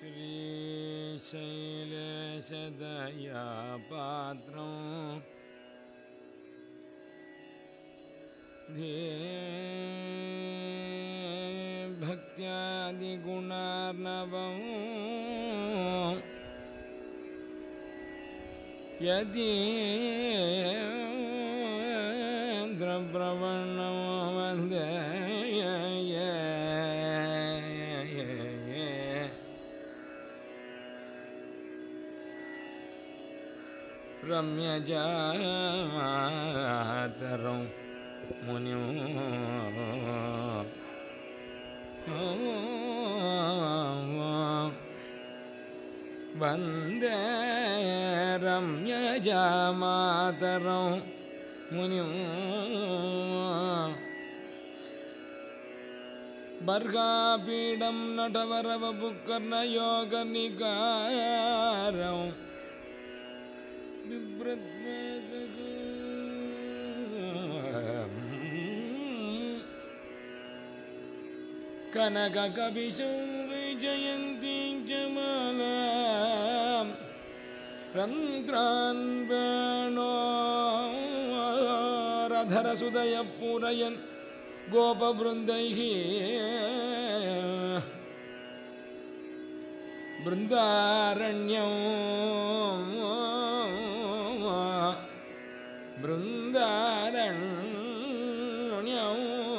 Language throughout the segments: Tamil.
श्रीशैलेशदया पात्रम् भक्त्यादिगुणार्णवम् यदि द्रव्रवणो वन्दे रम्यजातरं मुनिं वन्दे रम्यजामातरं मुनिं बर्गापीडं नटवरवपुकर्णयोगनिकारम् कनककपिशौ विजयन्तीं च मालां रन्ध्रान् वेणो रधरसुदय पूरयन् गोपवृन्दैः बृन्दारण्यं बृन्दारण्यं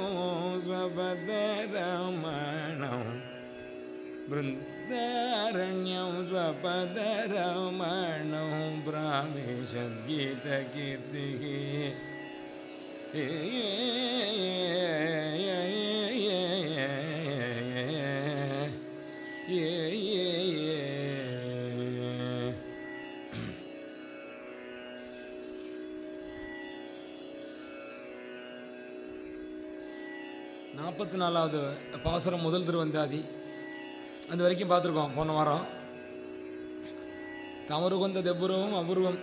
स्वपदरमणं बृन्दारण्यं स्वपदरमणं प्रामेशद्गीतकीर्तिः நாற்பத்தி நாலாவது பாசுரம் முதல் திருவந்தாதி அது வரைக்கும் பார்த்துருக்கோம் போன வாரம் தமருகந்த தெவ்வுருவம் அபூர்வம்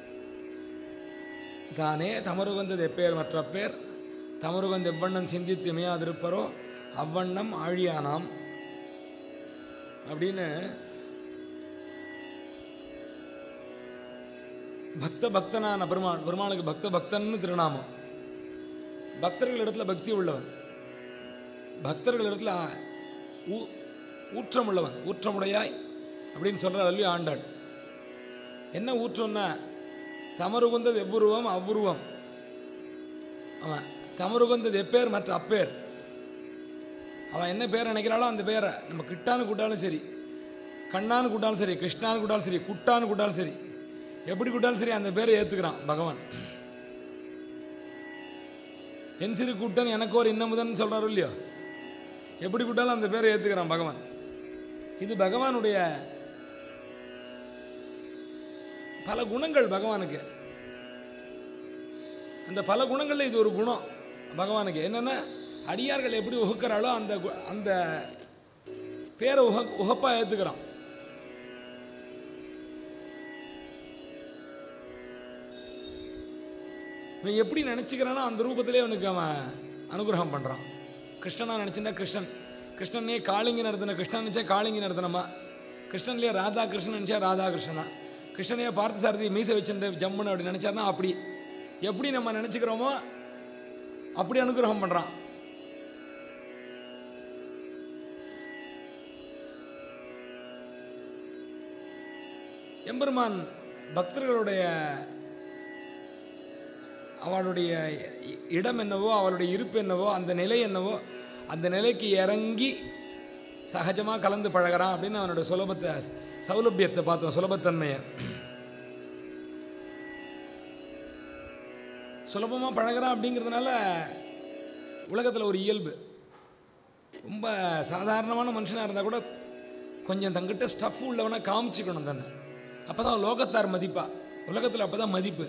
தானே தமருகந்த எப்பேர் மற்ற பேர் தமருகந்த எவ்வண்ணம் சிந்தித்து இமையாதிருப்பரோ அவ்வண்ணம் ஆழியானாம் அப்படின்னு பக்த பக்தனான பெருமாள் பெருமாளுக்கு பக்த பக்தன்னு திருநாமம் பக்தர்கள் இடத்துல பக்தி உள்ளவன் பக்தர்கள் இடத்துல ஊ- ஊற்றம் உள்ளவன் ஊற்றமுடையாய் அப்படின்னு சொல்கிறார் அல்லி ஆண்டாள் என்ன ஊற்றம்னா தமருகுந்தது எவ்வுருவம் அவ்வுருவம் அவன் தமருகுந்தது எப்பேர் மற்ற அப்பேர் அவன் என்ன பேர் நினைக்கிறாளோ அந்த பேரை நம்ம கிட்டான்னு கூட்டாலும் சரி கண்ணான்னு கூட்டாலும் சரி கிருஷ்ணான்னு கூட்டாலும் சரி குட்டான்னு கூட்டாலும் சரி எப்படி கூட்டாலும் சரி அந்த பேரை ஏற்றுக்கிறான் பகவான் என் சிறு கூட்டன் எனக்கு ஒரு இன்னமுதன் சொல்கிறாரு இல்லையோ எப்படி கூட்டாலும் அந்த பேரை ஏற்றுக்கிறான் பகவான் இது பகவானுடைய பல குணங்கள் பகவானுக்கு அந்த பல குணங்களில் இது ஒரு குணம் பகவானுக்கு என்னென்னா அடியார்கள் எப்படி உகக்கிறாளோ அந்த கு- அந்த பேரை உக உகப்பாக ஏற்றுக்கிறான் இவன் எப்படி நினச்சிக்கிறானோ அந்த ரூபத்திலே அவனுக்கு அவன் அனுகிரகம் பண்ணுறான் கிருஷ்ணனா நினச்சிருந்தா கிருஷ்ணன் கிருஷ்ணனே காளிங்கி நடத்தின கிருஷ்ணன் நினச்சா காளிங்கி நடத்தினமா கிருஷ்ணன்லேயே ராதா கிருஷ்ணன் நினச்சா ராதா கிருஷ்ணனா கிருஷ்ணனே பார்த்த சாரதி மீசை வச்சுட்டு ஜம்முன்னு அப்படி நினச்சாதான் அப்படி எப்படி நம்ம நினச்சிக்கிறோமோ அப்படி அனுகிரகம் பண்ணுறான் எம்பெருமான் பக்தர்களுடைய அவளுடைய இ- இடம் என்னவோ அவளுடைய இருப்பு என்னவோ அந்த நிலை என்னவோ அந்த நிலைக்கு இறங்கி சகஜமாக கலந்து பழகுறான் அப்படின்னு அவனோட சுலபத்தை சௌலபியத்தை பார்த்தோம் சுலபத்தன்மையை சுலபமாக பழகுறான் அப்படிங்கிறதுனால உலகத்தில் ஒரு இயல்பு ரொம்ப சாதாரணமான மனுஷனாக இருந்தால் கூட கொஞ்சம் தங்கிட்ட ஸ்டஃப் உள்ளவனை காமிச்சிக்கணும் தானே அப்போ தான் லோகத்தார் மதிப்பா உலகத்தில் அப்போ தான் மதிப்பு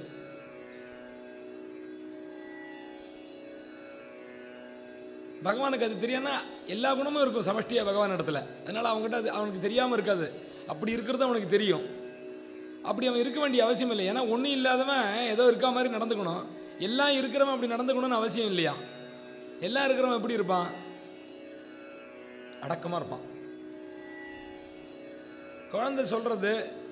பகவானுக்கு அது தெரியும்னா எல்லா குணமும் இருக்கும் சமஷ்டியா பகவான் இடத்துல அதனால் அவங்ககிட்ட அது அவனுக்கு தெரியாமல் இருக்காது அப்படி இருக்கிறது அவனுக்கு தெரியும் அப்படி அவன் இருக்க வேண்டிய அவசியம் இல்லை ஏன்னா ஒன்றும் இல்லாதவன் ஏதோ இருக்கா மாதிரி நடந்துக்கணும் எல்லாம் இருக்கிறவன் அப்படி நடந்துக்கணும்னு அவசியம் இல்லையா எல்லாம் இருக்கிறவன் எப்படி இருப்பான் அடக்கமாக இருப்பான் குழந்தை சொல்கிறது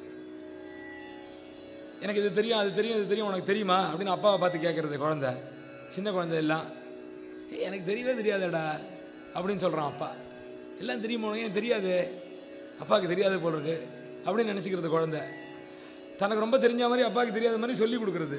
எனக்கு இது தெரியும் அது தெரியும் இது தெரியும் உனக்கு தெரியுமா அப்படின்னு அப்பாவை பார்த்து கேட்குறது குழந்தை சின்ன குழந்தை எல்லாம் ஏய் எனக்கு தெரியவே தெரியாதேடா அப்படின்னு சொல்கிறான் அப்பா எல்லாம் தெரியுமா உனக்கு எனக்கு தெரியாது அப்பாவுக்கு தெரியாது போல இருக்கு அப்படின்னு நினச்சிக்கிறது குழந்தை தனக்கு ரொம்ப தெரிஞ்ச மாதிரி அப்பாவுக்கு தெரியாத மாதிரி சொல்லி கொடுக்குறது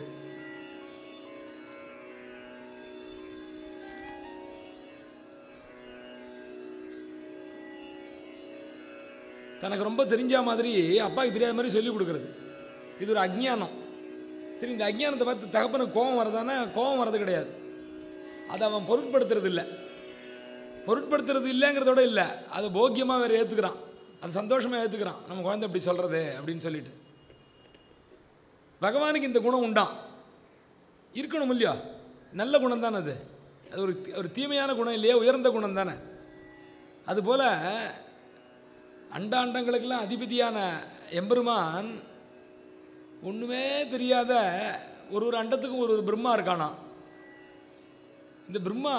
தனக்கு ரொம்ப தெரிஞ்ச மாதிரி அப்பாவுக்கு தெரியாத மாதிரி சொல்லி கொடுக்குறது இது ஒரு அஜ்ஞானம் சரி இந்த அஜ்ஞானத்தை பார்த்து தகப்பனுக்கு கோபம் வரதானே கோபம் வர்றது கிடையாது அதை அவன் பொருட்படுத்துறது இல்லை பொருட்படுத்துறது இல்லைங்கிறதோட இல்லை அது போக்கியமாக வேறு ஏற்றுக்கிறான் அது சந்தோஷமாக ஏற்றுக்கிறான் நம்ம குழந்தை இப்படி சொல்கிறது அப்படின்னு சொல்லிட்டு பகவானுக்கு இந்த குணம் உண்டாம் இருக்கணும் இல்லையா நல்ல குணம் தானே அது அது ஒரு ஒரு தீமையான குணம் இல்லையா உயர்ந்த குணம் தானே அதுபோல் அண்டாண்டங்களுக்கெல்லாம் அதிபதியான எம்பெருமான் ஒன்றுமே தெரியாத ஒரு ஒரு அண்டத்துக்கும் ஒரு ஒரு பிரம்மா இருக்கானா இந்த பிரம்மா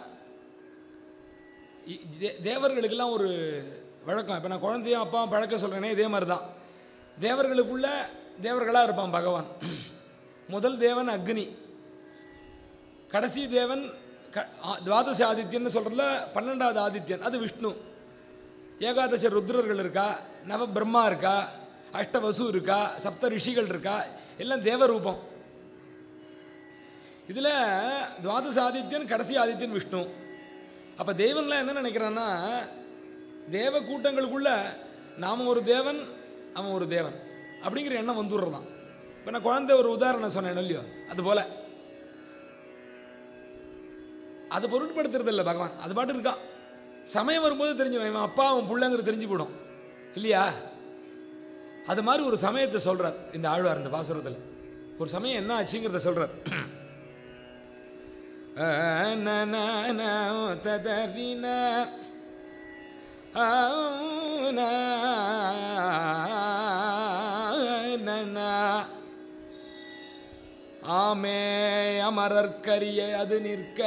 இ- தே- தேவர்களுக்கெல்லாம் ஒரு வழக்கம் இப்போ நான் குழந்தையும் அப்பாவும் பழக்க சொல்கிறேனே இதே மாதிரி தான் தேவர்களுக்குள்ள தேவர்களாக இருப்பான் பகவான் முதல் தேவன் அக்னி கடைசி தேவன் க ஆ- துவாதச ஆதித்யன்னு சொல்கிறதுல பன்னெண்டாவது ஆதித்யன் அது விஷ்ணு ஏகாதச ருத்ரர்கள் இருக்கா நவ பிரம்மா இருக்கா அஷ்டவசு இருக்கா சப்த ரிஷிகள் இருக்கா எல்லாம் தேவரூபம் இதில் துவாதச ஆதித்யன் கடைசி ஆதித்யன் விஷ்ணு அப்போ தேவன்லாம் என்ன நினைக்கிறான்னா தேவ கூட்டங்களுக்குள்ள நாம் ஒரு தேவன் அவன் ஒரு தேவன் அப்படிங்கிற எண்ணம் வந்துடுறதான் இப்போ நான் குழந்தை ஒரு உதாரணம் சொன்னேன் இல்லையோ அது போல அதை பொருட்படுத்துறது இல்லை பகவான் அது பாட்டு இருக்கான் சமயம் வரும்போது தெரிஞ்சிடும் இவன் அப்பா அவன் பிள்ளைங்கிறது தெரிஞ்சு போடும் இல்லையா அது மாதிரி ஒரு சமயத்தை சொல்றார் இந்த ஆழ்வார் இந்த பாசுரத்தில் ஒரு சமயம் என்ன ஆச்சுங்கிறத சொல்றார் ததறின ஆமே அமரர்க்கரிய அது நிற்க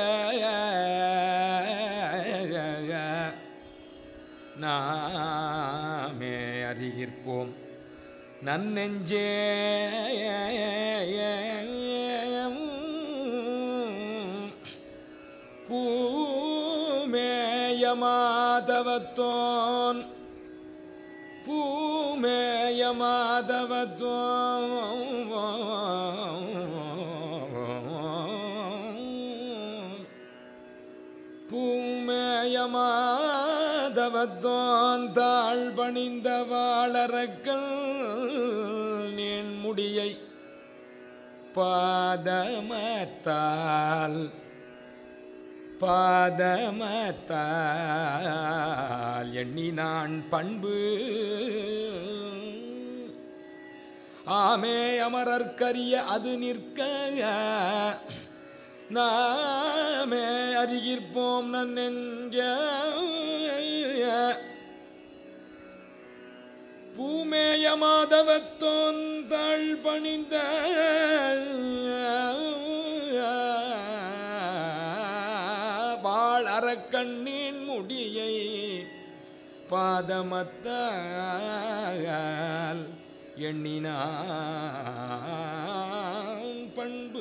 நாமே அறிகிற்போம் நன்னெஞ்சே பூமேயமாதவத்தோன் பூமேயமாதவத்தோன் பூமேயமாதவத்தோன் தாழ் பணிந்த வாழறக்கள் நீன் முடியை பாதமத்தால் பாதமத்தால் எண்ணினான் பண்பு ஆமே அமரர்க்கரிய அது நிற்க நாமே அறிகிற்போம் நன்னெஞ்ச பூமேயமாதவத்தோன் தாழ் பணிந்த வாழ் அறக்கண்ணின் முடியை பாதமத்தால் எண்ணினான் பண்பு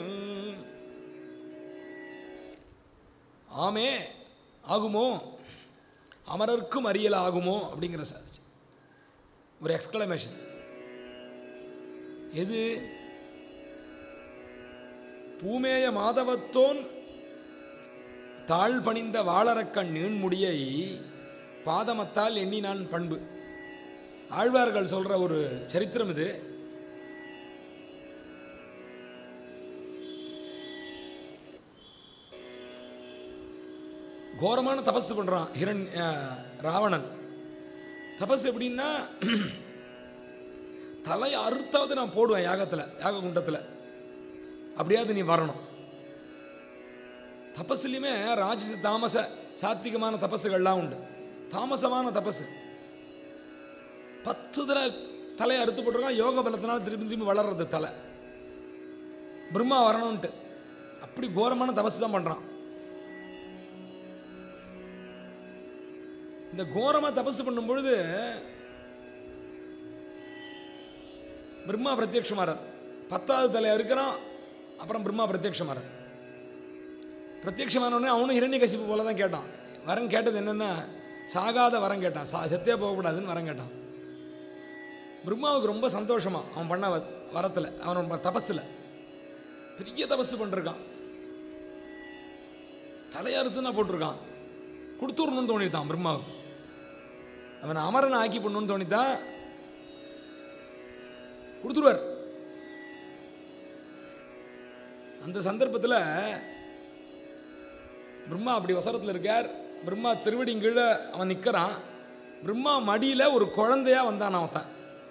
ஆமே ஆகுமோ அமரர்க்கும் அறியல் ஆகுமோ அப்படிங்கிற ச- ஒரு எக்ஸ்கிளமேஷன் எது பூமேய மாதவத்தோன் தாழ் பணிந்த வாளரக்கண் நீண்முடியை பாதமத்தால் எண்ணினான் பண்பு ஆழ்வார்கள் சொல்ற ஒரு சரித்திரம் இது கோரமான தபசு பண்றான் ஹிரண் அஹ், ராவணன் தபசு எப்படின்னா தலையை அறுத்தாவது நான் போடுவேன் யாகத்தில் யாக குண்டத்தில் அப்படியாவது நீ வரணும் தபஸ்லையுமே ராஜச தாமச சாத்விகமான தபசுகள்லாம் உண்டு தாமசமான தபசு பத்து தடவை தலையை அறுத்து போட்டிருக்கான் யோக பலத்தினால திரும்பி திரும்பி வளர்றது தலை பிரம்மா வரணும்ன்ட்டு அப்படி கோரமான தபசு தான் பண்ணுறான் இந்த கோரமாக தபசு பண்ணும் பொழுது பிரம்மா பிரத்யக்ஷமாறார் பத்தாவது தலை இருக்கிறான் அப்புறம் பிரம்மா பிரத்யக்ஷமாறார் பிரத்யக்ஷமான உடனே அவனும் இரண்ய கசிப்பு போல தான் கேட்டான் வரம் கேட்டது என்னென்னா சாகாத வரம் கேட்டான் சா செத்தே போகக்கூடாதுன்னு வரம் கேட்டான் பிரம்மாவுக்கு ரொம்ப சந்தோஷமா அவன் பண்ண வ- வரத்தில் அவன் தபஸில் பெரிய தபஸ் பண்ணிருக்கான் தலையறுத்துனா போட்டிருக்கான் கொடுத்துடணும்னு தோணிட்டான் பிரம்மாவுக்கு அவனை அமரனை ஆக்கி பண்ணணும்னு தோணித்தான் கொடுத்துருவார் அந்த சந்தர்ப்பத்தில் பிரம்மா அப்படி வசரத்தில் இருக்கார் பிரம்மா திருவடி கீழே அவன் நிற்கிறான் பிரம்மா மடியில் ஒரு குழந்தையா வந்தான் அவன்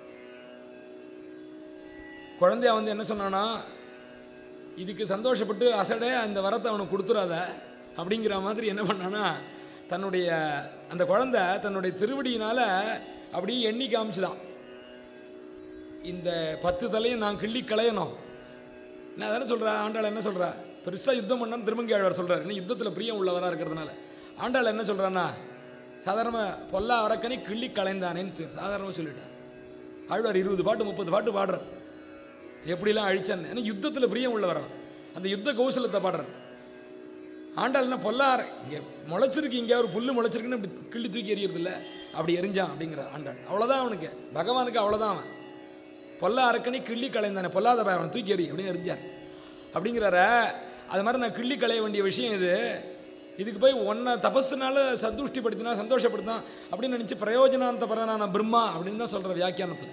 குழந்தையா வந்து என்ன சொன்னானா இதுக்கு சந்தோஷப்பட்டு அசடே அந்த வரத்தை அவனுக்கு கொடுத்துறாத அப்படிங்கிற மாதிரி என்ன பண்ணானா தன்னுடைய அந்த குழந்தை தன்னுடைய திருவடியினால அப்படியே எண்ணி காமிச்சுதான் இந்த பத்து தலையும் நான் கிள்ளி களையணும் நான் தானே சொல்கிறா ஆண்டாள் என்ன சொல்கிறா பெருசாக யுத்தம் பண்ணான்னு திருமங்கி ஆழ்வார் சொல்கிறார் இன்னும் யுத்தத்தில் பிரியம் உள்ளவராக இருக்கிறதுனால ஆண்டாள் என்ன சொல்கிறான்னா சாதாரணமாக பொல்லா அரக்கனை கிள்ளி களைந்தானேன்னு சாதாரணமாக சொல்லிட்டான் ஆழ்வார் இருபது பாட்டு முப்பது பாட்டு பாடுறார் எப்படிலாம் அழிச்சான்னு ஏன்னா யுத்தத்தில் பிரியம் உள்ளவர் அவர். அந்த யுத்த கௌசலத்தை பாடுறார் ஆண்டாள் என்ன பொல்லார் இங்கே முளைச்சிருக்கு இங்கே ஒரு புல்லு முளைச்சிருக்குன்னு இப்படி கிள்ளி தூக்கி எறியறது இல்ல அப்படி எரிஞ்சான் அப்படிங்கிற ஆண்டாள் அவ்வளோதான் அவனுக்கு பகவானுக்கு அவ்வளோதான் அவன் பொல்லா அரக்கனை கிள்ளி களைந்தானே பொல்லாத பய அவன் தூக்கி எறி அப்படின்னு எரிஞ்சார் அப்படிங்கிறார அது மாதிரி நான் கிள்ளி களைய வேண்டிய விஷயம் இது இதுக்கு போய் ஒன்றை தபஸுனால சந்துஷ்டிப்படுத்தினா சந்தோஷப்படுத்தினா அப்படின்னு நினச்சி பிரயோஜனாந்த பரனான பிரம்மா அப்படின்னு தான் சொல்கிற வியாக்கியானத்தில்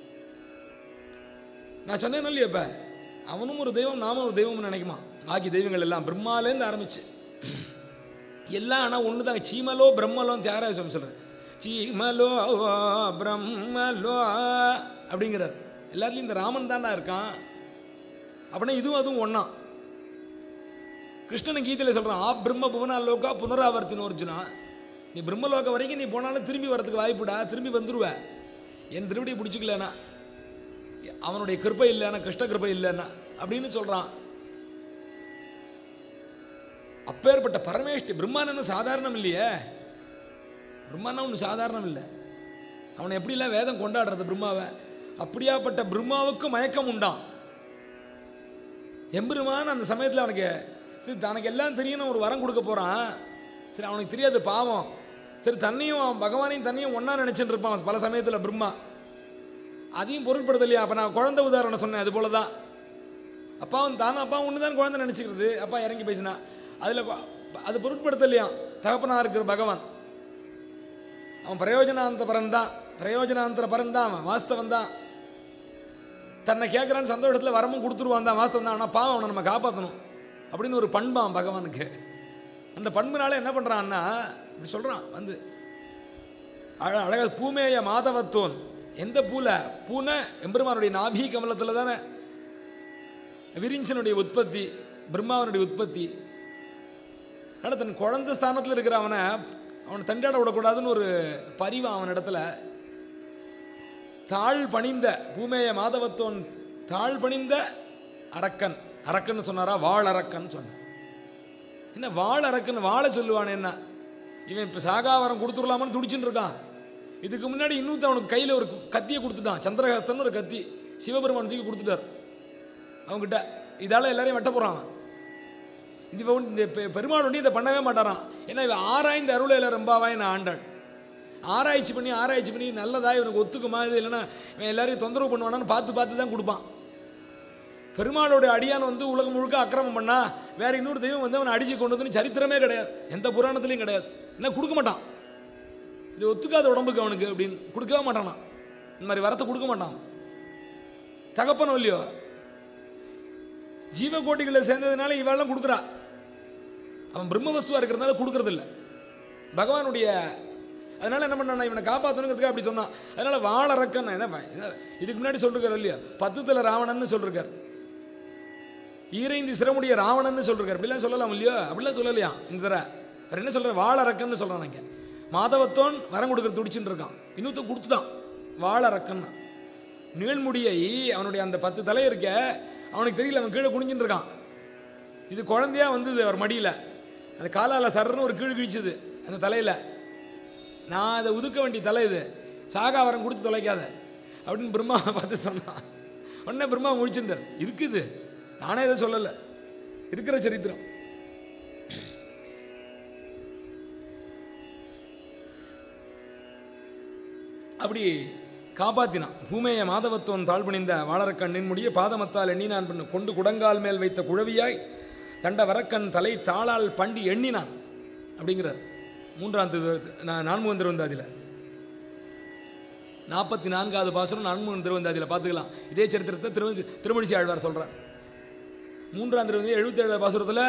நான் சொன்னேன் இல்லையா இப்போ அவனும் ஒரு தெய்வம் நாமும் ஒரு தெய்வம்னு நினைக்குமா பாக்கி தெய்வங்கள் எல்லாம் பிரம்மாலேருந்து ஆரம்பிச்சு எல்லாம் ஆனால் ஒன்று தான் சீமலோ பிரம்மலோன்னு தியாகராஜ சுவாமி சொல்கிறேன் சீமலோ பிரம்மலோ அப்படிங்கிறார் எல்லாத்துலேயும் இந்த ராமன் தான்டா இருக்கான் அப்படின்னா இதுவும் அதுவும் ஒன்றா கிருஷ்ணன் கீதையில் சொல்கிறான் ஆ பிரம்ம புவனா லோகா புனராவர்த்தின அர்ஜுனா நீ பிரம்மலோகம் வரைக்கும் நீ போனாலும் திரும்பி வரதுக்கு வாய்ப்புடா திரும்பி வந்துருவ என் திருவடியை பிடிச்சிக்கலனா அவனுடைய கிருப்பை இல்லைன்னா கிருஷ்ண கிருப்பை இல்லைன்னா அப்படின்னு சொல்கிறான் அப்பேற்பட்ட பரமேஷ்டி பிரம்மானன் சாதாரணம் இல்லையே பிரம்மானா ஒன்று சாதாரணம் இல்லை அவனை எப்படிலாம் வேதம் கொண்டாடுறது பிரம்மாவை அப்படியாப்பட்ட பிரம்மாவுக்கு மயக்கம் உண்டான் எம்பெருமான் அந்த சமயத்தில் அவனுக்கு சரி தனக்கு எல்லாம் தெரியணும் ஒரு வரம் கொடுக்க போகிறான் சரி அவனுக்கு தெரியாது பாவம் சரி தன்னையும் அவன் பகவானையும் தன்னையும் ஒன்றா நினச்சிட்டு இருப்பான் பல சமயத்தில் பிரம்மா அதையும் பொருட்படுத்தலையா அப்போ நான் குழந்தை உதாரணம் சொன்னேன் அது போல தான் அப்பாவும் தானும் அப்பா ஒன்று தான் குழந்தை நினச்சிக்கிறது அப்பா இறங்கி பேசினா அதில் அது பொருட்படுத்தலையாம் தகப்பனாக இருக்கிற பகவான் அவன் பிரயோஜனாந்த பரன் தான் பிரயோஜனாந்தர பரன் தான் அவன் வாஸ்தவன் தான் தன்னை கேட்குறான்னு சந்தோஷத்தில் வரமும் கொடுத்துருவான் தான் வாஸ்தவம் தான் ஆனால் பாவம் அவனை நம்ம காப்பாற்றணும் அப்படின்னு ஒரு பண்பான் பகவானுக்கு அந்த பண்புனால என்ன பண்ணுறான்னா இப்படி சொல்கிறான் வந்து அழ அழகாக பூமேய மாதவத்தோன் எந்த பூல பூனை எம்பெருமானுடைய நாபி கமலத்தில் தானே விரிஞ்சனுடைய உற்பத்தி பிரம்மாவனுடைய உற்பத்தி ஆனால் தன் குழந்தை ஸ்தானத்தில் இருக்கிற அவனை அவனை தண்டாட விடக்கூடாதுன்னு ஒரு பரிவு அவன் இடத்துல தாழ் பணிந்த பூமேய மாதவத்தோன் தாழ் பணிந்த அரக்கன் அரக்கன்னு சொன்னாரா வாழ் அரக்கன் சொன்னான் என்ன வாழ் அரக்கன் வாழ சொல்லுவானே என்ன இவன் இப்போ சாகாவரம் கொடுத்துடலாமான்னு துடிச்சுட்டு இருக்கான் இதுக்கு முன்னாடி இன்னொருத்த அவனுக்கு கையில் ஒரு கத்தியை கொடுத்துட்டான் சந்திரஹஸ்தன் ஒரு கத்தி சிவபெருமான் தூக்கி கொடுத்துட்டார் அவங்ககிட்ட இதால் எல்லாரையும் வெட்ட போகிறான் இது இவன் இந்த பெ- பெருமாள் ஒண்டி இதை பண்ணவே மாட்டாரான் ஏன்னா இவன் ஆராய்ந்த அருளையில் ரொம்பவாய் நான் ஆண்டாள் ஆராய்ச்சி பண்ணி ஆராய்ச்சி பண்ணி நல்லதா இவனுக்கு ஒத்துக்குமா இது இல்லைன்னா இவன் எல்லாரையும் தொந்தரவு பண்ணுவானான்னு பார்த்து பார்த்து தான் கொடுப்பான் பெருமாளுடைய அடியான் வந்து உலகம் முழுக்க அக்கிரமம் பண்ணா வேற இன்னொரு தெய்வம் வந்து அவனை அடிச்சு கொண்டு வந்து சரித்திரமே கிடையாது எந்த புராணத்துலையும் கிடையாது என்ன கொடுக்க மாட்டான் இது ஒத்துக்காத உடம்புக்கு அவனுக்கு அப்படின்னு கொடுக்கவே மாட்டானா இந்த மாதிரி வரத்தை கொடுக்க மாட்டான் தகப்பனோ இல்லையோ ஜீவகோட்டிகளை சேர்ந்ததுனால இவெல்லாம் கொடுக்குறா அவன் பிரம்ம வஸ்துவா இருக்கிறதுனால கொடுக்கறது இல்ல பகவானுடைய அதனால என்ன பண்ணான் இவனை காப்பாற்றணுங்கிறதுக்கு அப்படி சொன்னான் அதனால வாழறக்கன் என்ன ப- என்ன இதுக்கு முன்னாடி சொல்லிருக்காரு இல்லையா பத்துத்துல ராவணன்னு சொல்லிருக்காரு ஈரைந்து சிரமுடைய ராவணன்னு சொல்லிருக்காரு அப்படிலாம் சொல்லலாம் இல்லையோ அப்படிலாம் சொல்லலையா இந்த தர அவர் என்ன சொல்றாரு வாழறக்கன்னு சொல்றான் இங்க மாதவத்தோன் வரம் கொடுக்குற துடிச்சுட்டு இருக்கான் இன்னொருத்தன் கொடுத்துட்டான் வாழறக்கன்னா நீள்முடியை அவனுடைய அந்த பத்து தலை இருக்க அவனுக்கு தெரியல அவன் கீழே குனிஞ்சுட்டு இருக்கான் இது குழந்தையா வந்தது அவர் மடியில் அந்த காலால் சர்றன்னு ஒரு கீழ் கிழிச்சுது அந்த தலையில் நான் அதை உதுக்க வேண்டிய தலை இது சாகா வரம் கொடுத்து தொலைக்காத அப்படின்னு பிரம்மா பார்த்து சொன்னான் உடனே பிரம்மா முழிச்சிருந்தார் இருக்குது நானே இதை சொல்லலை இருக்கிற சரித்திரம் அப்படி காப்பாத்தினான் பூமேய மாதவத்துவம் தாழ்பணிந்த வாழறக்கண்ணின் முடிய பாதமத்தால் எண்ணினான் பண்ணு கொண்டு குடங்கால் மேல் வைத்த குழவியாய் தண்ட வரக்கண் தலை தாளால் பண்டி எண்ணினான் அப்படிங்கிறார் மூன்றாம் திரு நான் நான்முகன் திருவந்தாதியில் நாற்பத்தி நான்காவது பாசுரம் நான்முகன் திருவந்தாதியில் பார்த்துக்கலாம் இதே சரித்திரத்தை திருமணி திருமணிசி ஆழ்வார் சொல்கிறார் மூன்றாம் திருவந்தி எழுபத்தி ஏழாவது பாசுரத்தில்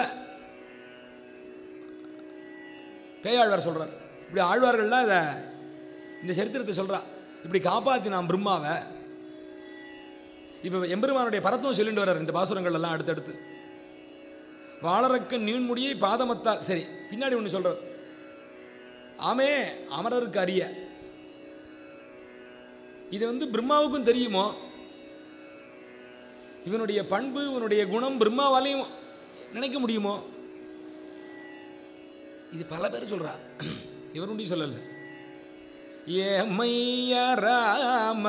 பேயாழ்வார் சொல்கிறார் இப்படி ஆழ்வார்கள்லாம் இதை இந்த சரித்திரத்தை சொல்கிறா இப்படி காப்பாற்றினான் பிரம்மாவை இப்போ எம்பெருமானுடைய பரத்துவம் சொல்லிட்டு வர்றார் இந்த பாசுரங்கள் எல்லாம் அடுத்தடுத்து வாழறக்க நீண்முடியை பாதமத்தால் சரி பின்னாடி ஒன்று சொல்கிறார் ஆமே அமரருக்கு அறிய இது வந்து பிரம்மாவுக்கும் தெரியுமோ இவனுடைய பண்பு இவனுடைய குணம் பிரம்மாவாலையும் நினைக்க முடியுமோ இது பல பேர் சொல்றா இவர் ஒன்றையும் சொல்லல ஏமைய ராம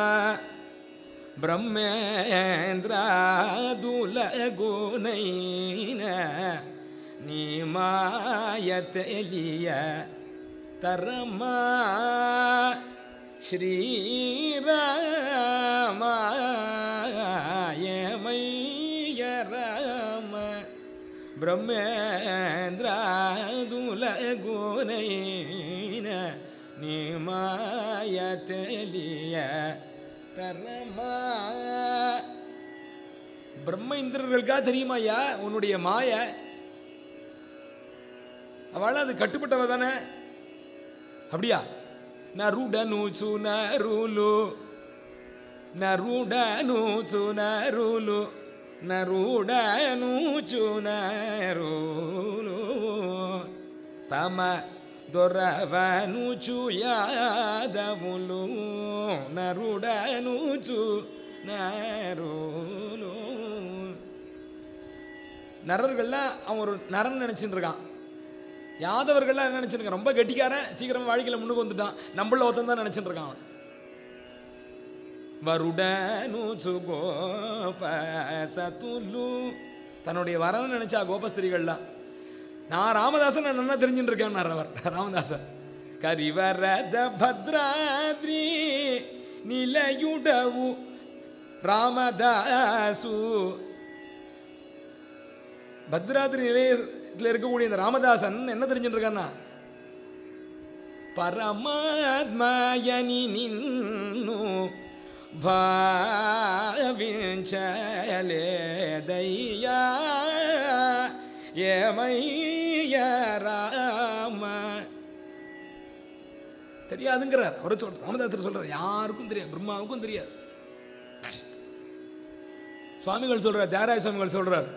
பிரம்மேந்திராதுலகுனைன நீ மாய தெளிய தரமா ஸ்ரீராமா ஏமைய ராம பிரம்மேந்திராதுலகுனைன நிமாய தெளிய தரமா பிரம்ம இந்திரர்களுக்காக தெரியுமாய்யா உன்னுடைய மாய அவள் அது கட்டுப்பட்டவ தானே அப்படியா நருடனூச்சு நருலு నరుడనుచు నరులు నరుడనుచు నరులు తమ దొరవనుచు యాదవులు నరుడనుచు நருலு நரர்கள்லாம் அவன் ஒரு நரன் நினச்சிட்டு இருக்கான் யாதவர்கள்லாம் என்ன நினச்சிருக்கான் ரொம்ப கெட்டிக்காரன் சீக்கிரம் வாழ்க்கையில் முன்னுக்கு வந்துட்டான் நம்மள ஒருத்தன் தான் நினச்சிட்டு இருக்கான் அவன் வருடனு சுகோபசத்துலு தன்னுடைய வரன்னு நினைச்சா கோபஸ்திரிகள்லாம் நான் ராமதாசன் நான் நல்லா தெரிஞ்சுட்டு இருக்கேன் அவர் ராமதாசன் கரிவரத பத்ராத்ரி நிலையுடவு ராமதாசு பத்ராத்ரி நிலையத்தில் இருக்கக்கூடிய இந்த ராமதாசன் என்ன தெரிஞ்சுட்டு இருக்கான்னா పరమాత్మయని నిన్ను భావించలేదయ్యా ఏమయ్య రామ தெரியாதுங்கிறார் அவரை சொல் ராமதாசர் சொல்றார் யாருக்கும் தெரியாது பிரம்மாவுக்கும் தெரியாது சுவாமிகள் சொல்றார் தியாகராய சுவாமிகள் சொல்றார்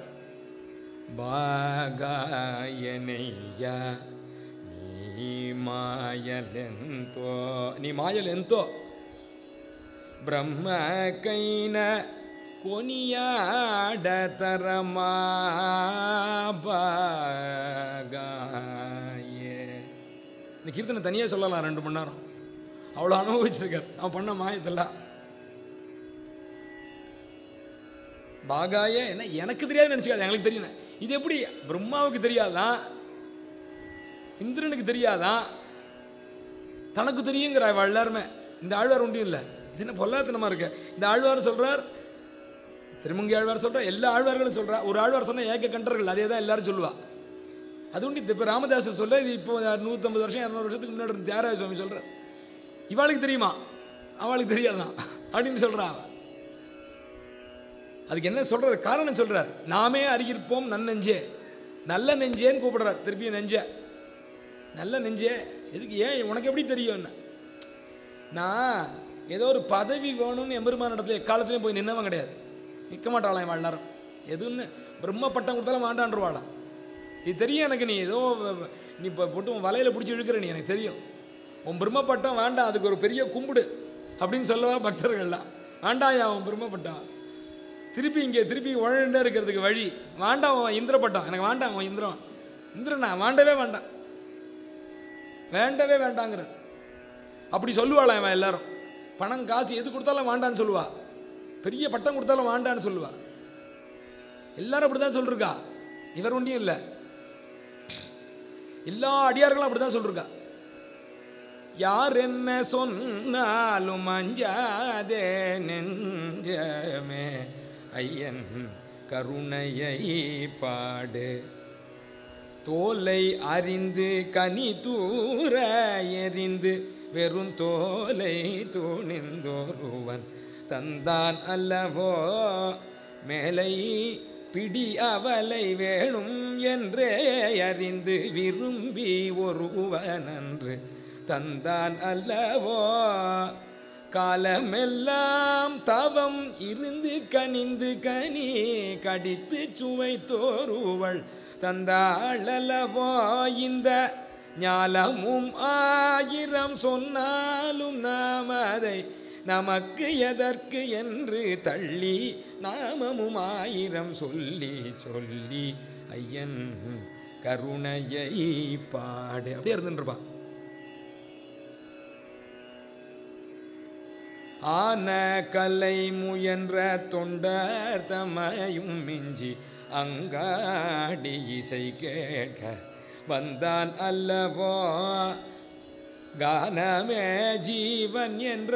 బాగాయనయ్యా నీ మాయలెంతో నీ మాయలెంతో బ్రహ్మకైన కొనియాడతరమా బాగాయే இந்த கீர்த்தனை தனியாக சொல்லலாம் ரெண்டு மணி நேரம் அவ்வளோ அனுபவிச்சிருக்கார் அவன் பண்ண மாயத்தெல்லாம் பாகாய என்ன எனக்கு தெரியாது நினச்சிக்காது எங்களுக்கு தெரியும் இது எப்படி பிரம்மாவுக்கு தெரியாதான் இந்திரனுக்கு தெரியாதான் தனக்கு தெரியுங்கிற அவ எல்லாருமே இந்த ஆழ்வார் ஒன்றும் இல்லை இது என்ன பொல்லாத்தனமா இருக்கு இந்த ஆழ்வார் சொல்றார் திருமங்கி ஆழ்வார் சொல்றார் எல்லா ஆழ்வார்களும் சொல்றா ஒரு ஆழ்வார் சொன்ன ஏக கண்டர்கள் அதே தான் எல்லாரும் சொல்லுவா அது உண்டு இப்போ ராமதாசர் சொல்ல இது இப்போ நூற்றம்பது வருஷம் இரநூறு வருஷத்துக்கு முன்னாடி இருந்த தியாகராஜ சுவாமி சொல்கிறார் இவாளுக்கு தெரியுமா அவளுக்கு தெரியாதான் அப்படின்னு சொல்றா அவ அதுக்கு என்ன சொல்றாரு காரணம் சொல்றார் நாமே அறியிருப்போம் நன்னெஞ்சே நல்ல நெஞ்சேன்னு கூப்பிடுறார் திருப்பியும் நெஞ்சே நல்ல நெஞ்சே எதுக்கு ஏன் உனக்கு எப்படி தெரியும் என்ன நான் ஏதோ ஒரு பதவி வேணும்னு எம்பெருமான இடத்துல எக்காலத்துலையும் போய் நின்னவன் கிடையாது நிற்க மாட்டாளாம் இவன் எல்லாரும் எதுன்னு பிரம்ம பட்டம் கொடுத்தாலும் வாண்டான்ருவாளாம் இது தெரியும் எனக்கு நீ ஏதோ நீ இப்போ போட்டு உன் வலையில் பிடிச்சி இழுக்கிற நீ எனக்கு தெரியும் உன் பிரம்ம பட்டம் வேண்டாம் அதுக்கு ஒரு பெரிய கும்பிடு அப்படின்னு சொல்லவா பக்தர்கள்லாம் வேண்டாயா உன் பிரம்ம பட்டம் திருப்பி இங்கே திருப்பி உழண்டே இருக்கிறதுக்கு வழி வேண்டாம் அவன் இந்திர பட்டம் எனக்கு வேண்டாம் அவன் இந்திரம் இந்திரனா வேண்டவே வேண்டாம் வேண்டவே வேண்டாங்கிற அப்படி சொல்லுவாளாம் இவன் எல்லாரும் பணம் காசு எது கொடுத்தாலும் வேண்டான்னு சொல்லுவா பெரிய பட்டம் கொடுத்தாலும் வாண்டான்னு சொல்லுவா எல்லாரும் அப்படி தான் சொல்லிருக்கா இவர் ஒன்றியும் இல்லை எல்லா அடியார்களும் அப்படி தான் சொல்லிருக்கா யார் என்ன சொன்னாலும் அஞ்சாதே நெஞ்சமே ஐயன் கருணையை பாடு தோலை அறிந்து கனி தூர எறிந்து வெறும் தோலை துணிந்தோருவன் தந்தான் அல்லவோ மேலை பிடி அவலை வேணும் என்றே அறிந்து விரும்பி ஒருவனன்று தந்தான் அல்லவோ காலமெல்லாம் தவம் இருந்து கனிந்து கனி கடித்து சுவை தோறுவள் தந்தாளவோ இந்த ஞாலமும் ஆயிரம் சொன்னாலும் நாம் அதை நமக்கு எதற்கு என்று தள்ளி நாமமும் ஆயிரம் சொல்லி சொல்லி ஐயன் கருணையை பாடு அப்படியே இருந்துருப்பான் ஆன கலை முயன்ற தொண்டர் தமையும் மிஞ்சி அங்காடி இசை கேட்க வந்தான் அல்லவோ கானமே ஜீவன் என்ற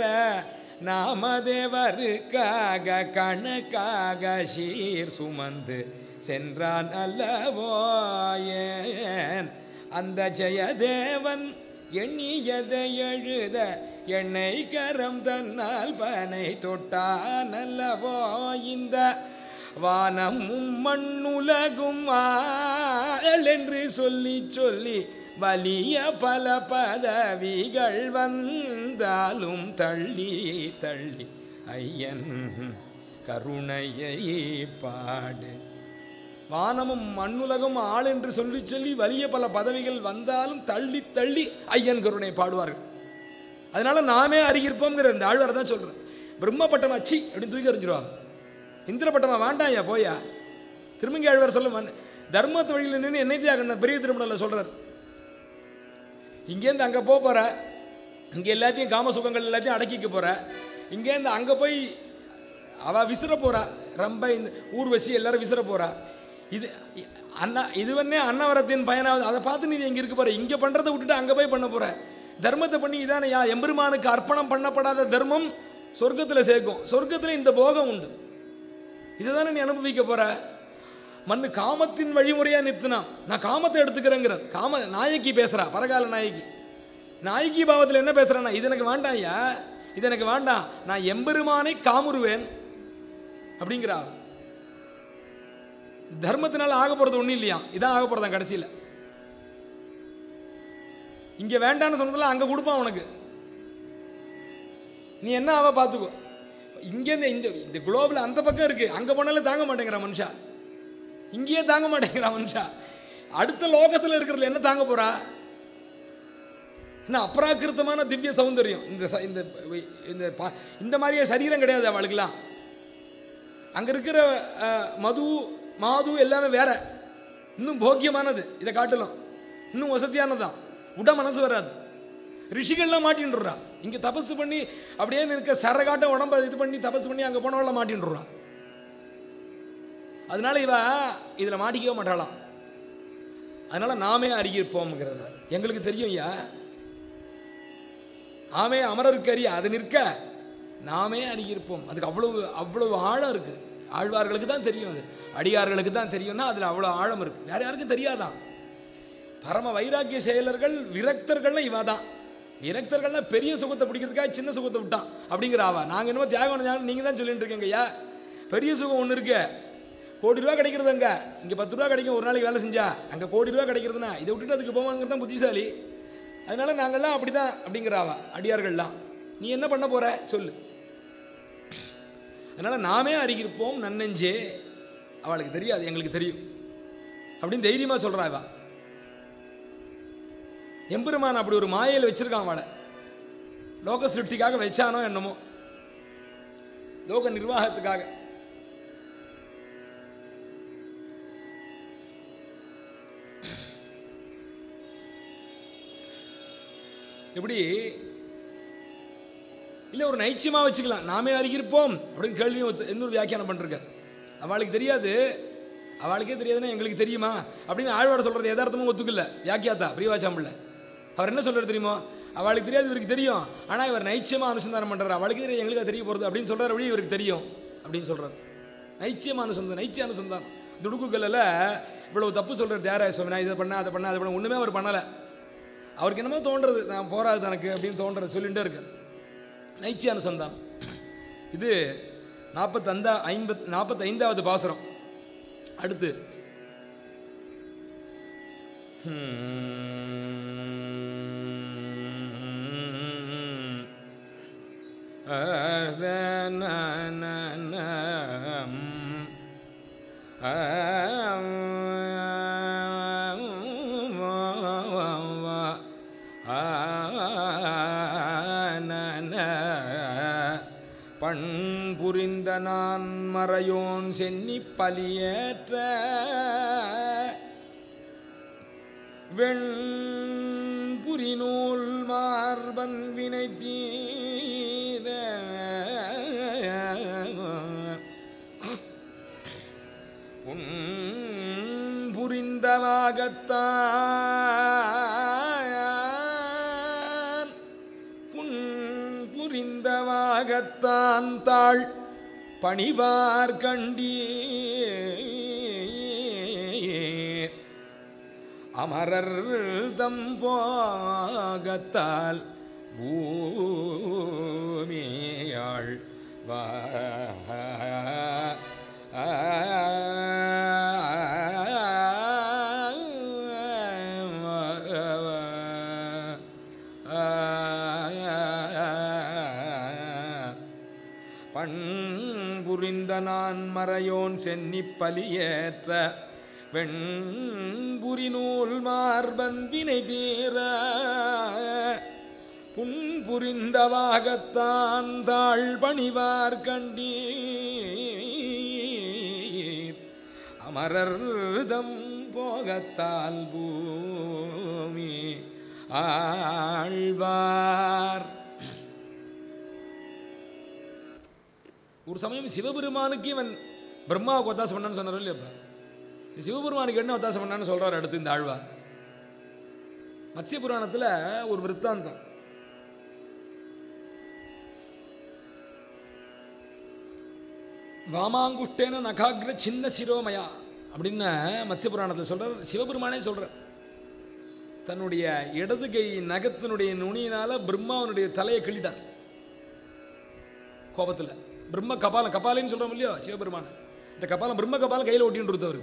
நாமதேவருக்காக கணக்காக சீர் சுமந்து சென்றான் அல்லவோ ஏன் அந்த ஜெயதேவன் எண்ணியதை எழுத எண்ணெய் கரம் தன்னால் பனை தொட்டான் அல்லவோ இந்த வானமும் மண்ணுலகும் ஆள் என்று சொல்லி சொல்லி வலிய பல பதவிகள் வந்தாலும் தள்ளி தள்ளி ஐயன் கருணையை பாடு வானமும் மண்ணுலகம் ஆள் என்று சொல்லி சொல்லி வலிய பல பதவிகள் வந்தாலும் தள்ளி தள்ளி ஐயன் கருணை பாடுவார்கள் அதனால நாமே அறிகிருப்போங்கிற இந்த ஆழ்வார் தான் சொல்றேன் பிரம்ம பட்டம் அச்சி அப்படின்னு தூக்கி எறிஞ்சிருவாங்க இந்திர பட்டமா வேண்டாம்யா போயா திருமங்கி ஆழ்வார் சொல்ல மாட்டேன் தர்மத்து வழியில் நின்று என்னை தியாகண்ண பெரிய திருமணத்தில் சொல்றார் இங்கேருந்து அங்கே போக போற இங்கே எல்லாத்தையும் காம சுகங்கள் எல்லாத்தையும் அடக்கிக்க போற இங்கேருந்து அங்கே போய் அவ விசிற போறா ரொம்ப இந்த ஊர்வசி எல்லாரும் விசிற போறா இது இ- அண்ணா இது வந்து அன்னவரத்தின் பயனாவது அதை பார்த்து நீ இங்கே இருக்க போற இங்கே பண்ணுறதை விட்டுட்டு அங்கே போய் பண்ண போற தர்மத்தை பண்ணி இதானே யா எம்பெருமானுக்கு அர்ப்பணம் பண்ணப்படாத தர்மம் சொர்க்கத்தில் சேர்க்கும் சொர்க்கத்தில் இந்த போகம் உண்டு இதை தானே நீ அனுபவிக்க போற மண்ணு காமத்தின் வழிமுறையா நிறுத்தினான் நான் காமத்தை எடுத்துக்கிறேங்கிறார் காம நாயகி பேசுறா பரகால நாயகி நாயகி பாவத்தில் என்ன பேசுறானா இது எனக்கு வேண்டாம் ஐயா இது எனக்கு வேண்டாம் நான் எம்பெருமானை காமுறுவேன் அப்படிங்கிறா தர்மத்தினால ஆக போறது ஒன்றும் இல்லையா இதான் ஆக போறதான் கடைசியில் இங்க வேண்டான்னு சொன்னதில்ல அங்க கொடுப்பான் உனக்கு நீ என்ன ஆவ பார்த்துக்கோ இங்கேருந்து இந்த இந்த குளோபில் அந்த பக்கம் இருக்கு அங்க போனாலும் தாங்க மாட்டேங்கிறான் மனுஷா இங்கேயே தாங்க மாட்டேங்கிறான் மனுஷா அடுத்த லோகத்தில் இருக்கிறதுல என்ன தாங்க போறா என்ன அப்ராக்கிருத்தமான திவ்ய சௌந்தரியம் இந்த ச- இந்த இந்த பா- இந்த மாதிரியே சரீரம் கிடையாது அவளுக்கெல்லாம் அங்க இருக்கிற அஹ், மது மாது எல்லாமே வேற இன்னும் போக்கியமானது இதை காட்டலாம் இன்னும் வசதியானதுதான் உட மனசு வராது ரிஷிகள்லாம் மாட்டின்டுறா இங்க தபசு பண்ணி அப்படியே இருக்க சரகாட்ட உடம்ப இது பண்ணி தபசு பண்ணி அங்க போனவள மாட்டின்டுறா அதனால இவ இதுல மாட்டிக்கவே மாட்டாளாம் அதனால நாமே அறியிருப்போம்ங்கிறது எங்களுக்கு தெரியும் ஐயா ஆமே அமரருக்கு அறிய அது நிற்க நாமே அறியிருப்போம் அதுக்கு அவ்வளவு அவ்வளவு ஆழம் இருக்கு ஆழ்வார்களுக்கு தான் தெரியும் அது அடியார்களுக்கு தான் தெரியும்னா அதில் அவ்வளோ ஆழம் இருக்கு வேற யாருக்கும் தெரியாதான் பரம வைராக்கிய செயலர்கள் விரக்தர்கள்னா இவா தான் விரக்தர்கள்னா பெரிய சுகத்தை பிடிக்கிறதுக்காக சின்ன சுகத்தை விட்டான் அப்படிங்கிற ஆவா நாங்கள் என்னமோ தியாகம் ஞானம் நீங்கள் தான் சொல்லிட்டு இருக்கீங்க ஐயா பெரிய சுகம் ஒன்று இருக்கு கோடி ரூபா கிடைக்கிறது அங்கே இங்கே பத்து ரூபா கிடைக்கும் ஒரு நாளைக்கு வேலை செஞ்சா அங்கே கோடி ரூபா கிடைக்கிறதுனா இதை விட்டுட்டு அதுக்கு போவாங்கிறது தான் புத்திசாலி அதனால நாங்கள்லாம் அப்படிதான் அப்படிங்கிறாவா அடியார்கள்லாம் நீ என்ன பண்ண போற சொல்லு அதனால நாமே அறிகிருப்போம் நன்னெஞ்சே அவளுக்கு தெரியாது எங்களுக்கு தெரியும் அப்படின்னு தைரியமா சொல்றா இவா எம்பெருமான் அப்படி ஒரு மாயையில் வச்சிருக்கான் அவளை லோக சிருஷ்டிக்காக வச்சானோ என்னமோ லோக நிர்வாகத்துக்காக இப்படி இல்லை ஒரு நைச்சியமாக வச்சுக்கலாம் நாமே அறிகிருப்போம் அப்படின்னு கேள்வியும் ஒருத்த- இன்னொரு வியாக்கியானம் பண்ணிருக்கார் அவளுக்கு தெரியாது அவளுக்கே தெரியாதுன்னா எங்களுக்கு தெரியுமா அப்படின்னு ஆழ்வாட சொல்கிறது எதார்த்தமும் ஒத்துக்கல வியாக்கியாத்தா பிரிவாச்சாம்பிள்ள அவர் என்ன சொல்றாரு தெரியுமோ அவளுக்கு தெரியாது இவருக்கு தெரியும் ஆனால் இவர் நைச்சியமாக அனுசந்தானம் பண்ணுறாரு அவளுக்கு தெரியும் எங்களுக்கு அது தெரிய போகிறது அப்படின்னு சொல்கிறார் அப்படி இவருக்கு தெரியும் அப்படின்னு சொல்கிறார் நைச்சியமாக அனுசந்தானம் நைச்சிய அனுசந்தானம் துடுக்குகளில் இவ்வளவு தப்பு சொல்கிறார் தியாராய சுவாமி நான் இதை பண்ண அதை பண்ண அதை பண்ண ஒன்றுமே அவர் பண்ணலை அவருக்கு என்னமோ தோன்றது நான் போராது தனக்கு அப்படின்னு தோன்றது சொல்லிகிட்டே இருக்கு நைச்சிய அனுசந்தானம் இது நாற்பத்தந்தா ஐம்பத் நாற்பத்தைந்தாவது பாசுரம் அடுத்து பண் புரிந்த நான் மறையோன் சென்னி பலியேற்ற வெண்புரிநூல் மார்பன் வினை தீர உன் புரிந்தவாகத்தான் புன் புரிந்தவாகத்தான் தாள் பணிவார் கண்டீர் அமரர் தம் போகத்தால் பூமியாள் வா பண் புரிந்த நான் மறையோன் சென்னி பலியேற்ற வெண்புரிநூல் மார்பன் வினை தீர புன் புரிந்தவாகத்தான் தாழ் பணிவார் கண்டீர் அமரர்தம் போகத்தால் பூமி ஆழ்வார் ஒரு சமயம் சிவபெருமானுக்கு இவன் பிரம்மாவுக்கு ஒத்தாசை பண்ணான்னு சொன்னார் இல்லையா இப்ப? சிவபெருமானுக்கு என்ன ஒத்தாசை பண்ணான்னு சொல்றாரு அடுத்து இந்த ஆழ்வார் மத்ஸ்ய புராணத்தில் ஒரு விற்த்தாந்தம் வாமாங்குஷ்டேன நகாகிர சின்ன சிரோமயா அப்படின்னு மத்ஸ்ய புராணத்தில் சொல்றார் சிவபெருமானே சொல்றார் தன்னுடைய இடது கை நகத்தினுடைய நுனியினால பிரம்மாவனுடைய தலையை கிள்ளிட்டார் கோபத்தில் பிரம்ம கபாலம் கபாலின்னு சொல்கிறோம் இல்லையோ சிவபெருமான் இந்த கபாலம் பிரம்ம கபாலம் கையில் ஒட்டின்னு கொடுத்தவர்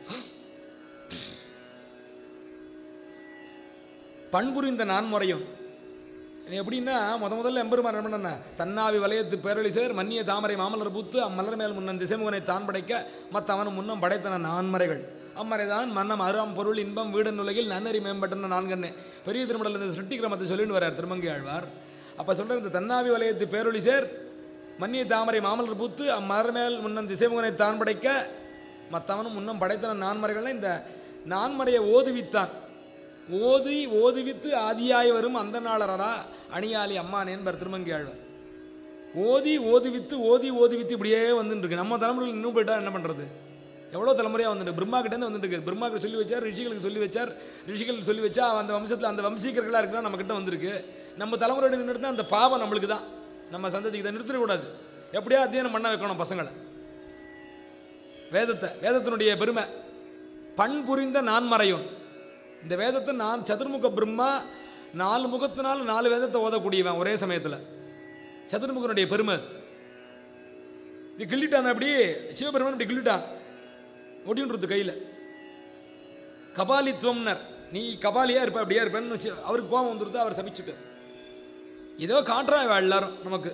பண்புரிந்த நான்முறையும் இது எப்படின்னா முத முதல்ல எம்பெருமான் என்ன பண்ணா தன்னாவி வலயத்து பேரழிசேர் மன்னிய தாமரை மாமலர் பூத்து அம்மலர் மேல் முன்னன் திசைமுகனை தான் படைக்க மற்ற அவன் முன்னம் படைத்தன நான்மறைகள் அம்மறைதான் மன்னம் அறாம் பொருள் இன்பம் வீடன் உலகில் நன்னறி மேம்பட்டன நான்கண்ணே பெரிய திருமடல் இந்த சிருஷ்டி கிரமத்தை சொல்லின்னு வர்றார் திருமங்கை ஆழ்வார் அப்போ சொல்கிற இந்த தன்னாவி வலயத்து பேரொழிசேர் மன்னிய தாமரை மாமலர் பூத்து அம்மலர் மேல் முன்னன் திசைமுகனை தான் படைக்க மற்றவனும் முன்னம் படைத்தன நான்மறைகள்னா இந்த நான்மறையை ஓதுவித்தான் ஓதி ஓதுவித்து ஆதியாய் வரும் அந்த நாளரா அணியாளி அம்மான் என்பர் திருமங்கி ஆழ்வார் ஓதி ஓதுவித்து ஓதி ஓதுவித்து இப்படியே வந்துட்டு இருக்கு நம்ம தலைமுறையில் இன்னும் போயிட்டா என்ன பண்ணுறது எவ்வளோ தலைமுறையாக வந்துட்டு பிரம்மா கிட்டேருந்து வந்துட்டு இருக்கு பிரம்மாக்கு சொல்லி வச்சார் ரிஷிகளுக்கு சொல்லி வச்சார் ரிஷிகள் சொல்லி வச்சா அந்த வம்சத்தில் அந்த வம்சீகர்களாக இருக்கிறா நம்ம கிட்ட வந்திருக்கு நம்ம தலைமுறை நிறுத்தினா அந்த பாவம் நம்மளுக்கு தான் நம்ம சந்ததிக்கு தான் நிறுத்திடக்கூடாது எப்படியா அத்தியனம் பண்ண வைக்கணும் பசங்களை வேதத்தை வேதத்தினுடைய பெருமை பண் புரிந்த நான்மறையோன் இந்த வேதத்தை நான் சதுர்முக பிரம்மா நாலு முகத்தினால் நாலு வேதத்தை ஓதக்கூடியவன் ஒரே சமயத்தில் சதுர்முகனுடைய பெருமை அது. இது கிள்ளிட்டான் அப்படி சிவபெருமான் இப்படி கிள்ளிட்டான் ஒட்டின்றது கையில் கபாலித்துவம்னர் நீ கபாலியா இருப்ப அப்படியா இருப்பேன்னு வச்சு அவருக்கு கோபம் வந்துருது அவர் சபிச்சுட்டு ஏதோ காட்டுறா இவ எல்லாரும் நமக்கு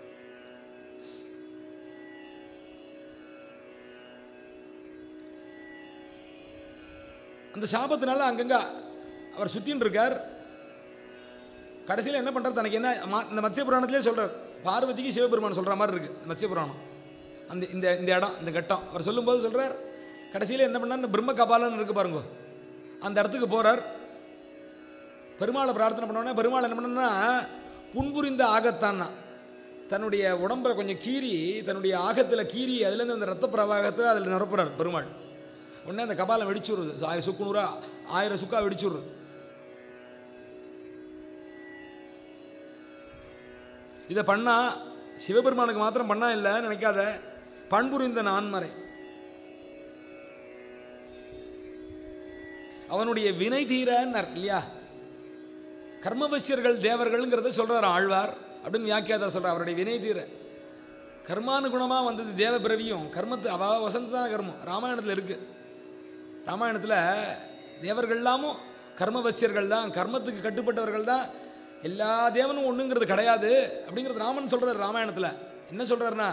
அந்த சாபத்தினால அங்கங்க அவர் சுத்தின்னு இருக்கார் கடைசியில் என்ன பண்றார் தனக்கு என்ன மா- இந்த மத்ஸ்ய புராணத்திலே சொல்றார் பார்வதிக்கு சிவபெருமான் சொல்ற மாதிரி இருக்கு இந்த மத்ஸ்ய புராணம் அந்த இந்த இந்த இடம் இந்த கட்டம் அவர் சொல்லும்போது சொல்றார் கடைசியில் என்ன பண்ணார் இந்த பிரம்ம கபாலன் இருக்கு பாருங்க அந்த இடத்துக்கு போறார் பெருமாளை பிரார்த்தனை பண்ணோடனே பெருமாள் என்ன பண்ணா புன்புரிந்த ஆகத்தான்னா தன்னுடைய உடம்பை கொஞ்சம் கீறி தன்னுடைய ஆகத்தில் கீறி அதுலேருந்து அந்த ரத்த பிரவாகத்தில் அதில் நிரப்புறார் பெருமாள் உடனே அந்த கபாலம் வெடிச்சு விடுறது ஆயிரம் சுக்கு நூறா ஆயிரம் சுக்கா வெடிச்சு விடுறது இதை பண்ணா சிவபெருமானுக்கு மாத்திரம் பண்ணா இல்லை நினைக்காத பண்புரிந்த நான்மறை அவனுடைய வினை தீரன்னார் இல்லையா கர்மவசியர்கள் தேவர்கள்ங்கிறத சொல்றார் ஆழ்வார் அப்படின்னு வியாக்கியாதா சொல்றார் அவருடைய வினை தீர கர்மானுகுணமாக வந்தது தேவ பிறவியும் கர்மத்து அவ வசந்ததான கர்மம் ராமாயணத்தில் இருக்கு ராமாயணத்தில் தேவர்கள்லாமும் கர்மவசியர்கள் தான் கர்மத்துக்கு கட்டுப்பட்டவர்கள் தான் எல்லா தேவனும் ஒண்ணுங்கிறது கிடையாது அப்படிங்கிறது ராமன் சொல்றாரு ராமாயணத்தில் என்ன சொல்றாருன்னா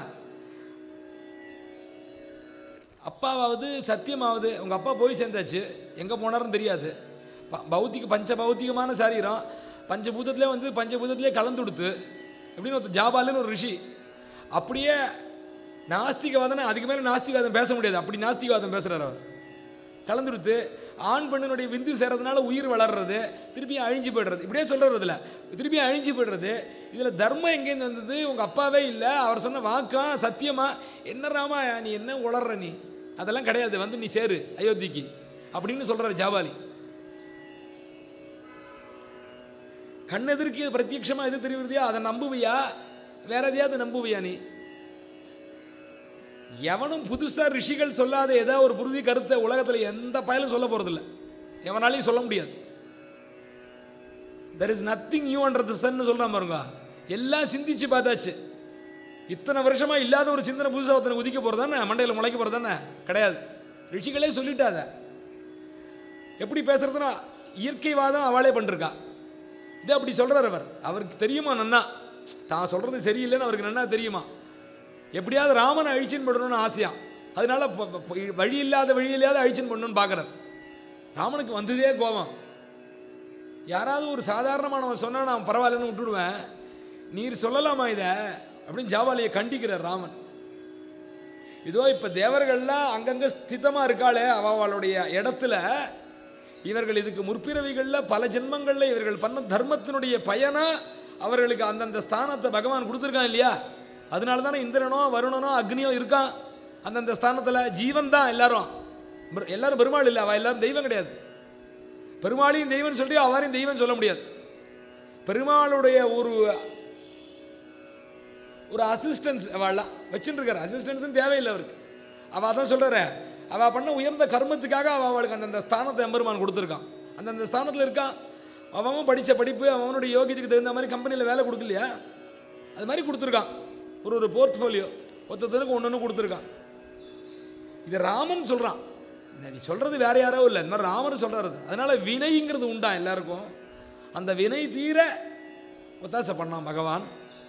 அப்பாவாவது சத்தியமாவது உங்க அப்பா போய் சேர்ந்தாச்சு எங்க போனாருன்னு தெரியாது ப- பௌத்திக பஞ்ச பௌத்திகமான சாரீரம் பஞ்சபூதத்திலே வந்து பஞ்சபூதத்திலே கலந்து கொடுத்து எப்படின்னு ஒருத்தர் ஜாபாலுன்னு ஒரு ரிஷி அப்படியே நாஸ்திகவாதனை அதுக்கு மேலே நாஸ்திகவாதம் பேச முடியாது அப்படி நாஸ்திகவாதம் பேசுறாரு அவர் கலந்து கொடுத்து ஆண் பெண்ணினுடைய விந்து சேரதுனால உயிர் வளர்றது திருப்பியும் அழிஞ்சு போயிடுறது இப்படியே சொல்றது இல்ல திருப்பியும் அழிஞ்சு போயிடுறது இதுல தர்மம் எங்கேருந்து வந்தது உங்க அப்பாவே இல்லை அவர் சொன்ன வாக்கா சத்தியமா என்ன ராமா நீ என்ன உளர்ற நீ அதெல்லாம் கிடையாது வந்து நீ சேரு அயோத்திக்கு அப்படின்னு சொல்றாரு ஜாபாலி கண்ணெதிர்க்கு பிரத்யட்சமா எது தெரியுறதையா அதை நம்புவியா வேற எதையாவது நம்புவியா நீ எவனும் புதுசா ரிஷிகள் சொல்லாத ஏதாவது ஒரு புருதி கருத்தை உலகத்துல எந்த பயலும் சொல்ல போறதில்ல எவனாலையும் சொல்ல முடியாது there is nothing new under the சன்னு சொல்றான் பாருங்க எல்லாம் சிந்திச்சு பார்த்தாச்சு இத்தனை வருஷமா இல்லாத ஒரு சிந்தனை புதுசா ஒருத்தனை உதிக்க போறதானே மண்டையில் முளைக்க போறதானே கிடையாது ரிஷிகளே சொல்லிட்டாத எப்படி பேசுறதுன்னா இயற்கைவாதம் அவளே பண்ணிருக்கா இது அப்படி சொல்றார் அவர் அவருக்கு தெரியுமா நன்னா தான் சொல்றது சரியில்லைன்னு அவருக்கு நன்னா தெரியுமா எப்படியாவது ராமனை அழிச்சின் பண்ணணும்னு ஆசையா அதனால ப- ப- ப- வழி இல்லாத வழி இல்லாத அழிச்சின் பண்ணணும்னு பார்க்குறார் ராமனுக்கு வந்ததே கோபம் யாராவது ஒரு சாதாரணமானவன் சொன்னா நான் பரவாயில்லன்னு விட்டுடுவேன் நீர் சொல்லலாமா இதை அப்படின்னு ஜாவாலியை கண்டிக்கிறார் ராமன் இதோ இப்போ தேவர்கள்லாம் அங்கங்கே ஸ்திதமாக இருக்காளே அவ அவளுடைய இடத்துல இவர்கள் இதுக்கு முற்பிறவிகளில் பல ஜென்மங்களில் இவர்கள் பண்ண தர்மத்தினுடைய பயனா அவர்களுக்கு அந்தந்த ஸ்தானத்தை பகவான் கொடுத்துருக்கான் இல்லையா அதனால தானே இந்திரனோ வருணனோ அக்னியோ இருக்கான் அந்தந்த ஸ்தானத்தில் ஜீவன் தான் எல்லாரும் பெரு- எல்லாரும் பெருமாள் இல்லை அவள் எல்லாரும் தெய்வம் கிடையாது பெருமாளையும் தெய்வம் சொல்லி அவரையும் தெய்வம் சொல்ல முடியாது பெருமாளுடைய ஒரு ஒரு அசிஸ்டன்ஸ் அவள்லாம் வச்சுட்டு இருக்காரு அசிஸ்டன்ஸும் தேவையில்லை அவருக்கு அவள் அதான் சொல்கிறார அவள் பண்ண உயர்ந்த கர்மத்துக்காக அவள் அவளுக்கு அந்தந்த ஸ்தானத்தை எம்பெருமான் கொடுத்துருக்கான் அந்தந்த ஸ்தானத்தில் இருக்கான் அவன் படித்த படிப்பு அவனுடைய யோகியத்துக்கு தகுந்த மாதிரி கம்பெனியில் வேலை கொடுக்கலையா அது மாதிரி கொடுத்துருக்கான் ஒரு ஒரு போர்ட்ஃபோலியோ ஒருத்தருக்கு ஒன்று ஒன்று கொடுத்துருக்கான் இது ராமன் சொல்கிறான் நீ சொல்கிறது வேற யாரோ இல்லை இந்த மாதிரி ராமன் சொல்கிறது அதனால வினைங்கிறது உண்டா எல்லாருக்கும் அந்த வினை தீர ஒத்தாசை பண்ணான் பகவான்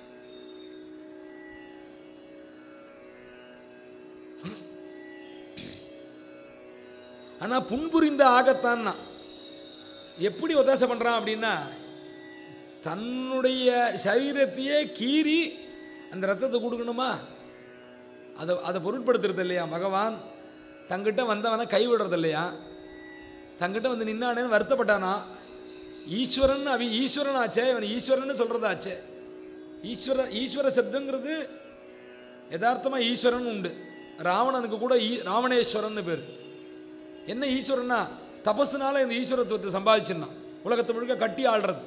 ஆனால் புண்புரிந்த ஆகத்தான்னா எப்படி ஒத்தாசை பண்ணுறான் அப்படின்னா தன்னுடைய சரீரத்தையே கீறி அந்த ரத்தத்தை கொடுக்கணுமா அதை அதை பொருட்படுத்துறது இல்லையா பகவான் தங்கிட்ட வந்தவனை கைவிடுறது இல்லையா தங்கிட்ட வந்து நின்னானேன்னு வருத்தப்பட்டானா ஈஸ்வரன் அவ ஈஸ்வரன் ஆச்சே இவன் ஈஸ்வரன் சொல்கிறதாச்சே ஈஸ்வர ஈஸ்வர சப்தங்கிறது யதார்த்தமாக ஈஸ்வரன் உண்டு ராவணனுக்கு கூட ஈ ராவணேஸ்வரன் பேர் என்ன ஈஸ்வரன்னா தபஸுனால இந்த ஈஸ்வரத்துவத்தை சம்பாதிச்சிருந்தான் உலகத்தை முழுக்க கட்டி ஆள்றது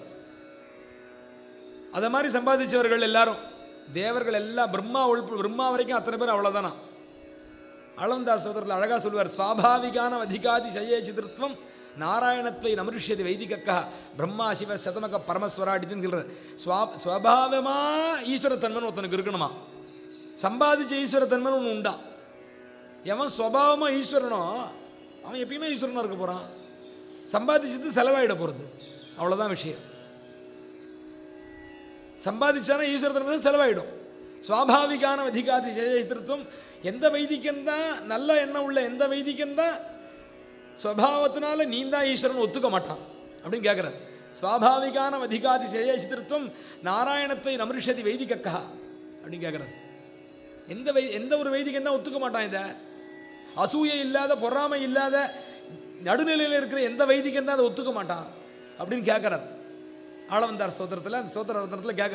அதை மாதிரி சம்பாதிச்சவர்கள் எல்லாரும் தேவர்கள் எல்லாம் பிரம்மா உள்ப பிரம்மா வரைக்கும் அத்தனை பேர் அவ்வளோதானா அளவந்தார் சோதரத்தில் அழகாக சொல்வார் சுவாபாவிகான அதிகாதி சய சித்திருத்வம் நாராயணத்வை நமருஷ்யதி வைதிகக்கா பிரம்மா சிவ சதமக பரமஸ்வராடின்னு சொல்கிறார் ஸ்வா ஸ்வபாவமா ஈஸ்வரத்தன்மன் ஒருத்தனுக்கு இருக்கணுமா சம்பாதிச்ச ஈஸ்வரத்தன்மன் ஒன்று உண்டா எவன் சுவாவமாக ஈஸ்வரனோ அவன் எப்பயுமே ஈஸ்வரனாக இருக்க போகிறான் சம்பாதிச்சது செலவாயிட போகிறது அவ்வளோதான் விஷயம் சம்பாதிச்சானா ஈஸ்வரத்தன்மை செலவாயிடும் சுவாபாவிகான அதிகாதி சேஷத்திருத்தம் எந்த வைதிகந்தான் நல்ல எண்ணம் உள்ள எந்த வைதிகந்தான் ஸ்வபாவத்தினால நீ தான் ஈஸ்வரன் ஒத்துக்க மாட்டான் அப்படின்னு கேட்குறார் சுவாபாவிகான அதிகாதி சேஷத்திருத்தம் நாராயணத்தை நமரிஷதி வைதிகக்கா அப்படின்னு கேட்குறார் எந்த வை எந்த ஒரு வைதிகம் தான் ஒத்துக்க மாட்டான் இதை அசூயை இல்லாத பொறாமை இல்லாத நடுநிலையில் இருக்கிற எந்த வைதிகம் தான் அதை ஒத்துக்க மாட்டான் அப்படின்னு கேட்குறார் ஆளவந்தார் ஸ்தோத்திரத்தில் அந்த ஸ்தோத்திர ரத்னத்தில் கேட்குறார்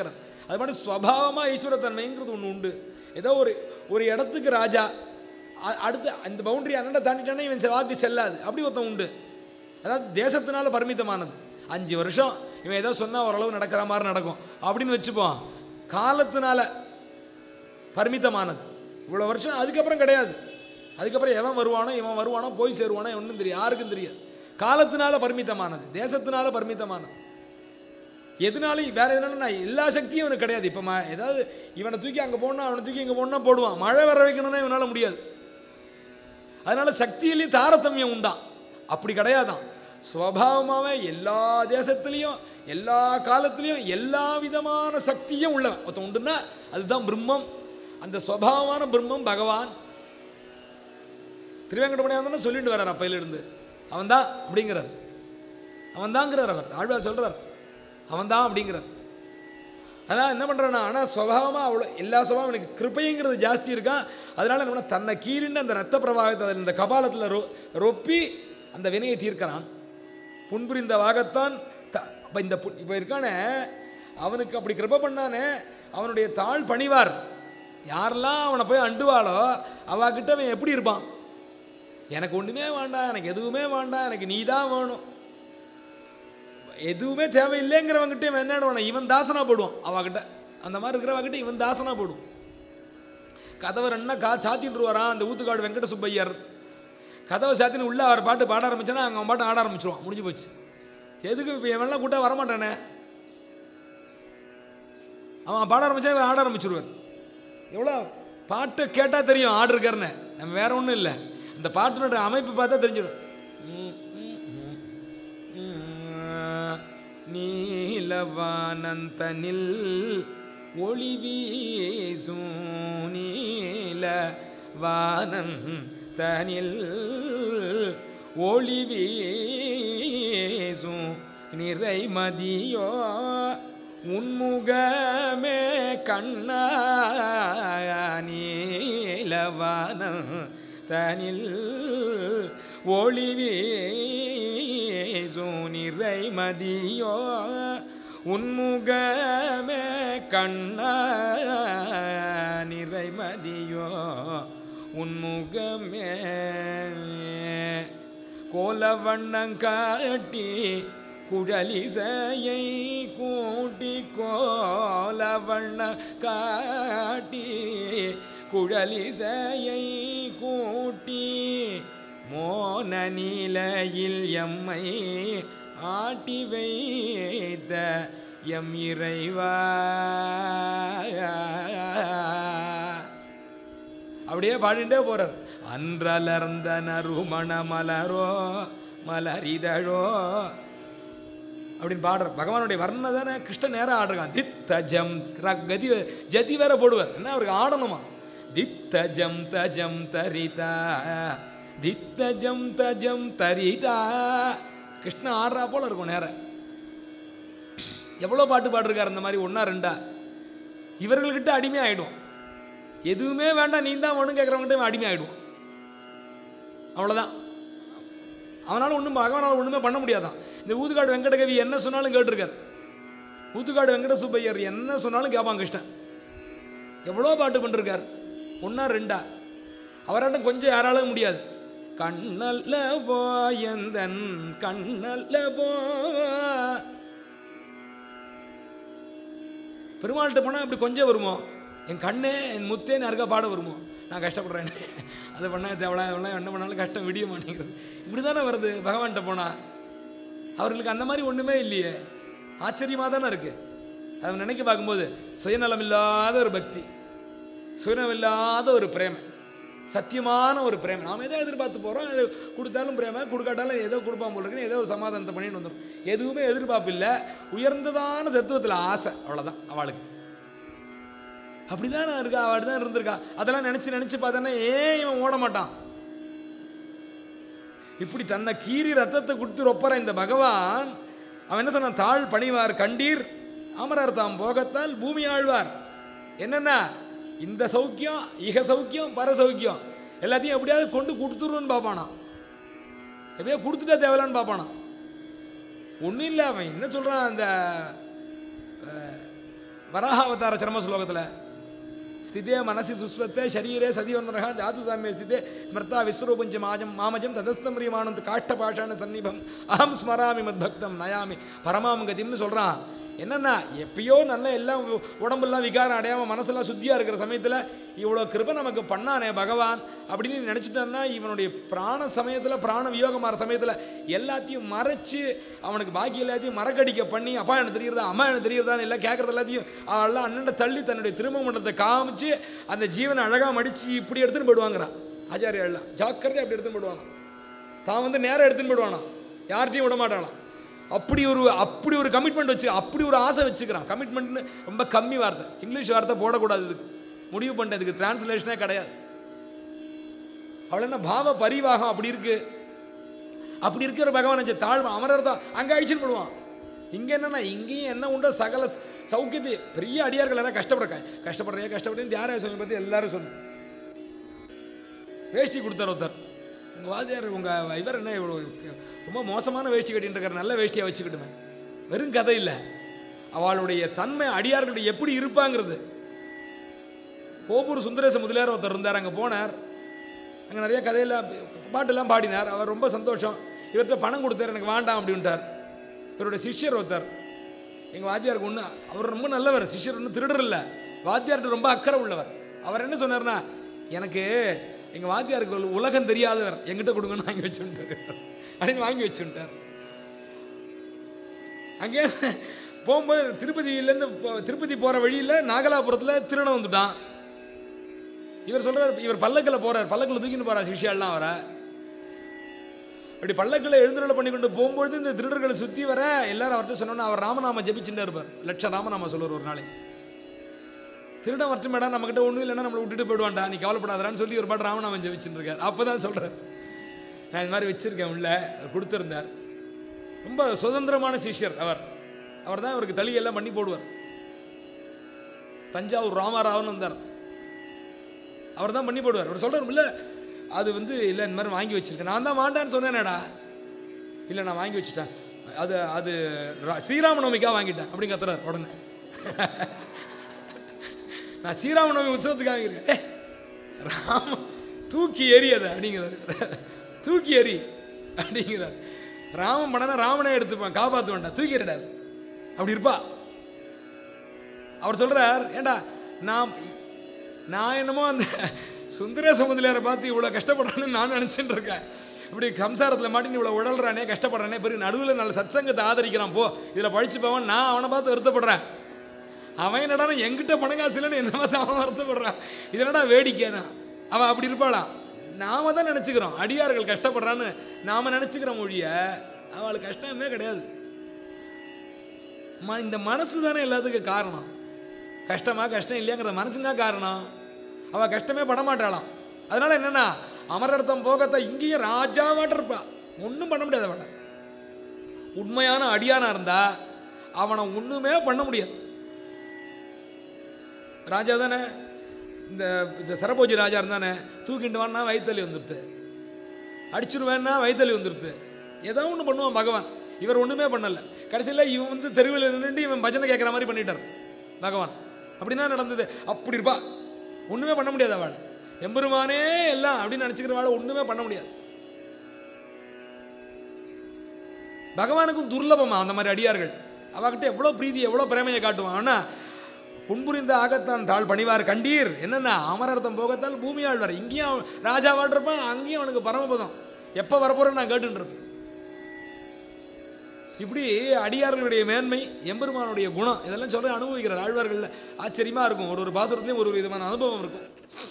அது மாதிரி ஸ்வபாவமாக ஈஸ்வரத்தன்மைங்கிறது ஒன்று உண்டு ஏதோ ஒரு ஒரு இடத்துக்கு ராஜா அ- அடுத்து அந்த பவுண்டரி அண்ணன் தாண்டிட்டானே இவன் செ- வாக்கு செல்லாது அப்படி ஒருத்தன் உண்டு அதாவது தேசத்தினால பரிமிதமானது அஞ்சு வருஷம் இவன் ஏதோ சொன்னால் ஓரளவு நடக்கிற மாதிரி நடக்கும் அப்படின்னு வச்சுப்போம் காலத்தினால பரிமிதமானது இவ்வளோ வருஷம் அதுக்கப்புறம் கிடையாது அதுக்கப்புறம் எவன் வருவானோ இவன் வருவானோ போய் சேருவானோ ஒன்றும் தெரியும் யாருக்கும் தெரியாது காலத்தினால பரிமிதமானது தேசத்தினால பரிமிதமானது எதுனாலும் வேற எதுனாலும் நான் எல்லா சக்தியும் இவனுக்கு கிடையாது இப்போ ம ஏதாவது இவனை தூக்கி அங்கே போடணும் அவனை தூக்கி இங்கே போடணும் போடுவான் மழை வர வைக்கணும்னா இவனால் முடியாது அதனால சக்தியிலையும் தாரதமியம் உண்டாம் அப்படி கிடையாதான் சுவாவமாகவே எல்லா தேசத்துலேயும் எல்லா காலத்துலேயும் எல்லா விதமான சக்தியும் உள்ளவன் ஒருத்தன் உண்டுன்னா அதுதான் பிரம்மம் அந்த சுவாவமான பிரம்மம் பகவான் திருவேங்கடமணியாந்தன சொல்லிட்டு வர்றார் அப்பையிலிருந்து அவன் தான் அப்படிங்கிறார் அவன் தாங்கிறார் அவர் ஆழ்வார் சொல்றார் அவன் தான் அப்படிங்கிறார் ஆனால் என்ன பண்ணுறான்னா ஆனால் சுவாவமாக அவ்வளோ எல்லா சுபாவம் எனக்கு கிருப்பைங்கிறது ஜாஸ்தி இருக்கான் அதனால என்ன பண்ணா, தன்னை கீறின்னு அந்த ரத்த பிரவாகத்தை அதில் இந்த கபாலத்தில் ரொ ரொப்பி அந்த வினையை தீர்க்கிறான் புன்புரிந்த வாகத்தான் த அப்போ இந்த புன் இப்போ இருக்கானே அவனுக்கு அப்படி கிருபை பண்ணானே அவனுடைய தாழ் பணிவார் யாரெல்லாம் அவனை போய் அண்டுவாளோ அவகிட்ட அவன் எப்படி இருப்பான் எனக்கு ஒன்றுமே வேண்டாம் எனக்கு எதுவுமே வேண்டாம் எனக்கு நீ தான் வேணும் எதுவுமே தேவையில்லைங்கிறவங்கிட்ட இவன் என்ன பண்ணுவான் இவன் தாசனா போடுவான் அவகிட்ட அந்த மாதிரி இருக்கிறவங்கிட்ட இவன் தாசனா போடுவான் கதவை ரெண்டா கா சாத்திட்டு வரான் அந்த ஊத்துக்காடு வெங்கட சுப்பையர் கதவை சாத்தின்னு உள்ள அவர் பாட்டு பாட ஆரம்பிச்சானா அங்கே அவன் பாட்டு ஆட ஆரம்பிச்சிருவான் முடிஞ்சு போச்சு எதுக்கு இப்போ இவன்லாம் கூட்டா வரமாட்டானே அவன் பாட ஆரம்பிச்சா இவன் ஆட ஆரம்பிச்சிருவார் எவ்வளோ பாட்டை கேட்டால் தெரியும் ஆடிருக்காருன்னு நம்ம வேற ஒன்றும் இல்லை அந்த பாட்டினோட அமைப்பு பார்த்தா தெரிஞ்சிடும் ம், ம், ம், ம். நீலவானந்தனில் ஒளி வீசும் நீல வானன் தனில் ஒளி வீசும் நிறைமதியோ உன்முகமே கண்ணா நீலவானன் தனில் ஒளி வீசும் நிறைமதியோ உன்முகமே கண்ணா நிறைமதியோ உன்முகமே கோலவண்ணங்காட்டி குழலிசையை கூட்டி கோலவண்ண காட்டி குழலிசையை கூட்டி மோன நிலையில் எம்மை ஆட்டி வைத்த எம் இறைவா அப்படியே பாடிட்டே போறார் அன்றலர்ந்த நறுமண மலரோ மலரிதழோ அப்படின்னு பாடுற பகவானுடைய வர்ணனை தானே கிருஷ்ணன் நேரம் ஆடுறான் தித்த ஜம் ர- கதி ஜதி வேற போடுவார் என்ன அவருக்கு ஆடணுமா தித்த ஜம் தஜம் தரிதா தித்த ஜம் தஜம் தரிதா கிருஷ்ணன் ஆடுறா போல இருக்கும் நேரம் எவ்வளோ பாட்டு பாடிருக்காரு அந்த மாதிரி ஒன்றா ரெண்டா இவர்கள்கிட்ட அடிமை ஆயிடும் எதுவுமே வேண்டாம் நீ தான் ஒன்றும் கேட்குறவங்ககிட்ட இவன் அடிமை ஆயிடுவான் அவ்வளோதான் அவனால் ஒன்றும் பகவானால் ஒன்றுமே பண்ண முடியாதான் இந்த ஊதுகாடு வெங்கடகவி என்ன சொன்னாலும் கேட்டிருக்கார் ஊத்துக்காடு வெங்கட சுப்பையர் என்ன சொன்னாலும் கேட்பான் கிருஷ்ணன் எவ்வளோ பாட்டு பண்ணிருக்கார் ஒன்றா ரெண்டா அவராட்டம் கொஞ்சம் யாராலும் முடியாது கண்ணல்ல போயந்தன் கண்ணல்ல போ பெருமாள்கிட்ட போனால் அப்படி கொஞ்சம் வருமோ என் கண்ணே என் முத்தேன்னு யாருக்கா பாட வருமோ நான் கஷ்டப்படுறேன் அதை பண்ண தேவலா எவ்வளோ என்ன பண்ணாலும் கஷ்டம் விடிய மாட்டேங்கிறது இப்படி தானே வருது பகவான்கிட்ட போனால் அவர்களுக்கு அந்த மாதிரி ஒன்றுமே இல்லையே ஆச்சரியமாக தானே இருக்குது அதை நினைக்க பார்க்கும்போது சுயநலம் இல்லாத ஒரு பக்தி சுயநலம் இல்லாத ஒரு பிரேமை சத்தியமான ஒரு பிரேமை நாம் எதோ எதிர்பார்த்து போகிறோம் அது கொடுத்தாலும் பிரேமை கொடுக்காட்டாலும் ஏதோ கொடுப்பான் போல இருக்குன்னு ஏதோ ஒரு சமாதானத்தை பண்ணிட்டு வந்துடும் எதுவுமே எதிர்பார்ப்பு இல்லை உயர்ந்ததான தத்துவத்தில் ஆசை அவ்வளோதான் அவளுக்கு அப்படிதான் இருக்கா அவள் தான் இருந்திருக்கா அதெல்லாம் நினச்சி நினச்சி பார்த்தோன்னா ஏன் இவன் ஓட மாட்டான் இப்படி தன்னை கீறி ரத்தத்தை கொடுத்து ரொப்பற இந்த பகவான் அவன் என்ன சொன்னான் தாழ் பணிவார் கண்டீர் அமரர் தாம் போகத்தால் பூமி ஆழ்வார் என்னென்ன இந்த சௌக்கியம் இக சௌக்கியம் பர சௌக்கியம் எல்லாத்தையும் எப்படியாவது கொண்டு கொடுத்துருன்னு பார்ப்பானா எப்படியா கொடுத்துட்டா தேவையில்லான்னு பார்ப்பானா ஒன்றும் இல்லை அவன் என்ன சொல்கிறான் அந்த அஹ், வராகாவதார சர்ம ஸ்லோகத்தில் ஸ்திதே மனசி சுஸ்வத்தே சரீரே சதியோன்னரக தாது சாமிய ஸ்திதே ஸ்மிருதா விஸ்வரூபஞ்ச மாஜம் மாமஜம் ததஸ்தம் ரியமானந்த் காஷ்ட பாஷான சந்நிபம் அகம் ஸ்மராமி மத்பக்தம் நயாமி பரமாம் கதிம்னு சொல்கிறான் என்னன்னா எப்பயோ நல்ல எல்லாம் உ- உடம்பெல்லாம் விகாரம் அடையாமல் மனசெல்லாம் சுத்தியாக இருக்கிற சமயத்தில் இவ்வளோ கிருபை நமக்கு பண்ணானே பகவான் அப்படின்னு நீ நினச்சிட்டான்னா இவனுடைய பிராண சமயத்தில் பிராண வியோகமாகிற சமயத்தில் எல்லாத்தையும் மறைச்சு அவனுக்கு பாக்கி எல்லாத்தையும் மறக்கடிக்க பண்ணி அப்பா எனக்கு தெரியுறதா அம்மா எனக்கு தெரியுறதான்னு எல்லாம் கேட்குறது எல்லாத்தையும் அவெல்லாம் அண்ணன் தள்ளி தன்னுடைய திரும்ப மண்டலத்தை காமிச்சு அந்த ஜீவனை அழகாக மடித்து இப்படி எடுத்துன்னு போயிடுவாங்கிறான் ஆச்சாரியெல்லாம் ஜாக்கிரதை அப்படி எடுத்துன்னு போயிடுவாங்க தான் வந்து நேரம் எடுத்துன்னு போயிடுவானா யார்கிட்டையும் விட மாட்டானாம் அப்படி ஒரு அப்படி ஒரு கமிட்மெண்ட் வச்சு அப்படி ஒரு ஆசை வச்சுக்கிறான் கமிட்மெண்ட்னு ரொம்ப கம்மி வார்த்தை இங்கிலீஷ் வார்த்தை போடக்கூடாது இதுக்கு முடிவு பண்ணிட்டேன் இதுக்கு டிரான்ஸ்லேஷனே கிடையாது அவள் என்ன பாவ பரிவாகம் அப்படி இருக்கு அப்படி இருக்கிற பகவான் நினைச்ச தாழ்வு அமரர் தான் அங்கே அழிச்சுன்னு போடுவான் இங்கே என்னன்னா இங்கேயும் என்ன உண்டோ சகல ச- சௌக்கியத்தை பெரிய அடியார்கள் எல்லாம் கஷ்டப்படுறாங்க கஷ்டப்படுறியா கஷ்டப்படுறேன் தியாராய சுவாமி பற்றி எல்லாரும் சொல்லு வேஷ்டி கொடுத்தார் ஒருத்தர் உங்கள் வாத்தியார் உங்கள் இவர் என்ன இவ்வளோ ரொம்ப மோசமான வேஷ்டி கட்டின்னு இருக்கார் நல்ல வேஷ்டியாக வச்சுக்கிட்டுமே வெறும் கதை இல்லை அவளுடைய தன்மை அடியார்களுடைய எப்படி இருப்பாங்கிறது கோபூர் சுந்தரேச முதலியார் ஒருத்தர் இருந்தார் அங்கே போனார் அங்கே நிறைய கதையெல்லாம் பாட்டெல்லாம் பாடினார் அவர் ரொம்ப சந்தோஷம் இவர்கிட்ட பணம் கொடுத்தார் எனக்கு வேண்டாம் அப்படின்ட்டார் இவருடைய சிஷ்யர் ஒருத்தர் எங்கள் வாத்தியாருக்கு ஒன்று அவர் ரொம்ப நல்லவர் சிஷ்யர் ஒன்றும் திருடர் இல்லை வாத்தியார்கிட்ட ரொம்ப அக்கறை உள்ளவர் அவர் என்ன சொன்னார்னா எனக்கு எங்கள் வாத்தியாருக்கு ஒரு உலகம் தெரியாதவர் எங்கிட்ட கொடுங்கன்னு வாங்கி வச்சுட்டார் அப்படின்னு வாங்கி வச்சுட்டார் அங்கே போகும்போது திருப்பதியிலேருந்து போ- திருப்பதி போகிற வழியில் நாகலாபுரத்தில் திருடன் வந்துட்டான் இவர் சொல்றார் இவர் பல்லக்கில் போறார் பல்லக்கில் தூக்கின்னு போறார் சிஷ்யாலாம் வர அப்படி பல்லக்கில் எழுந்துருளை பண்ணி கொண்டு போகும்பொழுது இந்த திருடர்களை சுற்றி வர எல்லாரும் அவர்கிட்ட சொன்னோன்னா அவர் ராமநாம ஜெபிச்சுட்டே இருப்பார் லட்சம் ராமநாம சொல்லுவார் ஒரு நாளைக்கு திருடன் வரட்டும் மேடம் நம்மக்கிட்ட ஒன்றும் இல்லைன்னா நம்மளை விட்டுட்டு போயிடுவான்டா நீ கவலைப்படாதான்னு சொல்லி ஒரு பாட்டு ராமநாமம் ஜெபிச்சுட்டு இருக்கார் அப்போ தான் சொல்கிறார் நான் இந்த மாதிரி வச்சுருக்கேன் உள்ள கொடுத்துருந்தார் ரொம்ப சுதந்திரமான சிஷ்யர் அவர் அவர் தான் இவருக்கு தளி எல்லாம் பண்ணி போடுவார் தஞ்சாவூர் ராமாராவன் வந்தார் அவர் தான் பண்ணி போடுவார் அவர் சொல்கிறார் இல்லை அது வந்து இல்லை இந்த மாதிரி வாங்கி வச்சிருக்கேன் நான் தான் வாண்டான்னு சொன்னேனேடா இல்லை நான் வாங்கி வச்சுட்டேன் அது அது ரா- ஸ்ரீராமநவமிக்காக வாங்கிட்டேன் அப்படின்னு கத்துறார் உடனே நான் ஸ்ரீராமநவமி உற்சவத்துக்காக வாங்கியிருக்கேன் ஏ ராம தூக்கி எறி அதை அப்படிங்கிறார் தூக்கி எறி அப்படிங்கிறார் ராமன் படனா ராமனே எடுத்துப்பான் காப்பாற்ற வேண்டாம் தூக்கி எறிடாது அப்படி இருப்பா அவர் சொல்றார் ஏண்டா நான் நான் என்னமோ அந்த சுந்தரேச முதலியாரை பார்த்து இவ்வளோ கஷ்டப்படுறான்னு நான் நினச்சிட்டு இருக்கேன் இப்படி சம்சாரத்தில் மாட்டின்னு இவ்வளோ உடல்றானே கஷ்டப்படுறானே பெரிய நடுவில் நல்ல சத்சங்கத்தை ஆதரிக்கிறான் போ இதில் பழிச்சு போவான் நான் அவனை பார்த்து வருத்தப்படுறேன் அவன் என்னடா என்கிட்ட பணம் காசு இல்லைன்னு என்ன பார்த்து அவன் வருத்தப்படுறான் இது என்னடா வேடிக்கைனா அவன் அப்படி இருப்பாளாம் நாம தான் நினச்சிக்கிறோம் அடியார்கள் கஷ்டப்படுறான்னு நாம நினச்சிக்கிறோம் மொழிய அவளுக்கு கஷ்டமே கிடையாது ம இந்த மனசு தானே எல்லாத்துக்கும் காரணம் கஷ்டமா கஷ்டம் இல்லையாங்கிற மனசுங்க காரணம் அவள் கஷ்டமே பட மாட்டாளாம் அதனால என்னன்னா அமரர்த்தம் போகத்தை இங்கேயும் ராஜாவாட்ட இருப்பா ஒன்றும் பண்ண முடியாது அவளை உண்மையான அடியானா இருந்தா அவனை ஒன்றுமே பண்ண முடியாது ராஜா தானே இந்த இந்த சரபோஜி ராஜா இருந்தானே தூக்கிட்டு வான்னா வயிற்றுலி வந்துடுது அடிச்சிருவேன்னா வயிற்றுலி வந்துடுது ஏதோ ஒன்று பண்ணுவான் பகவான் இவர் ஒன்றுமே பண்ணலை கடைசியில் இவன் வந்து தெருவில் நின்றுட்டு இவன் பஜனை கேட்குற மாதிரி பண்ணிட்டார் பகவான் அப்படின்னா நடந்தது அப்படி இருப்பா ஒன்றுமே பண்ண முடியாது அவளை எம்பெருமானே எல்லாம் அப்படின்னு நினச்சிக்கிறவாளை ஒன்றுமே பண்ண முடியாது பகவானுக்கும் துர்லபமா அந்த மாதிரி அடியார்கள் அவகிட்ட எவ்வளோ பிரீதி எவ்வளோ பிரேமையை காட்டுவான் ஆனால் புன்புரிந்த ஆகத்தான் தாழ் பணிவார் கண்டீர் என்னென்ன அமரர்த்தம் போகத்தால் பூமி ஆழ்வார் இங்கேயும் அவன் ராஜாவாட்டு இருப்பான் அங்கேயும் அவனுக்கு பரமபதம் எப்போ வரப்போறேன்னு நான் கேட்டுட்டு இருப்பேன் இப்படி அடியார்களுடைய மேன்மை எம்பெருமானுடைய குணம் இதெல்லாம் சொல்ல அனுபவிக்கிறார் ஆழ்வார்களில் ஆச்சரியமா இருக்கும் ஒரு ஒரு பாசுரத்துலையும் ஒரு ஒரு விதமான அனுபவம் இருக்கும்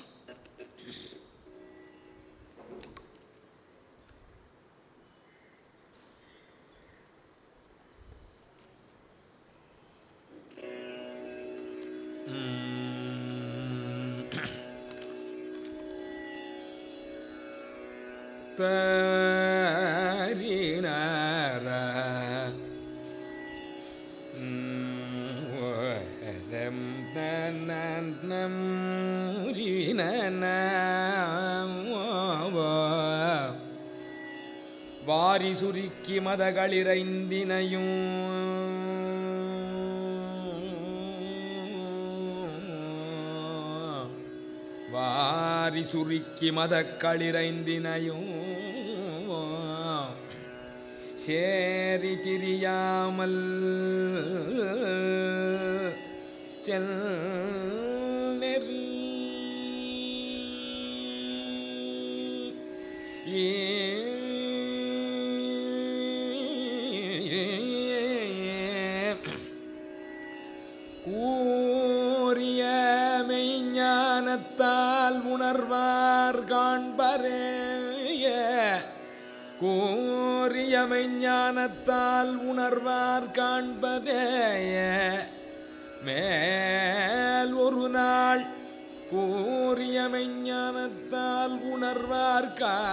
தரினார வாரி சுருக்கி மதகளிரைந்தினையும் வாரி சுருக்கி மதக்களிரைந்தினையும் சேரி திரியாமல் செல்நெறி கூறிய மெய்ஞானத்தால் உணர்வார் காண்பரேய கூறிய மெய்ஞானத்தால் உணர்வார் காண்பதேய மேல் ஒரு நாள் கூறிய மெய்ஞானத்தால் உணர்வார்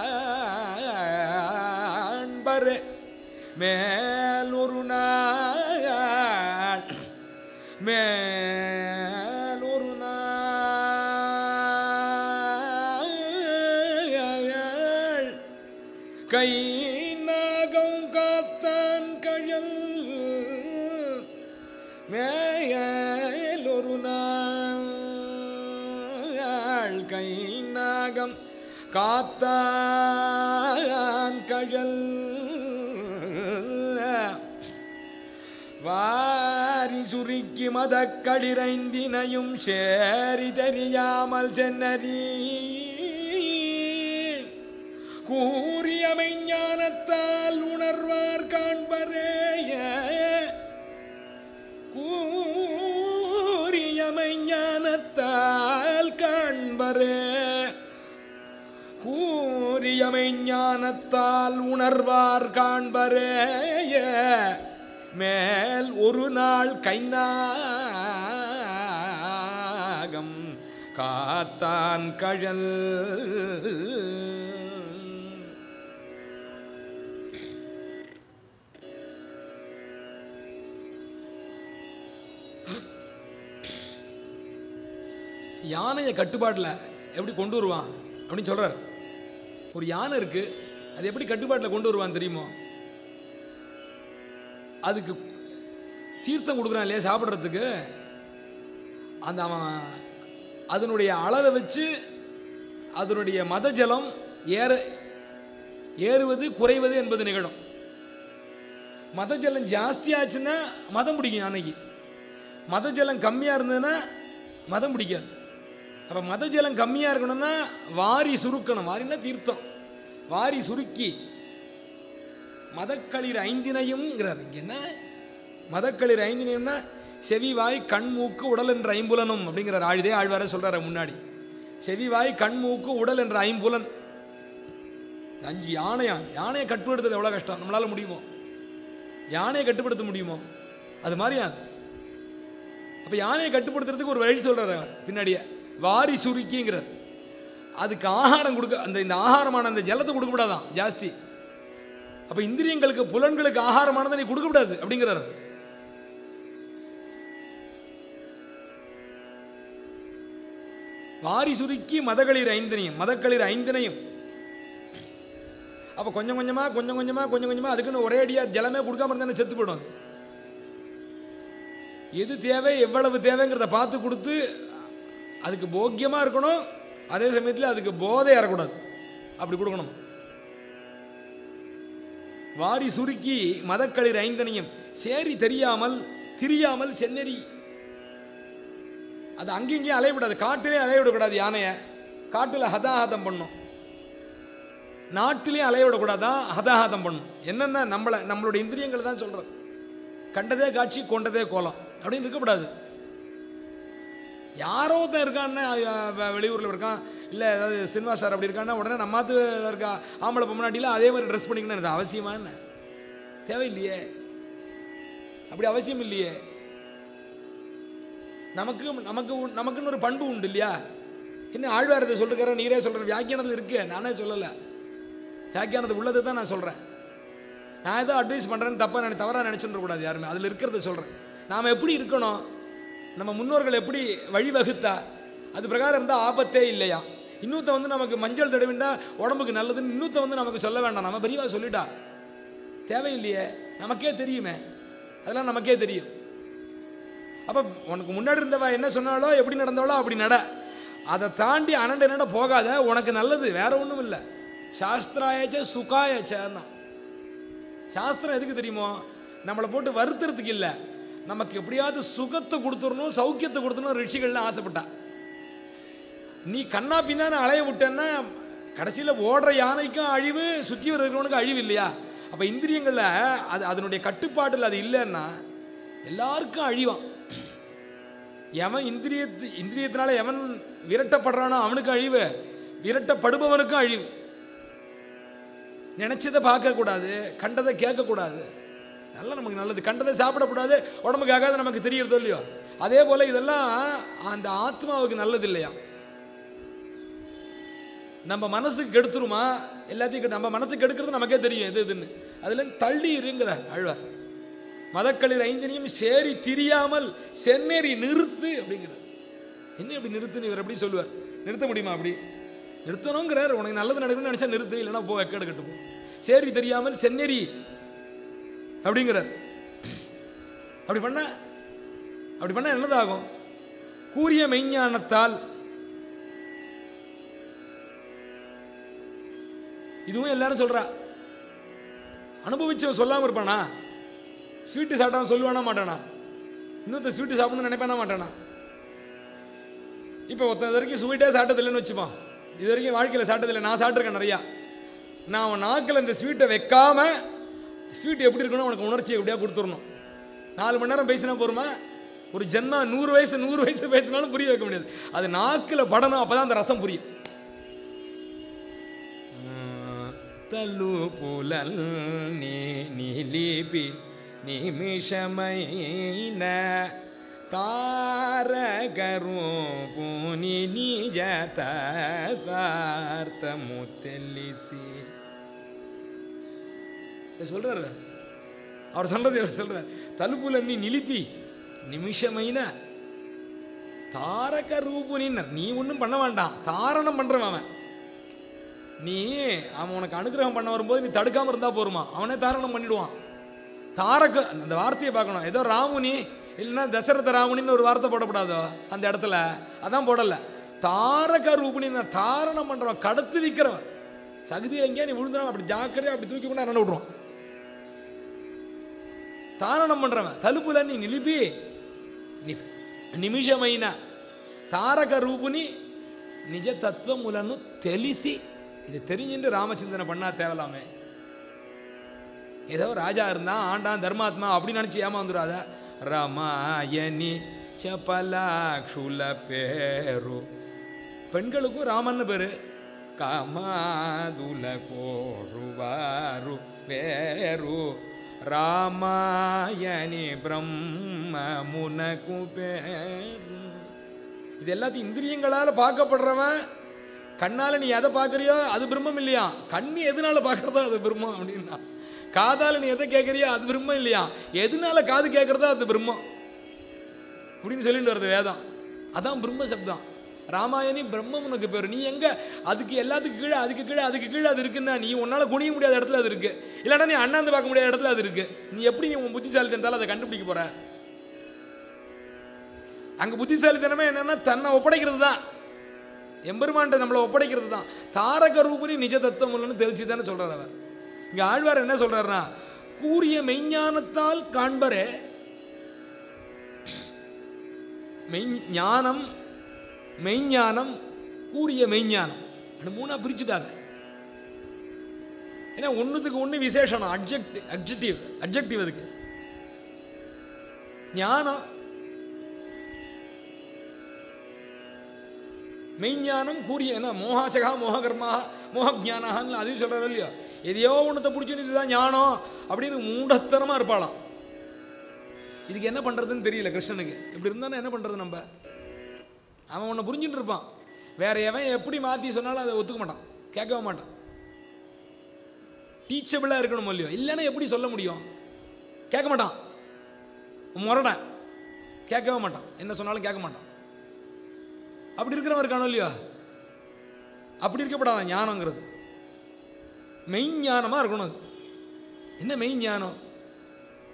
காண்பரே மேல் ஒரு நாள் மேல் ஒரு நாள் கை நாகம் காத்தான் கழல் மேல் ஒரு நாள் கை நாகம் காத்தான் கழல் வாரி சுருக்கி மதக்களிரைந்தினையும் சேரி தெரியாமல் சென்னறி கூறிய மெஞ்ஞானத்தால் உணர்வார் காண்பரேய கூறிய மெஞ்ஞானத்தால் காண்பரே கூறியமை ஞானத்தால் உணர்வார் காண்பரேய மேல் ஒரு நாள் கைநாகம் காத்தான் கழல் யானையை கட்டுப்பாட்டில் எப்படி கொண்டு வருவான் அப்படின்னு சொல்றார் ஒரு யானை இருக்கு அது எப்படி கட்டுப்பாட்டில் கொண்டு வருவான் தெரியுமோ அதுக்கு தீர்த்தம் கொடுக்குறான் இல்லையா சாப்பிட்றதுக்கு அந்த அவன் அதனுடைய அளவை வச்சு அதனுடைய மத ஜலம் ஏற ஏறுவது குறைவது என்பது நிகழும் மத ஜலம் ஜாஸ்தியாச்சுன்னா மதம் பிடிக்கும் யானைக்கு மத ஜலம் கம்மியாக இருந்ததுன்னா மதம் பிடிக்காது அப்போ மத ஜலம் கம்மியாக இருக்கணும்னா வாரி சுருக்கணும் வாரின்னா தீர்த்தம் வாரி சுருக்கி மதக்களிர் ஐந்தினையும்ங்கிறார் இங்க என்ன மதக்களிர் ஐந்தினையும்னா செவி வாய் கண் மூக்கு உடல் என்ற ஐம்புலனும் அப்படிங்கிறார் ஆழ்தே ஆழ்வார சொல்றாரு முன்னாடி செவி வாய் கண் மூக்கு உடல் என்ற ஐம்புலன் இந்த அஞ்சு யானையா யானையை கட்டுப்படுத்துறது எவ்வளோ கஷ்டம் நம்மளால முடியுமோ யானையை கட்டுப்படுத்த முடியுமோ அது மாதிரியா அப்போ யானையை கட்டுப்படுத்துறதுக்கு ஒரு வழி சொல்றாரு அவர் பின்னாடியே வாரி சுருக்கிங்கிறார் அதுக்கு ஆகாரம் கொடுக்க அந்த இந்த ஆகாரமான அந்த ஜலத்தை கொடுக்கக்கூடாதான் ஜாஸ்தி அப்ப இந்திரியங்களுக்கு புலன்களுக்கு ஆகாரமானதை நீ கொடுக்கக்கூடாது அப்படிங்கிறார் வாரி சுருக்கி மதகளிர் ஐந்தினையும் மதக்களிர் ஐந்தினையும் அப்ப கொஞ்சம் கொஞ்சமா கொஞ்சம் கொஞ்சமா கொஞ்சம் கொஞ்சமா அதுக்குன்னு ஒரே அடியா ஜலமே கொடுக்காம இருந்தா செத்து போயிடும் அது. எது தேவை எவ்வளவு தேவைங்கிறத பார்த்து கொடுத்து அதுக்கு போக்கியமா இருக்கணும் அதே சமயத்தில் அதுக்கு போதை ஏறக்கூடாது அப்படி கொடுக்கணும் வாரி சுருக்கி மதக்களிர் ஐந்தனையும் சேரி தெரியாமல் திரியாமல் சென்னறி அது அங்கேயும் இங்கேயும் அலையவிடாது காட்டிலே அலைய விடக்கூடாது யானையை காட்டில் ஹதாஹதம் பண்ணும் நாட்டிலையும் அலைய விடக்கூடாதான் ஹதாஹதம் பண்ணும் என்னென்ன நம்மளை நம்மளுடைய இந்திரியங்களை தான் சொல்கிறேன் கண்டதே காட்சி கொண்டதே கோலம் அப்படின்னு இருக்கக்கூடாது யாரோ ஒருத்தன் இருக்கான்னு வெளியூரில் இருக்கான் இல்லை ஏதாவது சினிமா ஸ்டார் அப்படி இருக்கான்னா உடனே நம்மாத்து இருக்கா ஆம்பளை பொம்னாட்டியில் அதே மாதிரி ட்ரெஸ் பண்ணிக்கணும் இது அவசியமா என்ன தேவையில்லையே அப்படி அவசியம் இல்லையே நமக்கு நமக்கு உ- நமக்குன்னு ஒரு பண்பு உண்டு இல்லையா என்ன ஆழ்வாரத்தை சொல்லிருக்கிற நீரே சொல்கிற வியாக்கியானத்தில் இருக்கு நானே சொல்லலை வியாக்கியானது உள்ளதை தான் நான் சொல்கிறேன் நான் ஏதோ அட்வைஸ் பண்ணுறேன்னு தப்பாக நினை தவறாக நினச்சிட்டு கூடாது யாருமே அதில் இருக்கிறத சொல்கிறேன் நாம் எப்படி இருக்கணும் நம்ம முன்னோர்கள் எப்படி வழிவகுத்தா அது பிரகாரம் இருந்தால் ஆபத்தே இல்லையா இன்னொருத்த வந்து நமக்கு மஞ்சள் தடவிண்டா உடம்புக்கு நல்லதுன்னு இன்னொருத்த வந்து நமக்கு சொல்ல வேண்டாம் நம்ம பெரியவா சொல்லிட்டா தேவையில்லையே நமக்கே தெரியுமே அதெல்லாம் நமக்கே தெரியும் அப்போ உனக்கு முன்னாடி இருந்தவா என்ன சொன்னாலோ எப்படி நடந்தாலோ அப்படி நட அதை தாண்டி அனண்ட நட போகாத உனக்கு நல்லது வேற ஒன்றும் இல்லை சாஸ்திராயச்ச சுகாயச்சன்னா சாஸ்திரம் எதுக்கு தெரியுமோ நம்மளை போட்டு வருத்துறதுக்கு இல்லை நமக்கு எப்படியாவது சுகத்தை கொடுத்துடணும் சௌக்கியத்தை கொடுத்துடணும் ரிஷிகள்லாம் ஆசைப்பட்டா நீ கண்ணா பின்னான்னு அலைய விட்டேன்னா கடைசியில் ஓடுற யானைக்கும் அழிவு சுற்றி இருக்கிறவனுக்கு அழிவு இல்லையா அப்போ இந்திரியங்களில் அது அதனுடைய கட்டுப்பாட்டில் அது இல்லைன்னா எல்லாருக்கும் அழிவான் எவன் இந்திரியத்து இந்திரியத்தினால எவன் விரட்டப்படுறானோ அவனுக்கு அழிவு விரட்டப்படுபவனுக்கும் அழிவு நினைச்சதை பார்க்கக்கூடாது கண்டதை கேட்கக்கூடாது நல்லா நமக்கு நல்லது கண்டதை சாப்பிடக்கூடாது உடம்புக்கு ஆகாது நமக்கு தெரியறதோ இல்லையோ அதே போல் இதெல்லாம் அந்த ஆத்மாவுக்கு நல்லது இல்லையா நம்ம மனசுக்கு கெடுத்துருமா எல்லாத்தையும் கெடு- நம்ம மனசுக்கு கெடுக்கிறது நமக்கே தெரியும் எது எதுன்னு அதில் தள்ளி இருங்கிற அழ்வார் மதக்களிர் ஐந்தனையும் சேரி திரியாமல் சென்னேறி நிறுத்து அப்படிங்கிறார் என்ன இப்படி நிறுத்துன்னு இவர் எப்படி சொல்லுவார் நிறுத்த முடியுமா அப்படி நிறுத்தணுங்கிறார் உனக்கு நல்லது நடக்கணும்னு நினச்சா நிறுத்து இல்லைன்னா போ எக்கேடு கட்டு போ சேரி தெரியாமல் சென்னேறி அப்படிங்கிறார் அப்படி பண்ண அப்படி பண்ண என்னதாகும் கூறிய மெய்ஞானத்தால் இதுவும் எல்லாரும் சொல்றா அனுபவிச்சவன் சொல்லாமல் இருப்பானா ஸ்வீட்டு சாப்பிட்டான் சொல்லுவானா மாட்டானா இன்னொருத்த ஸ்வீட்டு சாப்பிடணும்னு நினைப்பானா மாட்டானா இப்போ ஒருத்தன் இது வரைக்கும் ஸ்வீட்டே சாப்பிட்டதில்லைன்னு வச்சுப்பான் இது வரைக்கும் வாழ்க்கையில் சாப்பிட்டதில்லை நான் சாப்பிட்ருக்கேன் நிறையா நான் அவன் நாக்கில் இந்த ஸ்வீட்டை வைக்காம ஸ்வீட் எப்படி இருக்கணும் அவனுக்கு உணர்ச்சி எப்படியா கொடுத்துடணும் நாலு மணி நேரம் பேசினா போருமா ஒரு ஜென்மா நூறு வயசு நூறு வயசு பேசினாலும் புரிய வைக்க முடியாது அது நாக்கில் படணும் அப்போ தான் அந்த ரசம் புரியும் తలుపులల్ నీ నిలిపి నిమిషమైన తారకరూపుని నిజ తత్వార్థము తెలిసి இதை சொல்றாரு அவர் சொல்றது இவர் சொல்றார் தலுப்புலన్నీ நிலிப்பி நிமிஷமைன தாரக ரூபுனின்னர் நீ ஒன்றும் பண்ண வேண்டாம் தாரணம் பண்றவன் அவன் நீ அவன் உனக்கு அனுகிரகம் பண்ண வரும்போது நீ தடுக்காம இருந்தா போருமா அவனே தாரணம் பண்ணிடுவான் தாரக அந்த வார்த்தையை பார்க்கணும் ஏதோ ராமுனி இல்லைன்னா தசரத ராமுனின்னு ஒரு வார்த்தை போடக்கூடாதோ அந்த இடத்துல அதான் போடல தாரக ரூபினின்னு தாரணம் பண்றவன் கடத்து விற்கிறவன் சகுதி எங்கேயா நீ விழுந்துறான் அப்படி ஜாக்கிரதையா அப்படி தூக்கி கொண்டு என்ன விட்ருவான் தாரணம் பண்றவன் தலுப்புல நீ நிலிபி ని- నిమిషమైన తారక రూపుని నిజ తత్వములను తెలిసి இது தெரிஞ்சுட்டு ராமச்சந்திரனை பண்ணா தேவலாமே ஏதோ ராஜா இருந்தான் ஆண்டான் தர்மாத்மா அப்படி நினச்சி ஏமாந்துடாத ரமாயணி சபலாக்ஷுல பேரு பெண்களுக்கும் ராமன்னு பேரு காமாதுல கோருவாரு வேரு ராமாயணி பிரம்மமுனக்கு பேரு இது எல்லாத்தையும் இந்திரியங்களால் பார்க்கப்படுறவன் கண்ணால் நீ எதை பார்க்குறியோ அது பிரம்மம் இல்லையா கண்ணு எதனால பார்க்குறதோ அது பிரம்மம் அப்படின்னா காதால் நீ எதை கேட்குறியோ அது பிரம்மம் இல்லையா எதனால காது கேட்குறதோ அது பிரம்மம் அப்படின்னு சொல்லிட்டு வருது வேதம் அதான் பிரம்ம சப்தம் ராமாயணி பிரம்மம் உனக்கு பேர் நீ எங்க அதுக்கு எல்லாத்துக்கு கீழே அதுக்கு கீழே அதுக்கு கீழே அது இருக்குன்னா நீ உன்னால குனிய முடியாத இடத்துல அது இருக்கு இல்லைன்னா நீ அண்ணாந்து பார்க்க முடியாத இடத்துல அது இருக்கு நீ எப்படி நீ உன் புத்திசாலித்தனத்தால் அதை கண்டுபிடிக்க போற அங்க புத்திசாலித்தனமே என்னன்னா தன்னை ஒப்படைக்கிறது தான் எம்பெருமான்ட்ட நம்மளை ஒப்படைக்கிறது தான் தாரக ரூபனி நிஜ தத்துவம் இல்லைன்னு தெரிச்சு தானே சொல்றார் அவர் இங்க ஆழ்வார் என்ன சொல்றாருன்னா கூறிய மெய்ஞானத்தால் காண்பரே மெய் ஞானம் மெய்ஞானம் கூறிய மெய்ஞானம் அது மூணா பிரிச்சுட்டாங்க ஏன்னா ஒன்றுத்துக்கு ஒன்று விசேஷனம் அட்ஜெக்ட் அட்ஜெக்டிவ் அட்ஜெக்டிவ் அதுக்கு ஞானம் மெய்ஞானம் கூறிய என்ன மோகாசகா மோககர்மா மோகஜானகான்னு அதையும் சொல்கிறாரு இல்லையோ எதையோ ஒன்றத்தை பிடிச்சுன்னு இதுதான் ஞானம் அப்படின்னு மூடத்தனமாக இருப்பாளாம் இதுக்கு என்ன பண்ணுறதுன்னு தெரியல கிருஷ்ணனுக்கு இப்படி இருந்தானே என்ன பண்ணுறது நம்ம அவன் உன்னை புரிஞ்சுட்டு இருப்பான் வேற எவன் எப்படி மாற்றி சொன்னாலும் அதை ஒத்துக்க மாட்டான் கேட்கவே மாட்டான் டீச்சபிளாக இருக்கணும் இல்லையோ இல்லைன்னா எப்படி சொல்ல முடியும் கேட்க மாட்டான் முரடன் கேட்கவே மாட்டான் என்ன சொன்னாலும் கேட்க மாட்டான் அப்படி இருக்கிறவன் இருக்கானோ இல்லையோ அப்படி இருக்கப்படாதான் ஞானங்கிறது மெய்ஞானமாக இருக்கணும் அது என்ன மெய்ஞானம்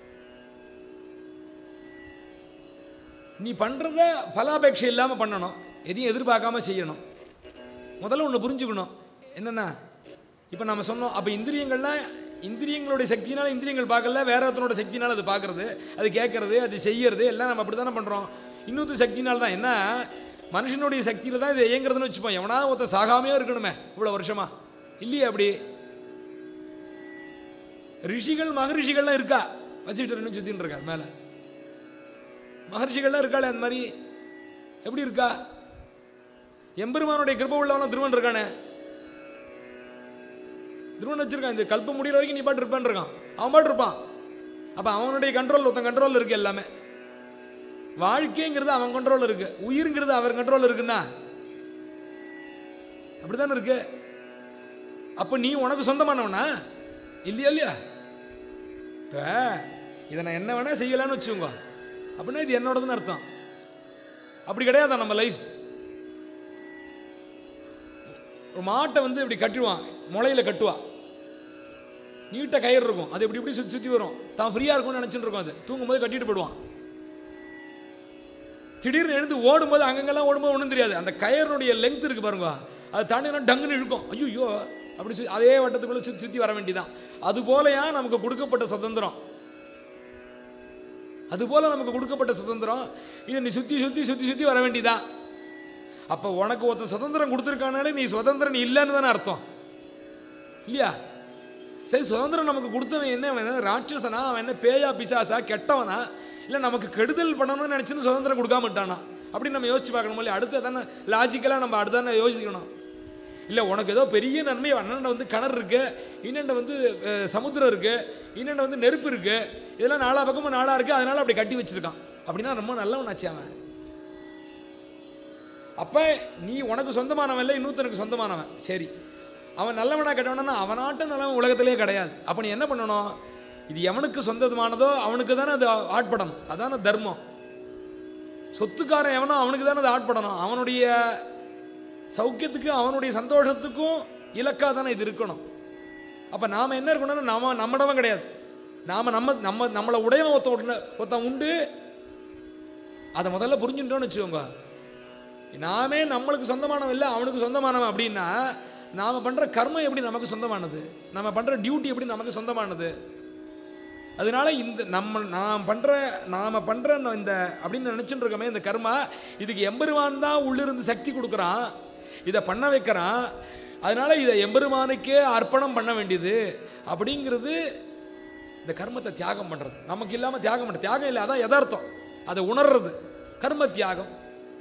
நீ பண்ணுறத பலாபேட்சை இல்லாமல் பண்ணணும் எதையும் எதிர்பார்க்காம செய்யணும் முதல்ல ஒன்று புரிஞ்சுக்கணும் என்னென்னா இப்போ நம்ம சொன்னோம் அப்போ இந்திரியங்கள்லாம் இந்திரியங்களுடைய சக்தியினால இந்திரியங்கள் பார்க்கல வேற ஒருத்தனோட சக்தினால அது பார்க்கறது அது கேட்கறது அது செய்யறது எல்லாம் நம்ம அப்படி தானே பண்ணுறோம் இன்னொருத்தர் சக்தினால தான் என்ன மனுஷனுடைய சக்தியில் தான் இது இயங்குறதுன்னு வச்சுப்போம் எவனாவது ஒருத்தர் சாகாமையே இருக்கணுமே இவ்வளோ வருஷமா இல்லையே அப்படி ரிஷிகள் மகரிஷிகள்லாம் இருக்கா வச்சுட்டு ரெண்டு சுற்றின்னு இருக்கா மேலே மகர்ஷிகள்லாம் இருக்காளே அந்த மாதிரி எப்படி இருக்கா எம்பெருமானுடைய கிருப உள்ளவனா திருவன் இருக்கானே திருவன் வச்சிருக்கான் இந்த கல்பம் முடிகிற வரைக்கும் நீ பாட்டு இருப்பான் இருக்கான் அவன் பாட்டு இருப்பான் அப்போ அவனுடைய கண்ட்ரோல் ஒருத்தன் கண்ட்ரோல் இருக்கு எல்லாமே வாழ்க்கைங்கிறது அவன் கண்ட்ரோல் இருக்கு உயிருங்கிறது அவர் கண்ட்ரோல் இருக்குன்னா அப்படித்தானே இருக்கு அப்போ நீ உனக்கு சொந்தமானவனா இல்லையா இல்லையா இப்போ இதை நான் என்ன வேணால் செய்யலான்னு வச்சுக்கோங்க அப்படின்னா இது என்னோடதுன்னு அர்த்தம் அப்படி கிடையாதா நம்ம லைஃப் ஒரு மாட்டை வந்து இப்படி கட்டுவான் முளையில கட்டுவா நீட்டாக கயிறு இருக்கும் அது இப்படி இப்படி சுற்றி சுற்றி வரும் தான் ஃப்ரீயாக இருக்கும்னு நினச்சிட்டு இருக்கும் அது தூங்கும்போது கட்டிட்டு போயிடுவான் திடீர்னு எழுந்து ஓடும்போது அங்கங்கெல்லாம் ஓடும்போது ஒன்றும் தெரியாது அந்த கயறினுடைய லெங்த் இருக்கு பாருங்க அது தாண்டினா டங்குன்னு இழுக்கும் ஐயோ அப்படி சுத்தி அதே வட்டத்துக்குள்ளே சுற்றி சுற்றி வர வேண்டியதான் அது போலயா நமக்கு கொடுக்கப்பட்ட சுதந்திரம் அது போல நமக்கு கொடுக்கப்பட்ட சுதந்திரம் இதை நீ சுற்றி சுற்றி சுற்றி சுற்றி வர வேண்டியதான் அப்போ உனக்கு ஒருத்தன் சுதந்திரம் கொடுத்துருக்கானாலே நீ சுதந்திரம் நீ இல்லைன்னு தானே அர்த்தம் இல்லையா சரி சுதந்திரம் நமக்கு கொடுத்தவன் என்ன அவன் என்ன ராட்சசனா அவன் என்ன பேயா பிசாசா கெட்டவனா இல்லை நமக்கு கெடுதல் பண்ணணும்னு நினச்சின்னு சுதந்திரம் கொடுக்காம விட்டானா அப்படி நம்ம யோசிச்சு பார்க்கணும் இல்லையா அடுத்து தானே லாஜிக்கலாக நம்ம அடுத்தானே யோசிக்கணும் இல்லை உனக்கு ஏதோ பெரிய நன்மை அண்ணன்ட வந்து கிணறு இருக்கு இன்னண்ட வந்து அஹ், சமுத்திரம் இருக்கு இன்னண்ட வந்து நெருப்பு இருக்கு இதெல்லாம் நாலா பக்கமும் நாளா இருக்கு அதனால அப்படி கட்டி வச்சிருக்கான் அப்படின்னா ரொம்ப நல்லவனாச்சு அவன் அப்போ நீ உனக்கு சொந்தமானவன் இல்லை இன்னொருத்தனுக்கு சொந்தமானவன் சரி அவன் நல்லவனா கெட்டவனா அவனாட்டம் நல்லவன் உலகத்திலே கிடையாது அப்போ நீ என்ன பண்ணணும் இது எவனுக்கு சொந்தமானதோ அவனுக்கு தானே அது ஆட்படணும் அதான தர்மம் சொத்துக்காரன் எவனோ அவனுக்கு தானே அது ஆட்படணும் அவனுடைய சௌக்கியத்துக்கும் அவனுடைய சந்தோஷத்துக்கும் இலக்காக தானே இது இருக்கணும் அப்போ நாம் என்ன இருக்கணும்னா நாம நம்மடவன் கிடையாது நாம் நம்ம நம்ம நம்மளை உடையவன் ஒருத்த ஒருத்தன் ஒருத்தன் உண்டு அதை முதல்ல புரிஞ்சுட்டோன்னு வச்சுக்கோங்க நாமே நம்மளுக்கு சொந்தமானவன் இல்லை அவனுக்கு சொந்தமானவன் அப்படின்னா நாம் பண்ணுற கர்மம் எப்படி நமக்கு சொந்தமானது நம்ம பண்ணுற டியூட்டி எப்படி நமக்கு சொந்தமானது அதனால இந்த நம்ம நாம் பண்ணுற நாம் பண்ணுற இந்த அப்படின்னு நினச்சிட்டு இருக்கோமே இந்த கர்மா இதுக்கு எம்பெருமான் தான் உள்ளிருந்து சக்தி கொடுக்குறான் இதை பண்ண வைக்கிறான் அதனால இதை எம்பெருமானுக்கே அர்ப்பணம் பண்ண வேண்டியது அப்படிங்கிறது இந்த கர்மத்தை தியாகம் பண்ணுறது நமக்கு இல்லாமல் தியாகம் பண்ண தியாகம் இல்லை அதான் யதார்த்தம் அதை உணர்றது கர்ம தியாகம்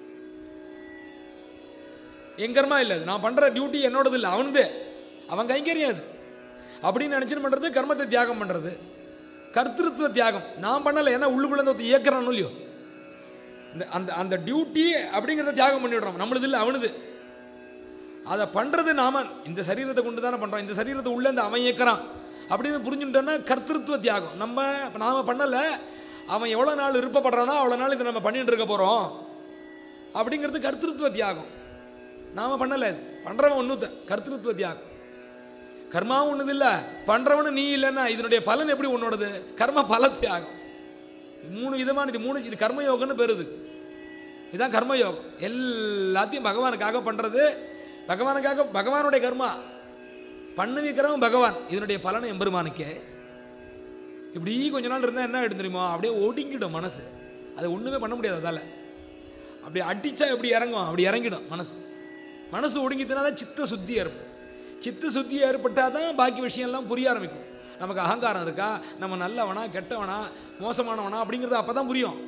என் கர்மா இல்லை அது நான் பண்ணுற டியூட்டி என்னோடது இல்லை அவனுது அவன் கைங்கரியம் அது அப்படின்னு நினச்சின்னு பண்ணுறது கர்மத்தை தியாகம் பண்ணுறது கர்த்திருத்துவ தியாகம் நான் பண்ணலை ஏன்னா உள்ளுக்குள்ள இந்த ஒருத்தன் இயக்குறானோ இல்லையோ இந்த அந்த அந்த டியூட்டி அப்படிங்கிறத தியாகம் பண்ணிவிடுறோம் நம்மளுது இல்லை அவனுது அதை பண்ணுறது நாம இந்த சரீரத்தை கொண்டு தானே பண்ணுறோம் இந்த சரீரத்தை உள்ள இந்த அவன் இயக்குறான் அப்படின்னு புரிஞ்சுட்டோன்னா கர்த்திருத்துவ தியாகம் நம்ம நாம் பண்ணலை அவன் எவ்வளோ நாள் விருப்பப்படுறானோ அவ்வளோ நாள் இதை நம்ம பண்ணிட்டு இருக்க போகிறோம் அப்படிங்கிறது கர்த்திருத்துவ தியாகம் நாம் பண்ணலை இது பண்ணுறவன் ஒன்று கர்த்திருத்துவ தியாகம் கர்மாவும் ஒன்றுது இல்லை பண்ணுறவனு நீ இல்லைன்னா இதனுடைய பலன் எப்படி உன்னோடது கர்ம பல தியாகம் இது மூணு விதமான இது மூணு இது கர்மயோகம்னு பெறுது இதுதான் கர்மயோகம் எல்லாத்தையும் பகவானுக்காக பண்ணுறது பகவானுக்காக பகவானுடைய கர்மா பண்ணு வைக்கிறவன் பகவான் இதனுடைய பலனை எம்பெருமானுக்கே இப்படி கொஞ்ச நாள் இருந்தால் என்ன ஆயிடும் தெரியுமா அப்படியே ஒடுங்கிடும் மனசு அது ஒன்றுமே பண்ண முடியாது அதால் அப்படி அடிச்சா எப்படி இறங்கும் அப்படி இறங்கிடும் மனசு மனசு ஒடுங்கித்துனா தான் சித்த சுத்தி ஏற்படும் சித்த சுத்தி ஏற்பட்டால் தான் பாக்கி விஷயம்லாம் புரிய ஆரம்பிக்கும் நமக்கு அகங்காரம் இருக்கா நம்ம நல்லவனா கெட்டவனா மோசமானவனா அப்படிங்கிறது அப்போ தான் புரியும்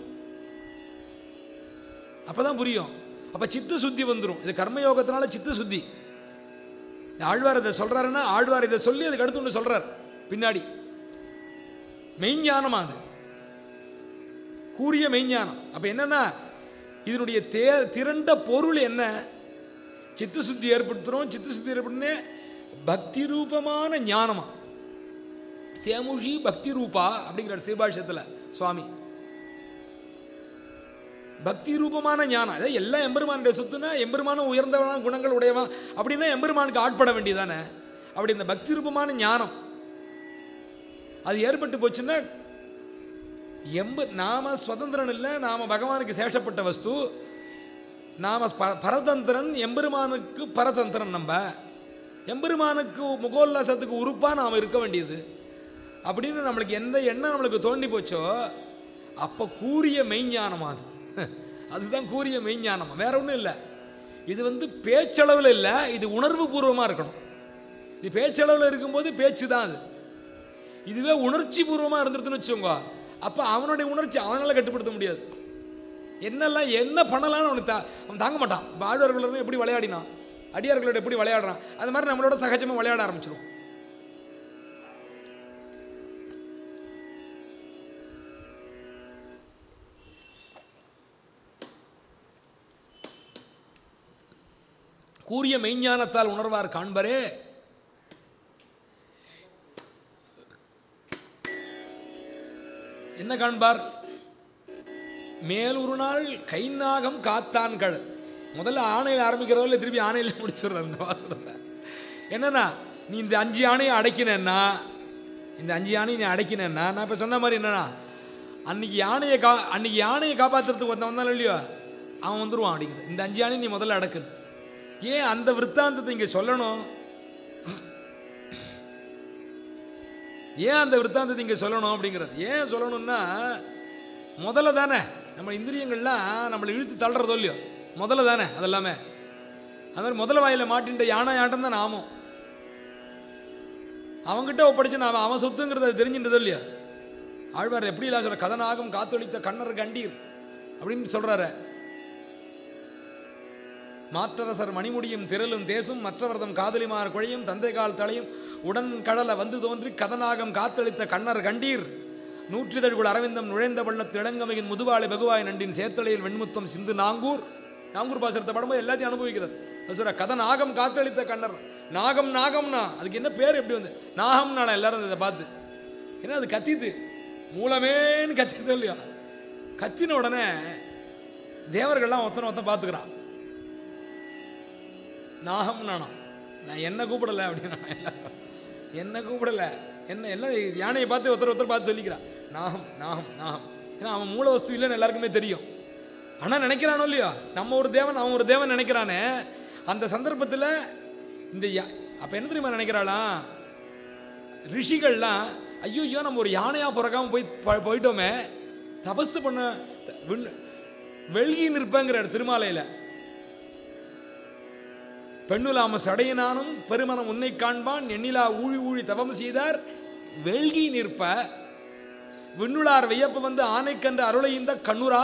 அப்போ தான் புரியும் அப்போ சித்த சுத்தி வந்துடும் இது கர்மயோகத்தினால சித்த சுத்தி ஆழ்வார் இதை சொல்கிறாருன்னா ஆழ்வார் இதை சொல்லி அதுக்கு அடுத்து ஒன்று சொல்கிறார் பின்னாடி மெய்ஞானமா அது கூறிய மெய்ஞானம் அப்போ என்னன்னா இதனுடைய தே திரண்ட பொருள் என்ன சித்த சுத்தி ஏற்படுத்துகிறோம் சித்த சுத்தி ஏற்படுனே பக்தி ரூபமான ஞானமா சேமுஷி பக்தி ரூபா அப்படிங்கிறார் சிவபாஷ்யத்தில் சுவாமி பக்தி ரூபமான ஞானம் அதாவது எல்லாம் எம்பெருமானுடைய சொத்துனா எம்பெருமான உயர்ந்தவன குணங்கள் உடையவன் அப்படின்னா எம்பெருமானுக்கு ஆட்பட வேண்டியதானே அப்படி இந்த பக்தி ரூபமான ஞானம் அது ஏற்பட்டு போச்சுன்னா எம்ப நாம சுதந்திரன் இல்லை நாம பகவானுக்கு சேஷப்பட்ட வஸ்து நாம் ப- பரதந்திரன் எம்பெருமானுக்கு பரதந்திரன் நம்ம எம்பெருமானுக்கு முகோல்லாசத்துக்கு உறுப்பாக நாம் இருக்க வேண்டியது அப்படின்னு நம்மளுக்கு எந்த எண்ணம் நம்மளுக்கு தோண்டி போச்சோ அப்போ கூறிய மெய்ஞானம் அது அதுதான் கூறிய மெய்ஞானம் வேற ஒன்றும் இல்லை இது வந்து பேச்சளவில் இல்லை இது உணர்வு பூர்வமாக இருக்கணும் இது பேச்சளவில் இருக்கும்போது பேச்சு தான் அது இதுவே உணர்ச்சி பூர்வமாக இருந்துருதுன்னு வச்சுக்கோங்க அப்போ அவனுடைய உணர்ச்சி அவனால் கட்டுப்படுத்த முடியாது என்னெல்லாம் என்ன பண்ணலாம்னு அவனுக்கு தா அவன் தாங்க மாட்டான் இப்போ ஆழ்வார்களோட எப்படி விளையாடினான் அடியார்களோட எப்படி விளையாடுறான் அது மாதிரி நம்மளோட சகஜமாக விளையாட ஆரம்பிச்சிடும் கூறிய மெய்ஞானத்தால் உணர்வார் காண்பரே என்ன காண்பார் மேலொரு நாள் கை நாகம் காத்தான் கழ முதல்ல ஆணையில் ஆரம்பிக்கிறவங்கள திருப்பி ஆணையில் முடிச்சிடுறார் இந்த வாசனத்தை என்னன்னா நீ இந்த அஞ்சு யானையை அடைக்கினேன்னா இந்த அஞ்சு யானையை நீ அடைக்கினேன்னா நான் இப்போ சொன்ன மாதிரி என்னன்னா அன்னைக்கு யானையை கா அன்னைக்கு யானையை காப்பாற்றுறதுக்கு ஒருத்தன் வந்தாலும் இல்லையோ அவன் வந்துருவான் அப்படிங்கிறது இந்த அஞ்சு யானையை நீ முதல்ல அடக்குன்னு ஏன் அந்த விற்த்தாந்தத்தை இங்கே சொல்லணும் ஏன் அந்த விற்த்தாந்தத்தை இங்கே சொல்லணும் அப்படிங்கிறது ஏன் சொல்லணும்னா முதல்ல தானே நம்ம இந்திரியங்கள்லாம் நம்மளை இழுத்து தள்ளுறதோ இல்லையோ முதல்ல தானே அதெல்லாமே அது மாதிரி முதல்ல வாயில மாட்டின்ற யானை ஆட்டம் தான் நாமும் அவன்கிட்ட ஒப்படைச்சு நான் அவன் சொத்துங்கிறத அது தெரிஞ்சின்றதோ இல்லையா ஆழ்வார் எப்படி இல்லா சொல்ற கதனாகம் காத்தொழித்த கண்ணர் கண்டீர் அப்படின்னு சொல்றாரு மாற்றரசர் மணிமுடியும் திரளும் தேசும் மற்றவர்தம் காதலிமார் குழையும் தந்தை கால் தலையும் உடன் கடல வந்து தோன்றி கதனாகம் காத்தளித்த கண்ணர் கண்டீர் நூற்றிதழ்குள் அரவிந்தம் நுழைந்த பள்ளத்து இளங்கமையின் முதுவாளை பகுவாய் நண்டின் சேத்தலையில் வெண்முத்தம் சிந்து நாங்கூர் நாங்கூர் பாசரத்தை படும்போது எல்லாத்தையும் அனுபவிக்கிறது அது சொல்ற கதை நாகம் காத்தளித்த கண்ணர் நாகம் நாகம்னா அதுக்கு என்ன பேர் எப்படி வந்து நாகம்னா எல்லாரும் இதை பார்த்து ஏன்னா அது கத்திது மூலமேன்னு கத்திது இல்லையா கத்தின உடனே தேவர்கள்லாம் ஒருத்தனை ஒருத்தன் பார்த்துக்கிறான் நாகம் நானா நான் என்ன கூப்பிடல அப்படின்னா என்ன கூப்பிடல என்ன எல்லாம் யானையை பார்த்து ஒருத்தர் ஒருத்தர் பார்த்து சொல்லிக்கிறான் நாகம் நாகம் நாகம் ஏன்னா அவன் மூல வஸ்து இல்லைன்னு எல்லாருக்குமே தெரியும் ஆனால் நினைக்கிறானோ இல்லையோ நம்ம ஒரு தேவன் அவன் ஒரு தேவன் நினைக்கிறானே அந்த சந்தர்ப்பத்தில் இந்த அப்போ என்ன தெரியுமா நினைக்கிறாளாம் ரிஷிகள்லாம் ஐயோ ஐயோ நம்ம ஒரு யானையாக பிறக்காம போய் ப- போயிட்டோமே தபசு பண்ண த- விண்- வெள்கி நிற்பேங்கிறார் திருமாலையில் பெண்ணுலாம சடையனானும் பெருமனம் உன்னை காண்பான் எண்ணிலா ஊழி ஊழி தவம் செய்தார் வெள்கி நிற்ப விண்ணுளார் வியப்ப வந்து ஆனைக்கன்று அருளை இந்த கண்ணுரா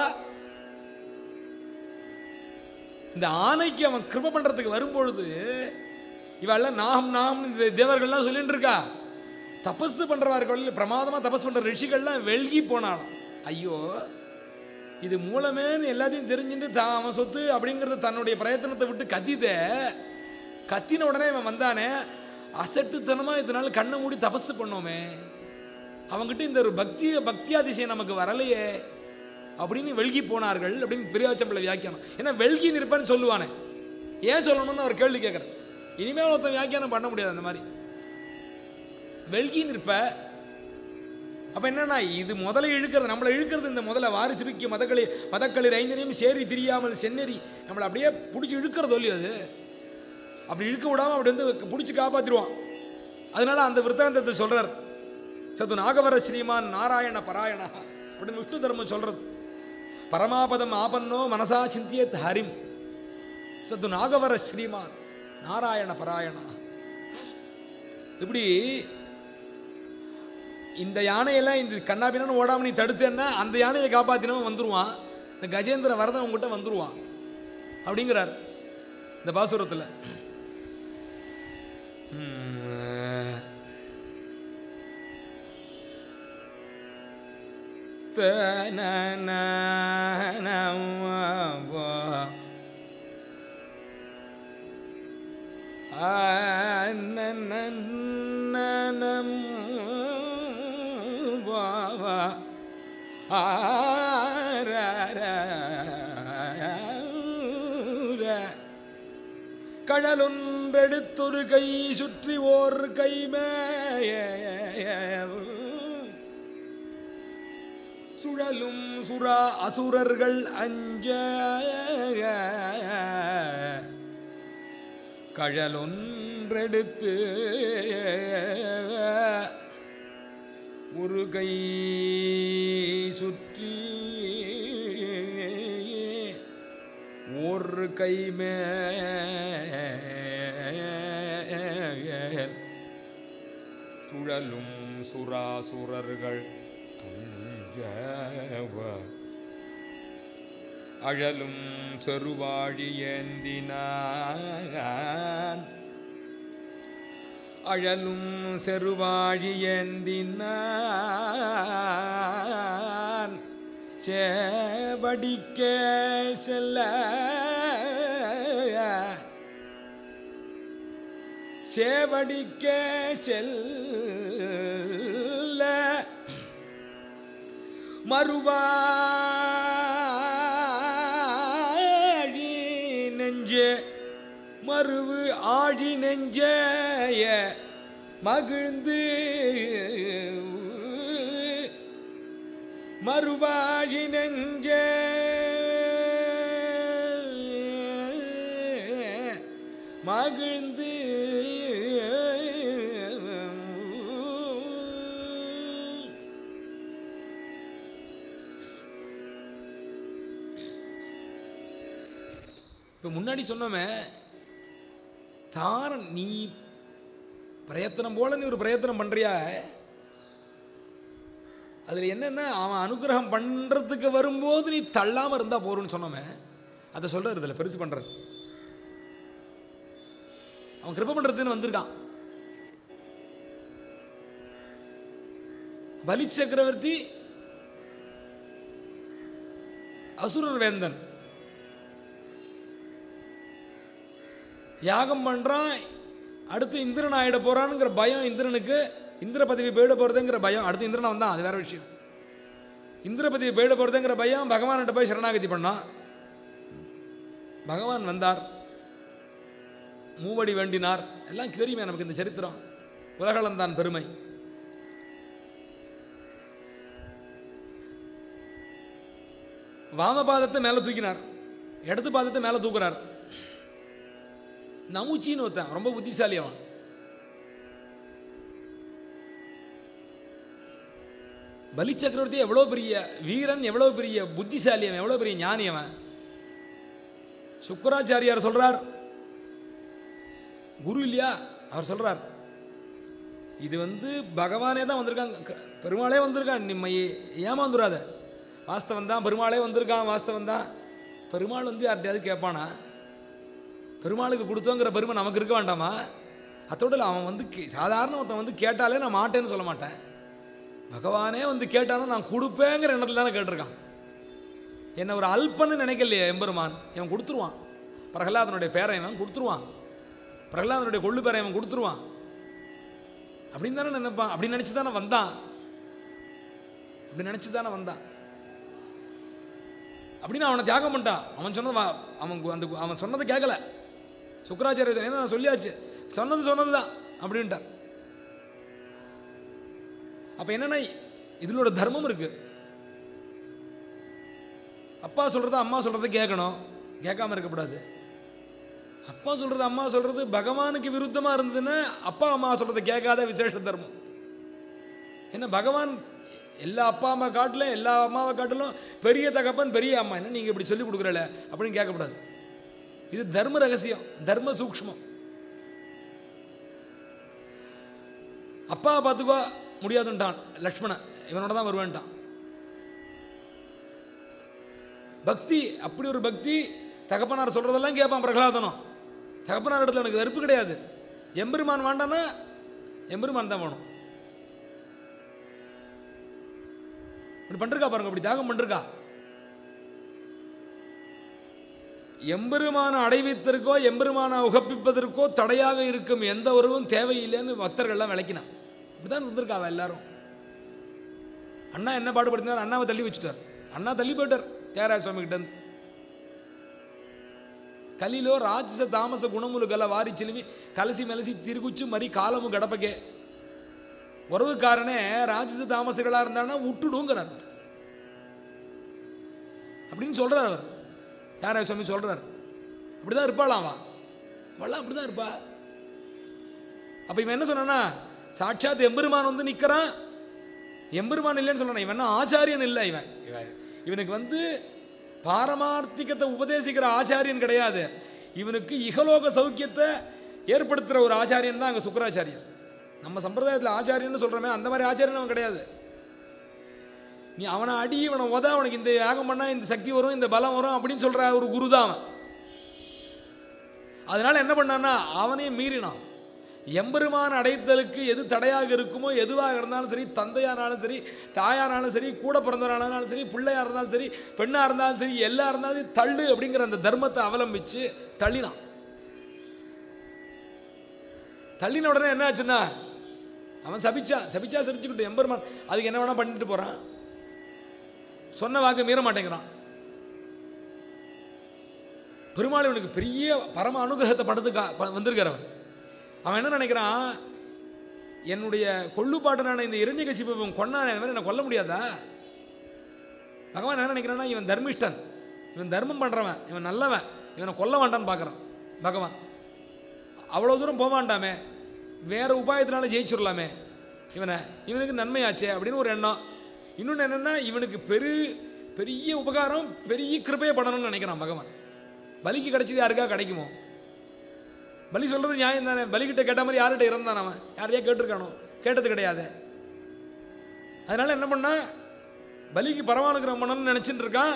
இந்த ஆணைக்கு அவன் கிருப பண்றதுக்கு வரும்பொழுது இவெல்லாம் நாகம் நாகம் இந்த தேவர்கள்லாம் சொல்லிட்டு இருக்கா தபஸ் பண்றவர்கள் பிரமாதமா தபஸ் பண்ற ரிஷிகள்லாம் வெள்கி போனாலும் ஐயோ இது மூலமேன்னு எல்லாத்தையும் தெரிஞ்சுட்டு தான் அவன் சொத்து அப்படிங்கிறத தன்னுடைய பிரயத்தனத்தை விட்டு கத்திதே கத்தின உடனே இவன் வந்தானே அசட்டுத்தனமா இதனால கண்ணை மூடி தபஸ் பண்ணோமே அவங்ககிட்ட இந்த ஒரு பக்தி பக்தியாதிசயம் நமக்கு வரலையே அப்படின்னு வெள்கி போனார்கள் அப்படின்னு பெரியாச்சம்பிள்ளை வியாக்கியானம் ஏன்னா வெள்கி நிற்பேன்னு சொல்லுவானே ஏன் சொல்லணும்னு அவர் கேள்வி கேட்குறேன் இனிமேல் ஒருத்தன் வியாக்கியானம் பண்ண முடியாது அந்த மாதிரி வெள்கி நிற்ப அப்ப என்னன்னா இது முதல்ல இழுக்கிறது நம்மளை இழுக்கிறது இந்த முதல்ல வாரி சுருக்கிய மதக்களி மதக்களிர் ஐந்தனையும் சேரி திரியாமல் சென்னறி நம்மளை அப்படியே பிடிச்சி இழுக்கிறதோ இல்லையோ அது அப்படி இழுக்க விடாம அப்படி வந்து பிடிச்சி காப்பாத்திடுவான் அதனால அந்த விருத்தாந்தத்தை சொல்றார் சத்து நாகவர ஸ்ரீமான் நாராயண பராயணா அப்படின்னு விஷ்ணு தர்மம் சொல்றது பரமாபதம் ஆபன்னோ மனசா சிந்தியத் ஹரிம் சத்து நாகவர ஸ்ரீமான் நாராயண பராயணா இப்படி இந்த யானையெல்லாம் இந்த கண்ணாபின்னு ஓடாம நீ தடுத்தேன்னா அந்த யானையை காப்பாத்தினவன் வந்துருவான் இந்த கஜேந்திர வரதன் உங்ககிட்ட வந்துருவான் அப்படிங்கிறார் இந்த பாசுரத்தில் கடலொன்றெடுத்தொரு கை சுற்றி ஓர் கைமே சுழலும் சுரா அசுரர்கள் அஞ்ச கழலொன்றெடுத்து ஒரு கை சுற்றி ஒரு கை மேல் சுழலும் சுராசுரர்கள் அஞ்சவ அழலும் செருவாழி ஏந்தினான் அழலும் செருவாழி ஏந்தினான் சேவடிக்க செல்ல சேவடிக்க செல்ல மறுவாழி நெஞ்சே மறுவு ஆழி நெஞ்சேய மகிழ்ந்து மறுவாழி நெஞ்சே மகிழ்ந்து இப்போ முன்னாடி சொன்னோமே தாரன் நீ பிரயத்தனம் போல நீ ஒரு பிரயத்தனம் பண்றியா அதில் என்னென்ன அவன் அனுகிரகம் பண்ணுறதுக்கு வரும்போது நீ தள்ளாமல் இருந்தால் போறோம்னு சொன்னோமே அதை சொல்கிறார் இதில் பெருசு பண்ணுறது அவன் கிருப பண்ணுறதுன்னு வந்திருக்கான் பலி சக்கரவர்த்தி அசுரர் வேந்தன் யாகம் பண்ணுறான் அடுத்து இந்திரன் ஆயிட போறானுங்கிற பயம் இந்திரனுக்கு இந்திர பதவி போயிட போகிறதுங்கிற பயம் அடுத்து இந்திரன் வந்தான் அது வேற விஷயம் இந்திர பதவி போயிட போகிறதுங்கிற பயம் பகவான்கிட்ட போய் சரணாகதி பண்ணான் பகவான் வந்தார் மூவடி வேண்டினார் எல்லாம் தெரியுமே நமக்கு இந்த சரித்திரம் உலகளந்தான் பெருமை வாம பாதத்தை மேலே தூக்கினார் இடது பாதத்தை மேலே தூக்குறார் நமுச்சின்னு ஒருத்தன் ரொம்ப புத்திசாலி அவன் பலி சக்கரவர்த்தி எவ்வளோ பெரிய வீரன் எவ்வளோ பெரிய புத்திசாலி அவன் எவ்வளோ பெரிய ஞானி அவன் சுக்கராச்சாரியார் சொல்றார் குரு இல்லையா அவர் சொல்றார் இது வந்து பகவானே தான் வந்திருக்காங்க க- பெருமாளே வந்திருக்கான் நிம்மை ஏமாந்துடாத வாஸ்தவம் தான் பெருமாளே வந்திருக்கான் வாஸ்தவம் தான் பெருமாள் வந்து யார்கிட்டயாவது கேட்பானா பெருமாளுக்கு கொடுத்தோங்கிற பெருமை நமக்கு இருக்க வேண்டாமா அத்தோட இல்ல, அவன் வந்து கே- சாதாரண ஒருத்தன் வந்து கேட்டாலே நான் மாட்டேன்னு சொல்ல மாட்டேன் பகவானே வந்து கேட்டாலும் நான் கொடுப்பேங்கிற எண்ணத்தில் தானே கேட்டிருக்கான் என்னை ஒரு அல்பன்னு நினைக்கலையே எம்பெருமான் இவன் கொடுத்துருவான் பிரகலாதனுடைய பேரை இவன் கொடுத்துருவான் பிரகலாதனுடைய கொள்ளு பேரை இவன் கொடுத்துருவான் அப்படின்னு தானே நினைப்பான் அப்படி நினச்சி தானே வந்தான் அப்படி நினச்சி தானே வந்தான் அப்படின்னு அவனை தியாகம் பண்ணிட்டான் அவன் சொன்னது வா- அவன் கு- அந்த கு- அவன் சொன்னதை கேட்கல சுக்கராச்சாரிய ஏன்னா நான் சொல்லியாச்சு சொன்னது சொன்னது தான் அப்படின்ட்டார் அப்போ என்னன்னா இதனோட தர்மம் இருக்கு அப்பா சொல்கிறத அம்மா சொல்கிறத கேட்கணும் கேட்காம இருக்கக்கூடாது அப்பா சொல்கிறது அம்மா சொல்கிறது பகவானுக்கு விருத்தமாக இருந்ததுன்னா அப்பா அம்மா சொல்கிறத கேட்காத விசேஷ தர்மம் என்ன பகவான் எல்லா அப்பா அம்மா காட்டிலும் எல்லா அம்மாவை காட்டிலும் பெரிய தகப்பன் பெரிய அம்மா என்ன நீங்கள் இப்படி சொல்லி கொடுக்குறல அப்படின்னு கேட்கக்கூடாது இது தர்ம ரகசியம் தர்ம சூக்ஷ்மம் அப்பா பார்த்துக்கோ முடியாதுன்ட்டான் லக்ஷ்மணன் இவனோட தான் வருவேன்ட்டான் பக்தி அப்படி ஒரு பக்தி தகப்பனார் சொல்றதெல்லாம் கேட்பான் பிரகலாதனம் தகப்பனார் இடத்துல எனக்கு வெறுப்பு கிடையாது எம்பெருமான் வேண்டான்னா எம்பெருமான் தான் வேணும் இப்படி பண்ணிருக்கா பாருங்க இப்படி தியாகம் பண்ணிருக்கா எம்பெருமான அடைவித்திற்கோ எம்பெருமான உகப்பிப்பதற்கோ தடையாக இருக்கும் எந்த உறவும் தேவையில்லைன்னு பக்தர்கள்லாம் விளக்கினான் இப்படிதான் இருந்திருக்கா அவ எல்லாரும் அண்ணா என்ன பாடுபடுத்தினார் அண்ணாவை தள்ளி வச்சுட்டார் அண்ணா தள்ளி போயிட்டார் தியாகராஜ சுவாமி கிட்ட இருந்து కలిలో రాజస తామస గుణములు గల వారి చిలిమి కలిసి మెలిసి తిరుగుచ్చు మరి కాలము గడపకే உறவுக்காரனே ராஜச தாமசர்களாக இருந்தான்னா விட்டுடுங்கிறார் அப்படின்னு சொல்கிறார் அவர் யாராய சுவாமி சொல்கிறார் அப்படி தான் இருப்பாளாம் அவ அவளாம் அப்படி தான் இருப்பா அப்போ இவன் என்ன சொன்னான்னா சாட்சாத் எம்பெருமான் வந்து நிற்கிறான் எம்பெருமான் இல்லைன்னு சொல்கிறான் இவன் என்ன ஆச்சாரியன் இல்லை இவன் இவன் இவனுக்கு வந்து பாரமார்த்திகத்தை உபதேசிக்கிற ஆச்சாரியன் கிடையாது இவனுக்கு இகலோக சௌக்கியத்தை ஏற்படுத்துகிற ஒரு ஆச்சாரியன் தான் அங்கே சுக்கராச்சாரியர் நம்ம சம்பிரதாயத்தில் ஆச்சாரியன்னு சொல்கிறோமே அந்த மாதிரி ஆச்சாரியன் அவன் கிடையாது நீ அவனை அடி இவனை உத அவனுக்கு இந்த யாகம் பண்ணால் இந்த சக்தி வரும் இந்த பலம் வரும் அப்படின்னு சொல்கிற ஒரு குரு தான் அவன் அதனால என்ன பண்ணான்னா அவனே மீறினான் எம்பெருமான அடைத்தலுக்கு எது தடையாக இருக்குமோ எதுவாக இருந்தாலும் சரி தந்தையானாலும் சரி தாயானாலும் சரி கூட பிறந்தவரானாலும் சரி பிள்ளையா இருந்தாலும் சரி பெண்ணாக இருந்தாலும் சரி எல்லா இருந்தாலும் சரி, தள்ளு அப்படிங்கிற அந்த தர்மத்தை அவலம்பிச்சு தள்ளினான் தள்ளின உடனே என்ன ஆச்சுன்னா அவன் சபிச்சான் சபிச்சா சபிச்சுக்கிட்டு எம்பெருமான் அதுக்கு என்ன வேணா பண்ணிட்டு போறான் சொன்ன வாக்கு மீற மாட்டேங்கிறான் பெருமாள் இவனுக்கு பெரிய பரம அனுகிரகத்தை படத்துக்கு வந்திருக்கார் அவன் அவன் என்ன நினைக்கிறான் என்னுடைய கொள்ளுப்பாட்டனான இந்த இரண்யகசிபம் கொண்டான் அந்த மாதிரி என்னை கொல்ல முடியாதா பகவான் என்ன நினைக்கிறான்னா இவன் தர்மிஷ்டன் இவன் தர்மம் பண்ணுறவன் இவன் நல்லவன் இவனை கொல்ல வேண்டான்னு பார்க்குறான் பகவான் அவ்வளோ தூரம் போக வேண்டாமே வேற உபாயத்தினால ஜெயிச்சிடலாமே இவனை இவனுக்கு நன்மையாச்சே அப்படின்னு ஒரு எண்ணம் இன்னொன்று என்னென்னா இவனுக்கு பெரு பெரிய உபகாரம் பெரிய கிருபையை பண்ணணும்னு நினைக்கிறான் பகவான் பலிக்கு கிடைச்சது யாருக்கா கிடைக்குமோ பலி சொல்கிறது நியாயம் தானே பலிக்கிட்ட கேட்ட மாதிரி யார்கிட்ட இறந்தான் அவன் யாரையா கேட்டிருக்கானோ கேட்டது கிடையாது அதனால என்ன பண்ணா பலிக்கு பரவானுக்கிறம் பண்ணணும்னு நினச்சிட்டு இருக்கான்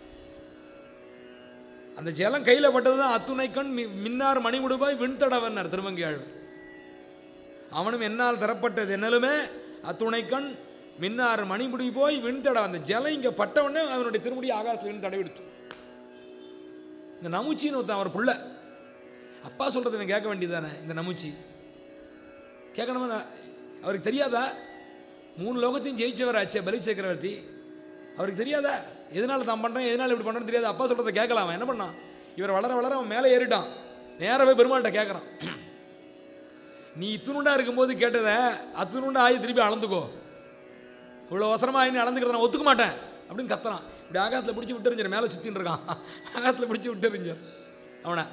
அந்த ஜலம் கையில் பட்டது தான் அத்துணைக்கண் மி மின்னார் மணிமுடுபாய் விண்தடவன்னார் திருமங்கி ஆழ்வார் அவனும் என்னால் தரப்பட்டது என்னலுமே அத்துணைக்கண் மின்னார் மணிமுடி போய் விண்தட அந்த ஜலம் இங்கே பட்டவொடனே அவனுடைய திருமுடி ஆகாரத்தில் விண் தடவிடுத்து இந்த நமுச்சின்னு ஒருத்தன் அவர் புள்ள அப்பா சொல்கிறத இவன் கேட்க வேண்டியதானே இந்த நமுச்சி கேட்கணுமா நான்? அவருக்கு தெரியாதா மூணு லோகத்தையும் ஜெயிச்சவர் ஆச்சே பலி சக்கரவர்த்தி அவருக்கு தெரியாதா எதனால தான் பண்ணுறேன் எதனால இப்படி பண்ணுறேன்னு தெரியாது அப்பா சொல்கிறத கேட்கலாம் அவன் என்ன பண்ணான் இவர் வளர வளர அவன் மேலே ஏறிட்டான் நேராகவே பெருமாள்கிட்ட கேட்குறான் நீ இத்துணுண்டா இருக்கும்போது கேட்டதை அத்துணுண்டா ஆகி திருப்பி அளந்துக்கோ இவ்வளோ அவசரமாக ஆகி அளந்துக்கிறத நான் ஒத்துக்க மாட்டேன் அப்படின்னு கத்துறான் இப்படி ஆகாயத்தில் பிடிச்சி விட்டுறிஞ்சார் மேலே சுற்றின்னு இருக்கான் ஆகாயத்தில் பிடிச்சி விட்டுறிஞ்சார் அவனை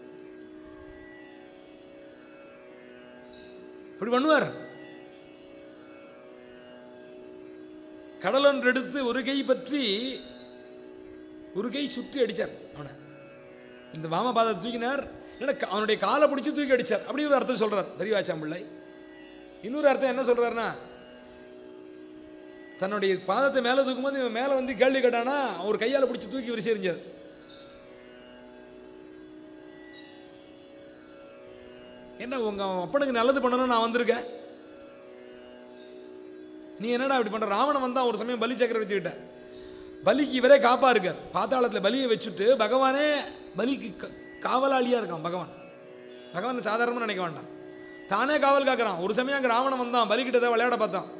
இப்படி பண்ணுவார் கடலொன்று எடுத்து ஒரு கை பற்றி ஒரு கை சுற்றி அடிச்சார் அவனை இந்த வாமபாதத்தை தூக்கினார் இல்லைன்னா க- அவனுடைய காலை பிடிச்சி தூக்கி அடிச்சார் அப்படி ஒரு அர்த்தம் சொல்றார் பெரியவாச்சாம் பிள்ளை இன்னொரு அர்த்தம் என்ன சொல்றாருன்னா தன்னுடைய பாதத்தை மேலே தூக்கும்போது இவன் மேலே வந்து கேள்வி கேட்டானா அவர் கையால் பிடிச்சி தூக்கி விரிசி எறிஞ்சார் என்ன உங்க அப்பனுக்கு நல்லது பண்ணணும் நான் வந்திருக்கேன் நீ என்னடா இப்படி பண்ற ராவணன் வந்தான் ஒரு சமயம் பலி சக்கரவர்த்தி கிட்ட பலிக்கு இவரே காப்பா இருக்கார் பாத்தாளத்தில் பலியை வச்சுட்டு பகவானே பலிக்கு க- காவலாளியா இருக்கான் பகவான் பகவான் சாதாரணமாக நினைக்க வேண்டாம் தானே காவல் காக்குறான் ஒரு சமயம் அங்கே ராவணன் வந்தான் பலிக்கிட்ட தான் விளையாட பார்த்தான்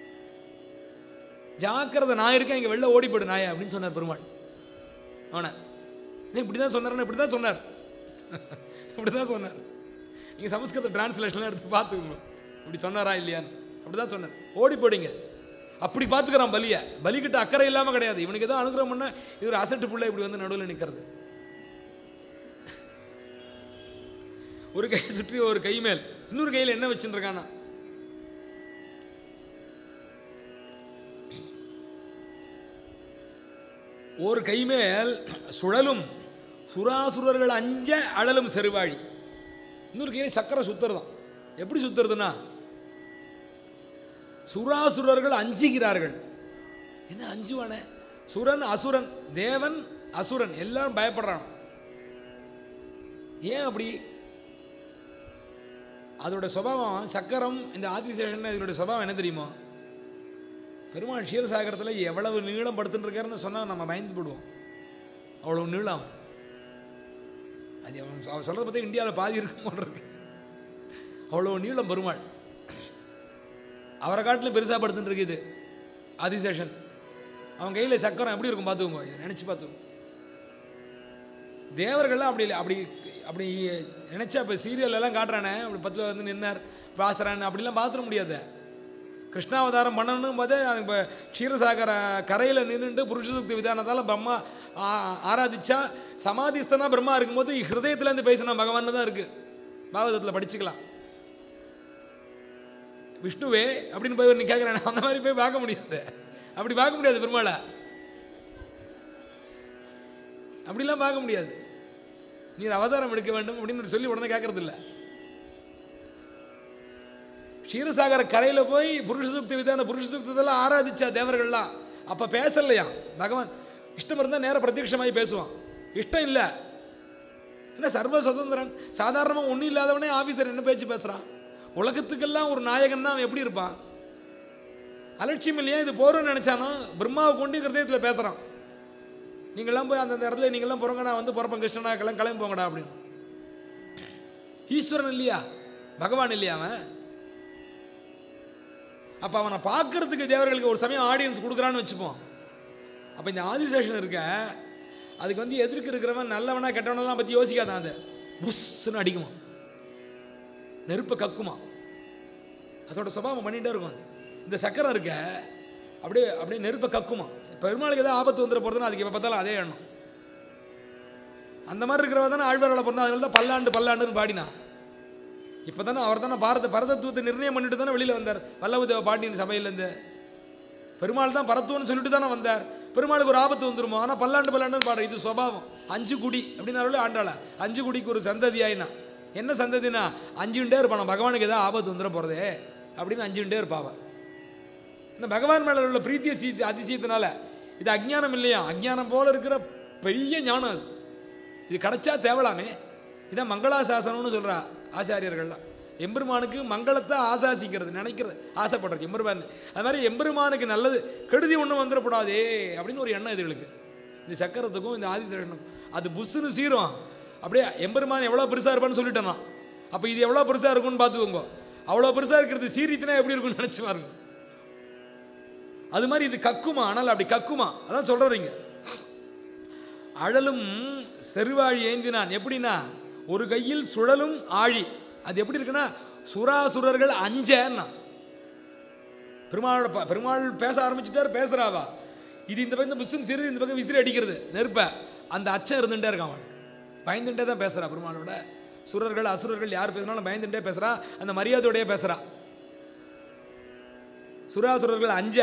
ஜாக்கிரதை நான் இருக்கேன் இங்கே வெளில ஓடி போயிடு நாயே அப்படின்னு சொன்னார் பெருமாள் அவனை நீ இப்படி தான் சொன்னார்னு இப்படி தான் சொன்னார் இப்படி தான் சொன்னார் நீங்கள் சமஸ்கிருத டிரான்ஸ்லேஷன்லாம் எடுத்து பார்த்துக்கோங்க இப்படி சொன்னாரா இல்லையான்னு அப்படி தான் சொன்னார் ஓடி போடிங்க அப்படி பார்த்துக்கிறான் பலியை பலிக்கிட்ட அக்கறை இல்லாமல் கிடையாது இவனுக்கு ஏதோ அனுகிரகம் பண்ண இது ஒரு அசட்டு பிள்ளை இப்படி வந்து நடுவில் நிற்கிறது ஒரு கை சுற்றி ஒரு கை மேல் இன்னொரு கையில் என்ன வச்சுட்டு இருக்கானா ஒரு கைமேல் சுழலும் சுராசுரர்கள் அஞ்ச அழலும் செருவாழி இன்னொரு கையில் சக்கரை சுத்துறதான் எப்படி சுத்துறதுன்னா சுராசுரர்கள் அஞ்சுகிறார்கள் என்ன அஞ்சுவானே சுரன் அசுரன் தேவன் அசுரன் எல்லாரும் பயப்படுறான் ஏன் அப்படி அதோட சுபாவம் சக்கரம் இந்த ஆதிசேஷன் இதனுடைய சுபாவம் என்ன தெரியுமா பெருமாள் க்ஷீரசாகரத்தில் எவ்வளவு நீளம் படுத்துட்டு இருக்காருன்னு சொன்னால் நம்ம பயந்து போடுவோம் அவ்வளவு நீளம் அவன். அது அவன் அவன் சொல்கிறத பார்த்தா இந்தியாவில் பாதி இருக்கும் போல இருக்கு அவ்வளோ நீளம் பெருமாள் அவரை காட்டிலும் பெருசாக படுத்துட்டு இருக்குது ஆதிசேஷன் அவன் கையில் சக்கரம் எப்படி இருக்கும் பார்த்துக்கோங்க நினச்சி பார்த்துக்கோங்க தேவர்கள்லாம் அப்படி இல்லை அப்படி அப்படி நினச்சா இப்போ சீரியல் எல்லாம் காட்டுறானே அப்படி பத்தில் வந்து நின்னார் பாசுறான் அப்படிலாம் பார்த்துட முடியாது கிருஷ்ணாவதாரம் பண்ணணும் போதே இப்போ க்ஷீரசாகர கரையில் நின்றுட்டு புருஷசுக்தி விதானத்தால் பிரம்மா ஆ- ஆராதிச்சா சமாதிஸ்தனா பிரம்மா இருக்கும்போது ஹிருதயத்துலேருந்து பேசின பகவான் தான் இருக்குது பாகவதத்தில் படிச்சுக்கலாம் விஷ்ணுவே அப்படின்னு போய் நீ கேட்குறேன் அந்த மாதிரி போய் பார்க்க முடியாது அப்படி பார்க்க முடியாது பெருமாளை அப்படிலாம் பார்க்க முடியாது நீர் அவதாரம் எடுக்க வேண்டும் அப்படின்னு சொல்லி உடனே கேட்கறது இல்லை க்ஷீரசாகர கரையில் போய் புருஷ சுக்தி விதான புருஷ சுக்தத்தெல்லாம் ஆராதிச்சா தேவர்கள்லாம் அப்போ பேசலையா பகவான் இஷ்டம் இருந்தால் நேர பிரத்யட்சமாகி பேசுவான் இஷ்டம் இல்லை என்ன சர்வ சுதந்திரன் சாதாரணமாக ஒன்றும் இல்லாதவனே ஆஃபீஸர் என்ன பேச்சு பேசுகிறான் உலகத்துக்கெல்லாம் ஒரு நாயகன் தான் அவன் எப்படி இருப்பான் அலட்சியம் இல்லையா இது போகிறோன்னு நினச்சானோ பிரம்மாவை கொண்டு ஹிருதயத்தில் பேசுகிறான் நீங்களாம் போய் அந்தந்த இடத்துல நீங்களாம் பிறங்கடா வந்து பிறப்பன் கிருஷ்ணனா கிளம்பி கிளம்பி போங்கடா அப்படின்னு ஈஸ்வரன் இல்லையா பகவான் இல்லையா அவன் அப்போ அவனை பார்க்கறதுக்கு தேவர்களுக்கு ஒரு சமயம் ஆடியன்ஸ் கொடுக்குறான்னு வச்சுப்போம் அப்போ இந்த ஆதிசேஷன் இருக்க அதுக்கு வந்து எதிர்க்கு இருக்கிறவன் நல்லவனா கெட்டவனெல்லாம் பற்றி யோசிக்காதான் அது புஷ்ன்னு அடிக்குமா நெருப்பை கக்குமா அதோட சுபாவம் பண்ணிகிட்டே இருக்கும் அது. இந்த சக்கரம் இருக்க அப்படியே அப்படியே நெருப்பை கக்குமா பெருமாளுக்கு ஏதாவது ஆபத்து வந்துட போகிறதுனா அதுக்கு எப்போ பார்த்தாலும் அதே எண்ணம் அந்த மாதிரி இருக்கிறவ தானே ஆழ்வார்களை பிறந்தா அதனால தான் பல்லாண்டு பல்லாண்டுன்னு பாடினா இப்போ தானே அவர் தானே பாரத பரதத்துவத்தை நிர்ணயம் பண்ணிட்டு தானே வெளியில் வந்தார் வல்லபதேவ பாண்டியன் சபையிலேருந்து பெருமாள் தான் பரத்துவம்னு சொல்லிட்டு தானே வந்தார் பெருமாளுக்கு ஒரு ஆபத்து வந்துருமோ ஆனால் பல்லாண்டு பல்லாண்டுன்னு பாடுற இது சுபாவம் அஞ்சு குடி அப்படின்னு ஆண்டாள அஞ்சு குடிக்கு ஒரு சந்ததி ஆயினா என்ன சந்ததினா அஞ்சுண்டே இருப்பான் பகவானுக்கு ஏதாவது ஆபத்து வந்துட போகிறதே அப்படின்னு அஞ்சுண்டே இருப்பாவ இந்த பகவான் மேலே உள்ள பிரீத்திய சீ அதிசயத்தினால இது அஜ்ஞானம் இல்லையா அஜ்ஞானம் போல இருக்கிற பெரிய ஞானம் அது இது கிடைச்சா தேவலாமே இதான் மங்களாசாசனம்னு சொல்கிறா ஆச்சாரியர்கள்லாம் எம்பெருமானுக்கு மங்களத்தை ஆசாசிக்கிறது நினைக்கிறது ஆசைப்படுறது எம்பெருமான் அது மாதிரி எம்பெருமானுக்கு நல்லது கெடுதி ஒன்றும் வந்துடக்கூடாதே அப்படின்னு ஒரு எண்ணம் இதுகளுக்கு இந்த சக்கரத்துக்கும் இந்த ஆதிசேஷனுக்கும் அது புஷ்ஷுன்னு சீரும் அப்படியே எம்பெருமான் எவ்வளோ பெருசாக இருப்பான்னு சொல்லிட்டேன் நான் அப்போ இது எவ்வளோ பெருசாக இருக்கும்னு பார்த்துக்கோங்க அவ்வளோ பெருசாக இருக்கிறது சீரித்தினா எப்படி இருக்கும்னு நினச்சி பாருங்க அது மாதிரி இது கக்குமா ஆனால் அப்படி கக்குமா அதான் சொல்கிறீங்க அழலும் செருவாழி ஏந்தினான் எப்படின்னா ஒரு கையில் சுழலும் ஆழி அது எப்படி இருக்குன்னா சுராசுரர்கள் அஞ்சன்னா பெருமாளோட ப- பெருமாள் பேச ஆரம்பிச்சுட்டார் பேசுறாவா இது இந்த பக்கம் புஷ்ஷுன்னு சிறு இந்த பக்கம் விசிறி அடிக்கிறது நெருப்ப அந்த அச்சம் இருந்துட்டே இருக்கான் அவன் பயந்துட்டே தான் பேசுறா பெருமாளோட சுரர்கள் அசுரர்கள் யார் பேசினாலும் பயந்துட்டே பேசுறா அந்த மரியாதையோடயே பேசுறா சுராசுரர்கள் அஞ்ச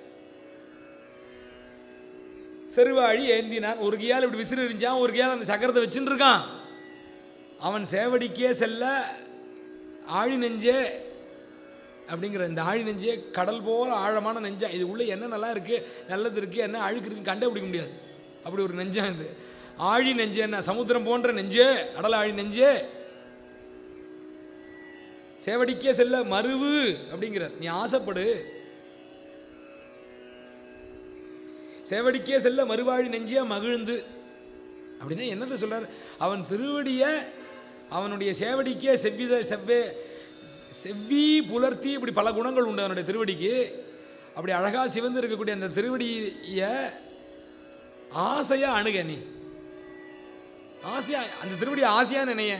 செருவாழி ஏந்தினான் ஒரு கையால் இப்படி விசிறி எறிஞ்சான் ஒரு கையால் அந்த சக்கரத்தை வச்சுட்டு இருக்கான் அவன் சேவடிக்கே செல்ல ஆழி நெஞ்சே அப்படிங்கிற இந்த ஆழி நெஞ்சே கடல் போல ஆழமான நெஞ்சம் இது உள்ள என்ன நல்லா இருக்கு நல்லது இருக்கு என்ன அழுக்கு இருக்கு கண்டுபிடிக்க முடியாது அப்படி ஒரு நெஞ்சம் இது ஆழி நெஞ்சே என்ன சமுத்திரம் போன்ற நெஞ்சே அடல் ஆழி நெஞ்சே சேவடிக்கே செல்ல மருவு அப்படிங்கிறார் நீ ஆசைப்படு சேவடிக்கே செல்ல மறுவாழி நெஞ்சியா மகிழ்ந்து அப்படின்னா என்னத்தை சொல்றார் அவன் திருவடிய அவனுடைய சேவடிக்கே செவ்வித செவ்வே செவ்வி புலர்த்தி இப்படி பல குணங்கள் உண்டு அவனுடைய திருவடிக்கு அப்படி அழகா சிவந்து இருக்கக்கூடிய அந்த திருவடிய ஆசையா அணுக நீ ஆசையா அந்த திருவடி ஆசையா நினைய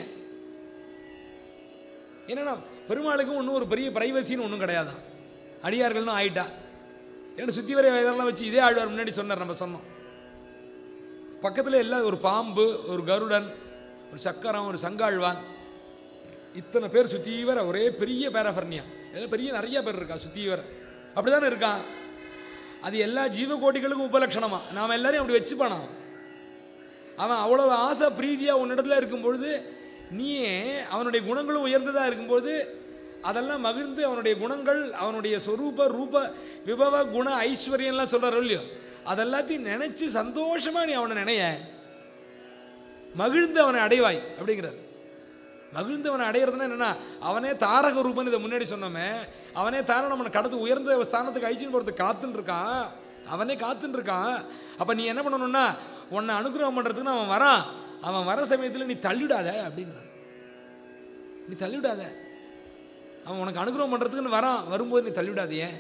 என்னன்னா பெருமாளுக்கும் ஒன்றும் ஒரு பெரிய பிரைவசின்னு ஒன்றும் கிடையாதான் அடியார்கள்னு ஆயிட்டா ஏன்னா சுற்றி வரை இதெல்லாம் வச்சு இதே ஆழ்வார் முன்னாடி சொன்னார் நம்ம சொன்னோம் பக்கத்தில் எல்லாம் ஒரு பாம்பு ஒரு கருடன் ஒரு சக்கரம் ஒரு சங்காழ்வான் இத்தனை பேர் சுற்றி வர ஒரே பெரிய பேராஃபர்னியா எல்லாம் பெரிய நிறைய பேர் இருக்கா சுற்றி வர அப்படி தானே இருக்கான் அது எல்லா ஜீவகோட்டிகளுக்கும் உபலட்சணமா நாம் எல்லாரையும் அப்படி வச்சுப்பான் அவன் அவன் அவ்வளோ ஆசை பிரீதியாக உன்னிடத்துல இருக்கும் பொழுது நீயே அவனுடைய குணங்களும் உயர்ந்ததாக இருக்கும்போது அதெல்லாம் மகிழ்ந்து அவனுடைய குணங்கள் அவனுடைய சொரூப ரூப விபவ குண ஐஸ்வர்யம்லாம் சொல்கிறாரோ இல்லையோ அதெல்லாத்தையும் நினச்சி சந்தோஷமாக நீ அவனை நினைய மகிழ்ந்து அவனை அடைவாய் அப்படிங்கிறார் மகிழ்ந்து அவனை அடையிறதுன்னா என்னன்னா அவனே தாரக ரூபன் இதை முன்னாடி சொன்னோமே அவனே தாரம் நம்மளை கடத்து உயர்ந்த ஸ்தானத்துக்கு அழிச்சுன்னு போகிறதுக்கு காத்துன்னு இருக்கான் அவனே காத்துன்னு இருக்கான் அப்போ நீ என்ன பண்ணணும்னா உன்னை அனுகிரகம் பண்ணுறதுக்குன்னு அவன் வரான் அவன் வர சமயத்தில் நீ தள்ளிவிடாத அப்படிங்கிறான் நீ தள்ளிவிடாத அவன் உனக்கு அனுகிரகம் பண்ணுறதுக்குன்னு வரான் வரும்போது நீ தள்ளிவிடாத ஏன்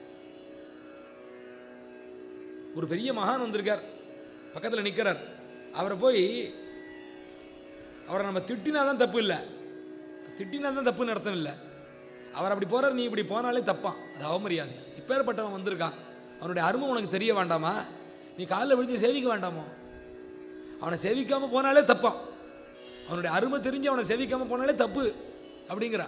ஒரு பெரிய மகான் வந்திருக்கார் பக்கத்தில் நிற்கிறார் அவரை போய் அவரை நம்ம திட்டினா தான் தப்பு இல்லை திட்டினா தான் தப்புன்னு அர்த்தம் இல்லை அவர் அப்படி போறார் நீ இப்படி போனாலே தப்பான் அது அவமரியாதை இப்பேற்பட்டவன் வந்திருக்கான் அவனுடைய அருமை உனக்கு தெரிய வேண்டாமா நீ காலில் விழுந்து சேவிக்க வேண்டாமோ அவனை சேவிக்காம போனாலே தப்பான் அவனுடைய அருமை தெரிஞ்சு அவனை சேவிக்காம போனாலே தப்பு அப்படிங்கிறா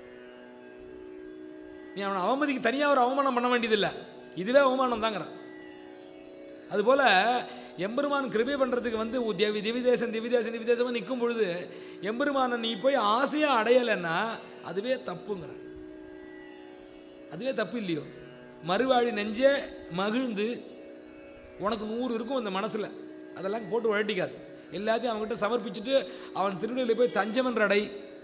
நீ அவனை அவமதிக்கு தனியாக ஒரு அவமானம் பண்ண வேண்டியதில்லை இதுவே அவமானம் தாங்கிறான் அதுபோல் எம்பெருமான் கிருபை பண்ணுறதுக்கு வந்து உ- திவி திவிதேசம் திவிதேசம் திவிதேசமாக நிற்கும் பொழுது எம்பெருமானை நீ போய் ஆசையாக அடையலைன்னா அதுவே தப்புங்கிற அதுவே தப்பு இல்லையோ மறுவாழி நெஞ்சே மகிழ்ந்து உனக்கு நூறு இருக்கும் அந்த மனசில் அதெல்லாம் போட்டு உழட்டிக்காது எல்லாத்தையும் அவன்கிட்ட சமர்ப்பிச்சுட்டு அவன் திருவிடையில் போய் தஞ்சமன்ற அடை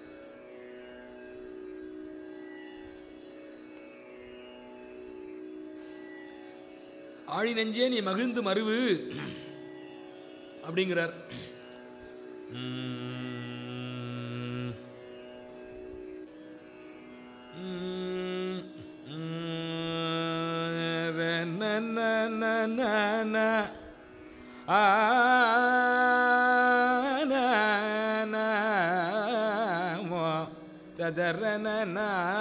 ஆழி நெஞ்சே நீ மகிழ்ந்து மருவு அப்படிங்கிறார் உம். உம். உம். ந, ந, ந, ந, ந. ஆ, ந, ந, மோ. ததர, ந, ந.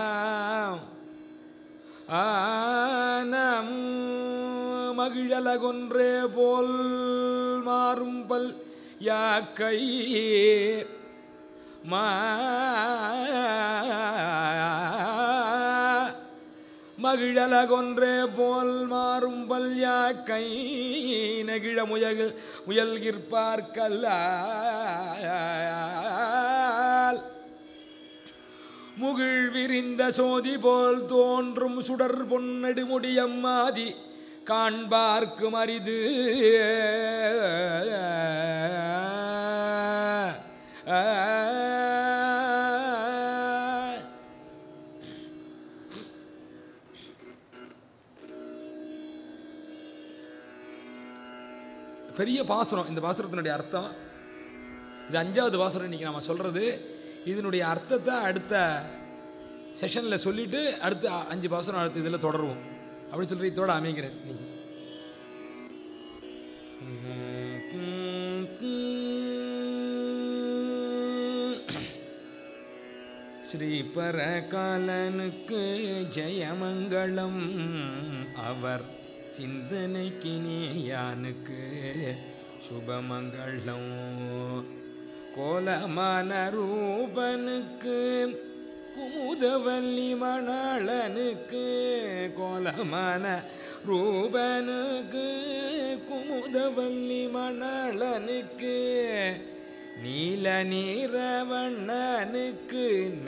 ஆனம் மகிழலகொன்றே போல் மாறும் பல் யாக்கை மா மகிழலகொன்றே போல் மாறும் பல் யாக்கை நெகிழ முயல் முயல்கிற்பார்க்கல்லால் முகிழ் விரிந்த சோதி போல் தோன்றும் சுடர் பொன்னெடுமுடியம்மாதி காண்பார்க்கும் அரிது பெரிய பாசுரம் இந்த பாசுரத்தினுடைய அர்த்தம் இது அஞ்சாவது பாசுரம் இன்னைக்கு நம்ம சொல்றது இதனுடைய அர்த்தத்தை அடுத்த செஷனில் சொல்லிட்டு அடுத்த அ- அஞ்சு பாசுரம் அடுத்த இதில் தொடருவோம் அப்படி சொல்லி இதோட அமைகிறேன் இன்னைக்கு ஸ்ரீ பரகாலனுக்கு ஜெயமங்களம் அவர் சிந்தனைக்கு நீயானுக்கு சுபமங்களம் கோலமான ரூபனுக்கு குமுதவல்லி மணாளனுக்கு கோலமான ரூபனுக்கு குமுதவல்லி மணாளனுக்கு நீல நீரவண்ணனுக்கு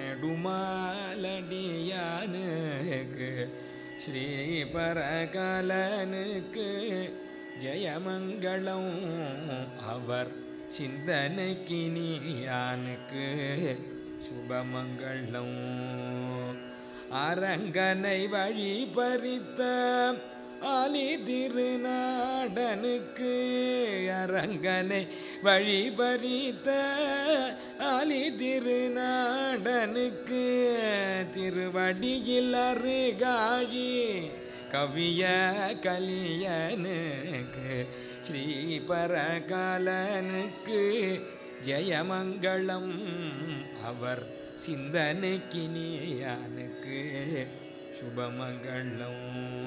நெடுமாலடியானுக்கு ஸ்ரீ பரகாலனுக்கு ஜெயமங்களம் அவர் சிந்தனைக்கு நீயானுக்கு சுபமங்களம் அரங்கனை வழி பறித்த ஆலி திருநாடனுக்கு அரங்கனை வழி பறித்த ஆலி திருநாடனுக்கு திருவடியில் அருகாழி கவிய கலியனுக்கு ஸ்ரீ பரகாலனுக்கு ஜெயமங்களம் அவர் சிந்தனைக்கு நீயானுக்கு சுபமங்களம்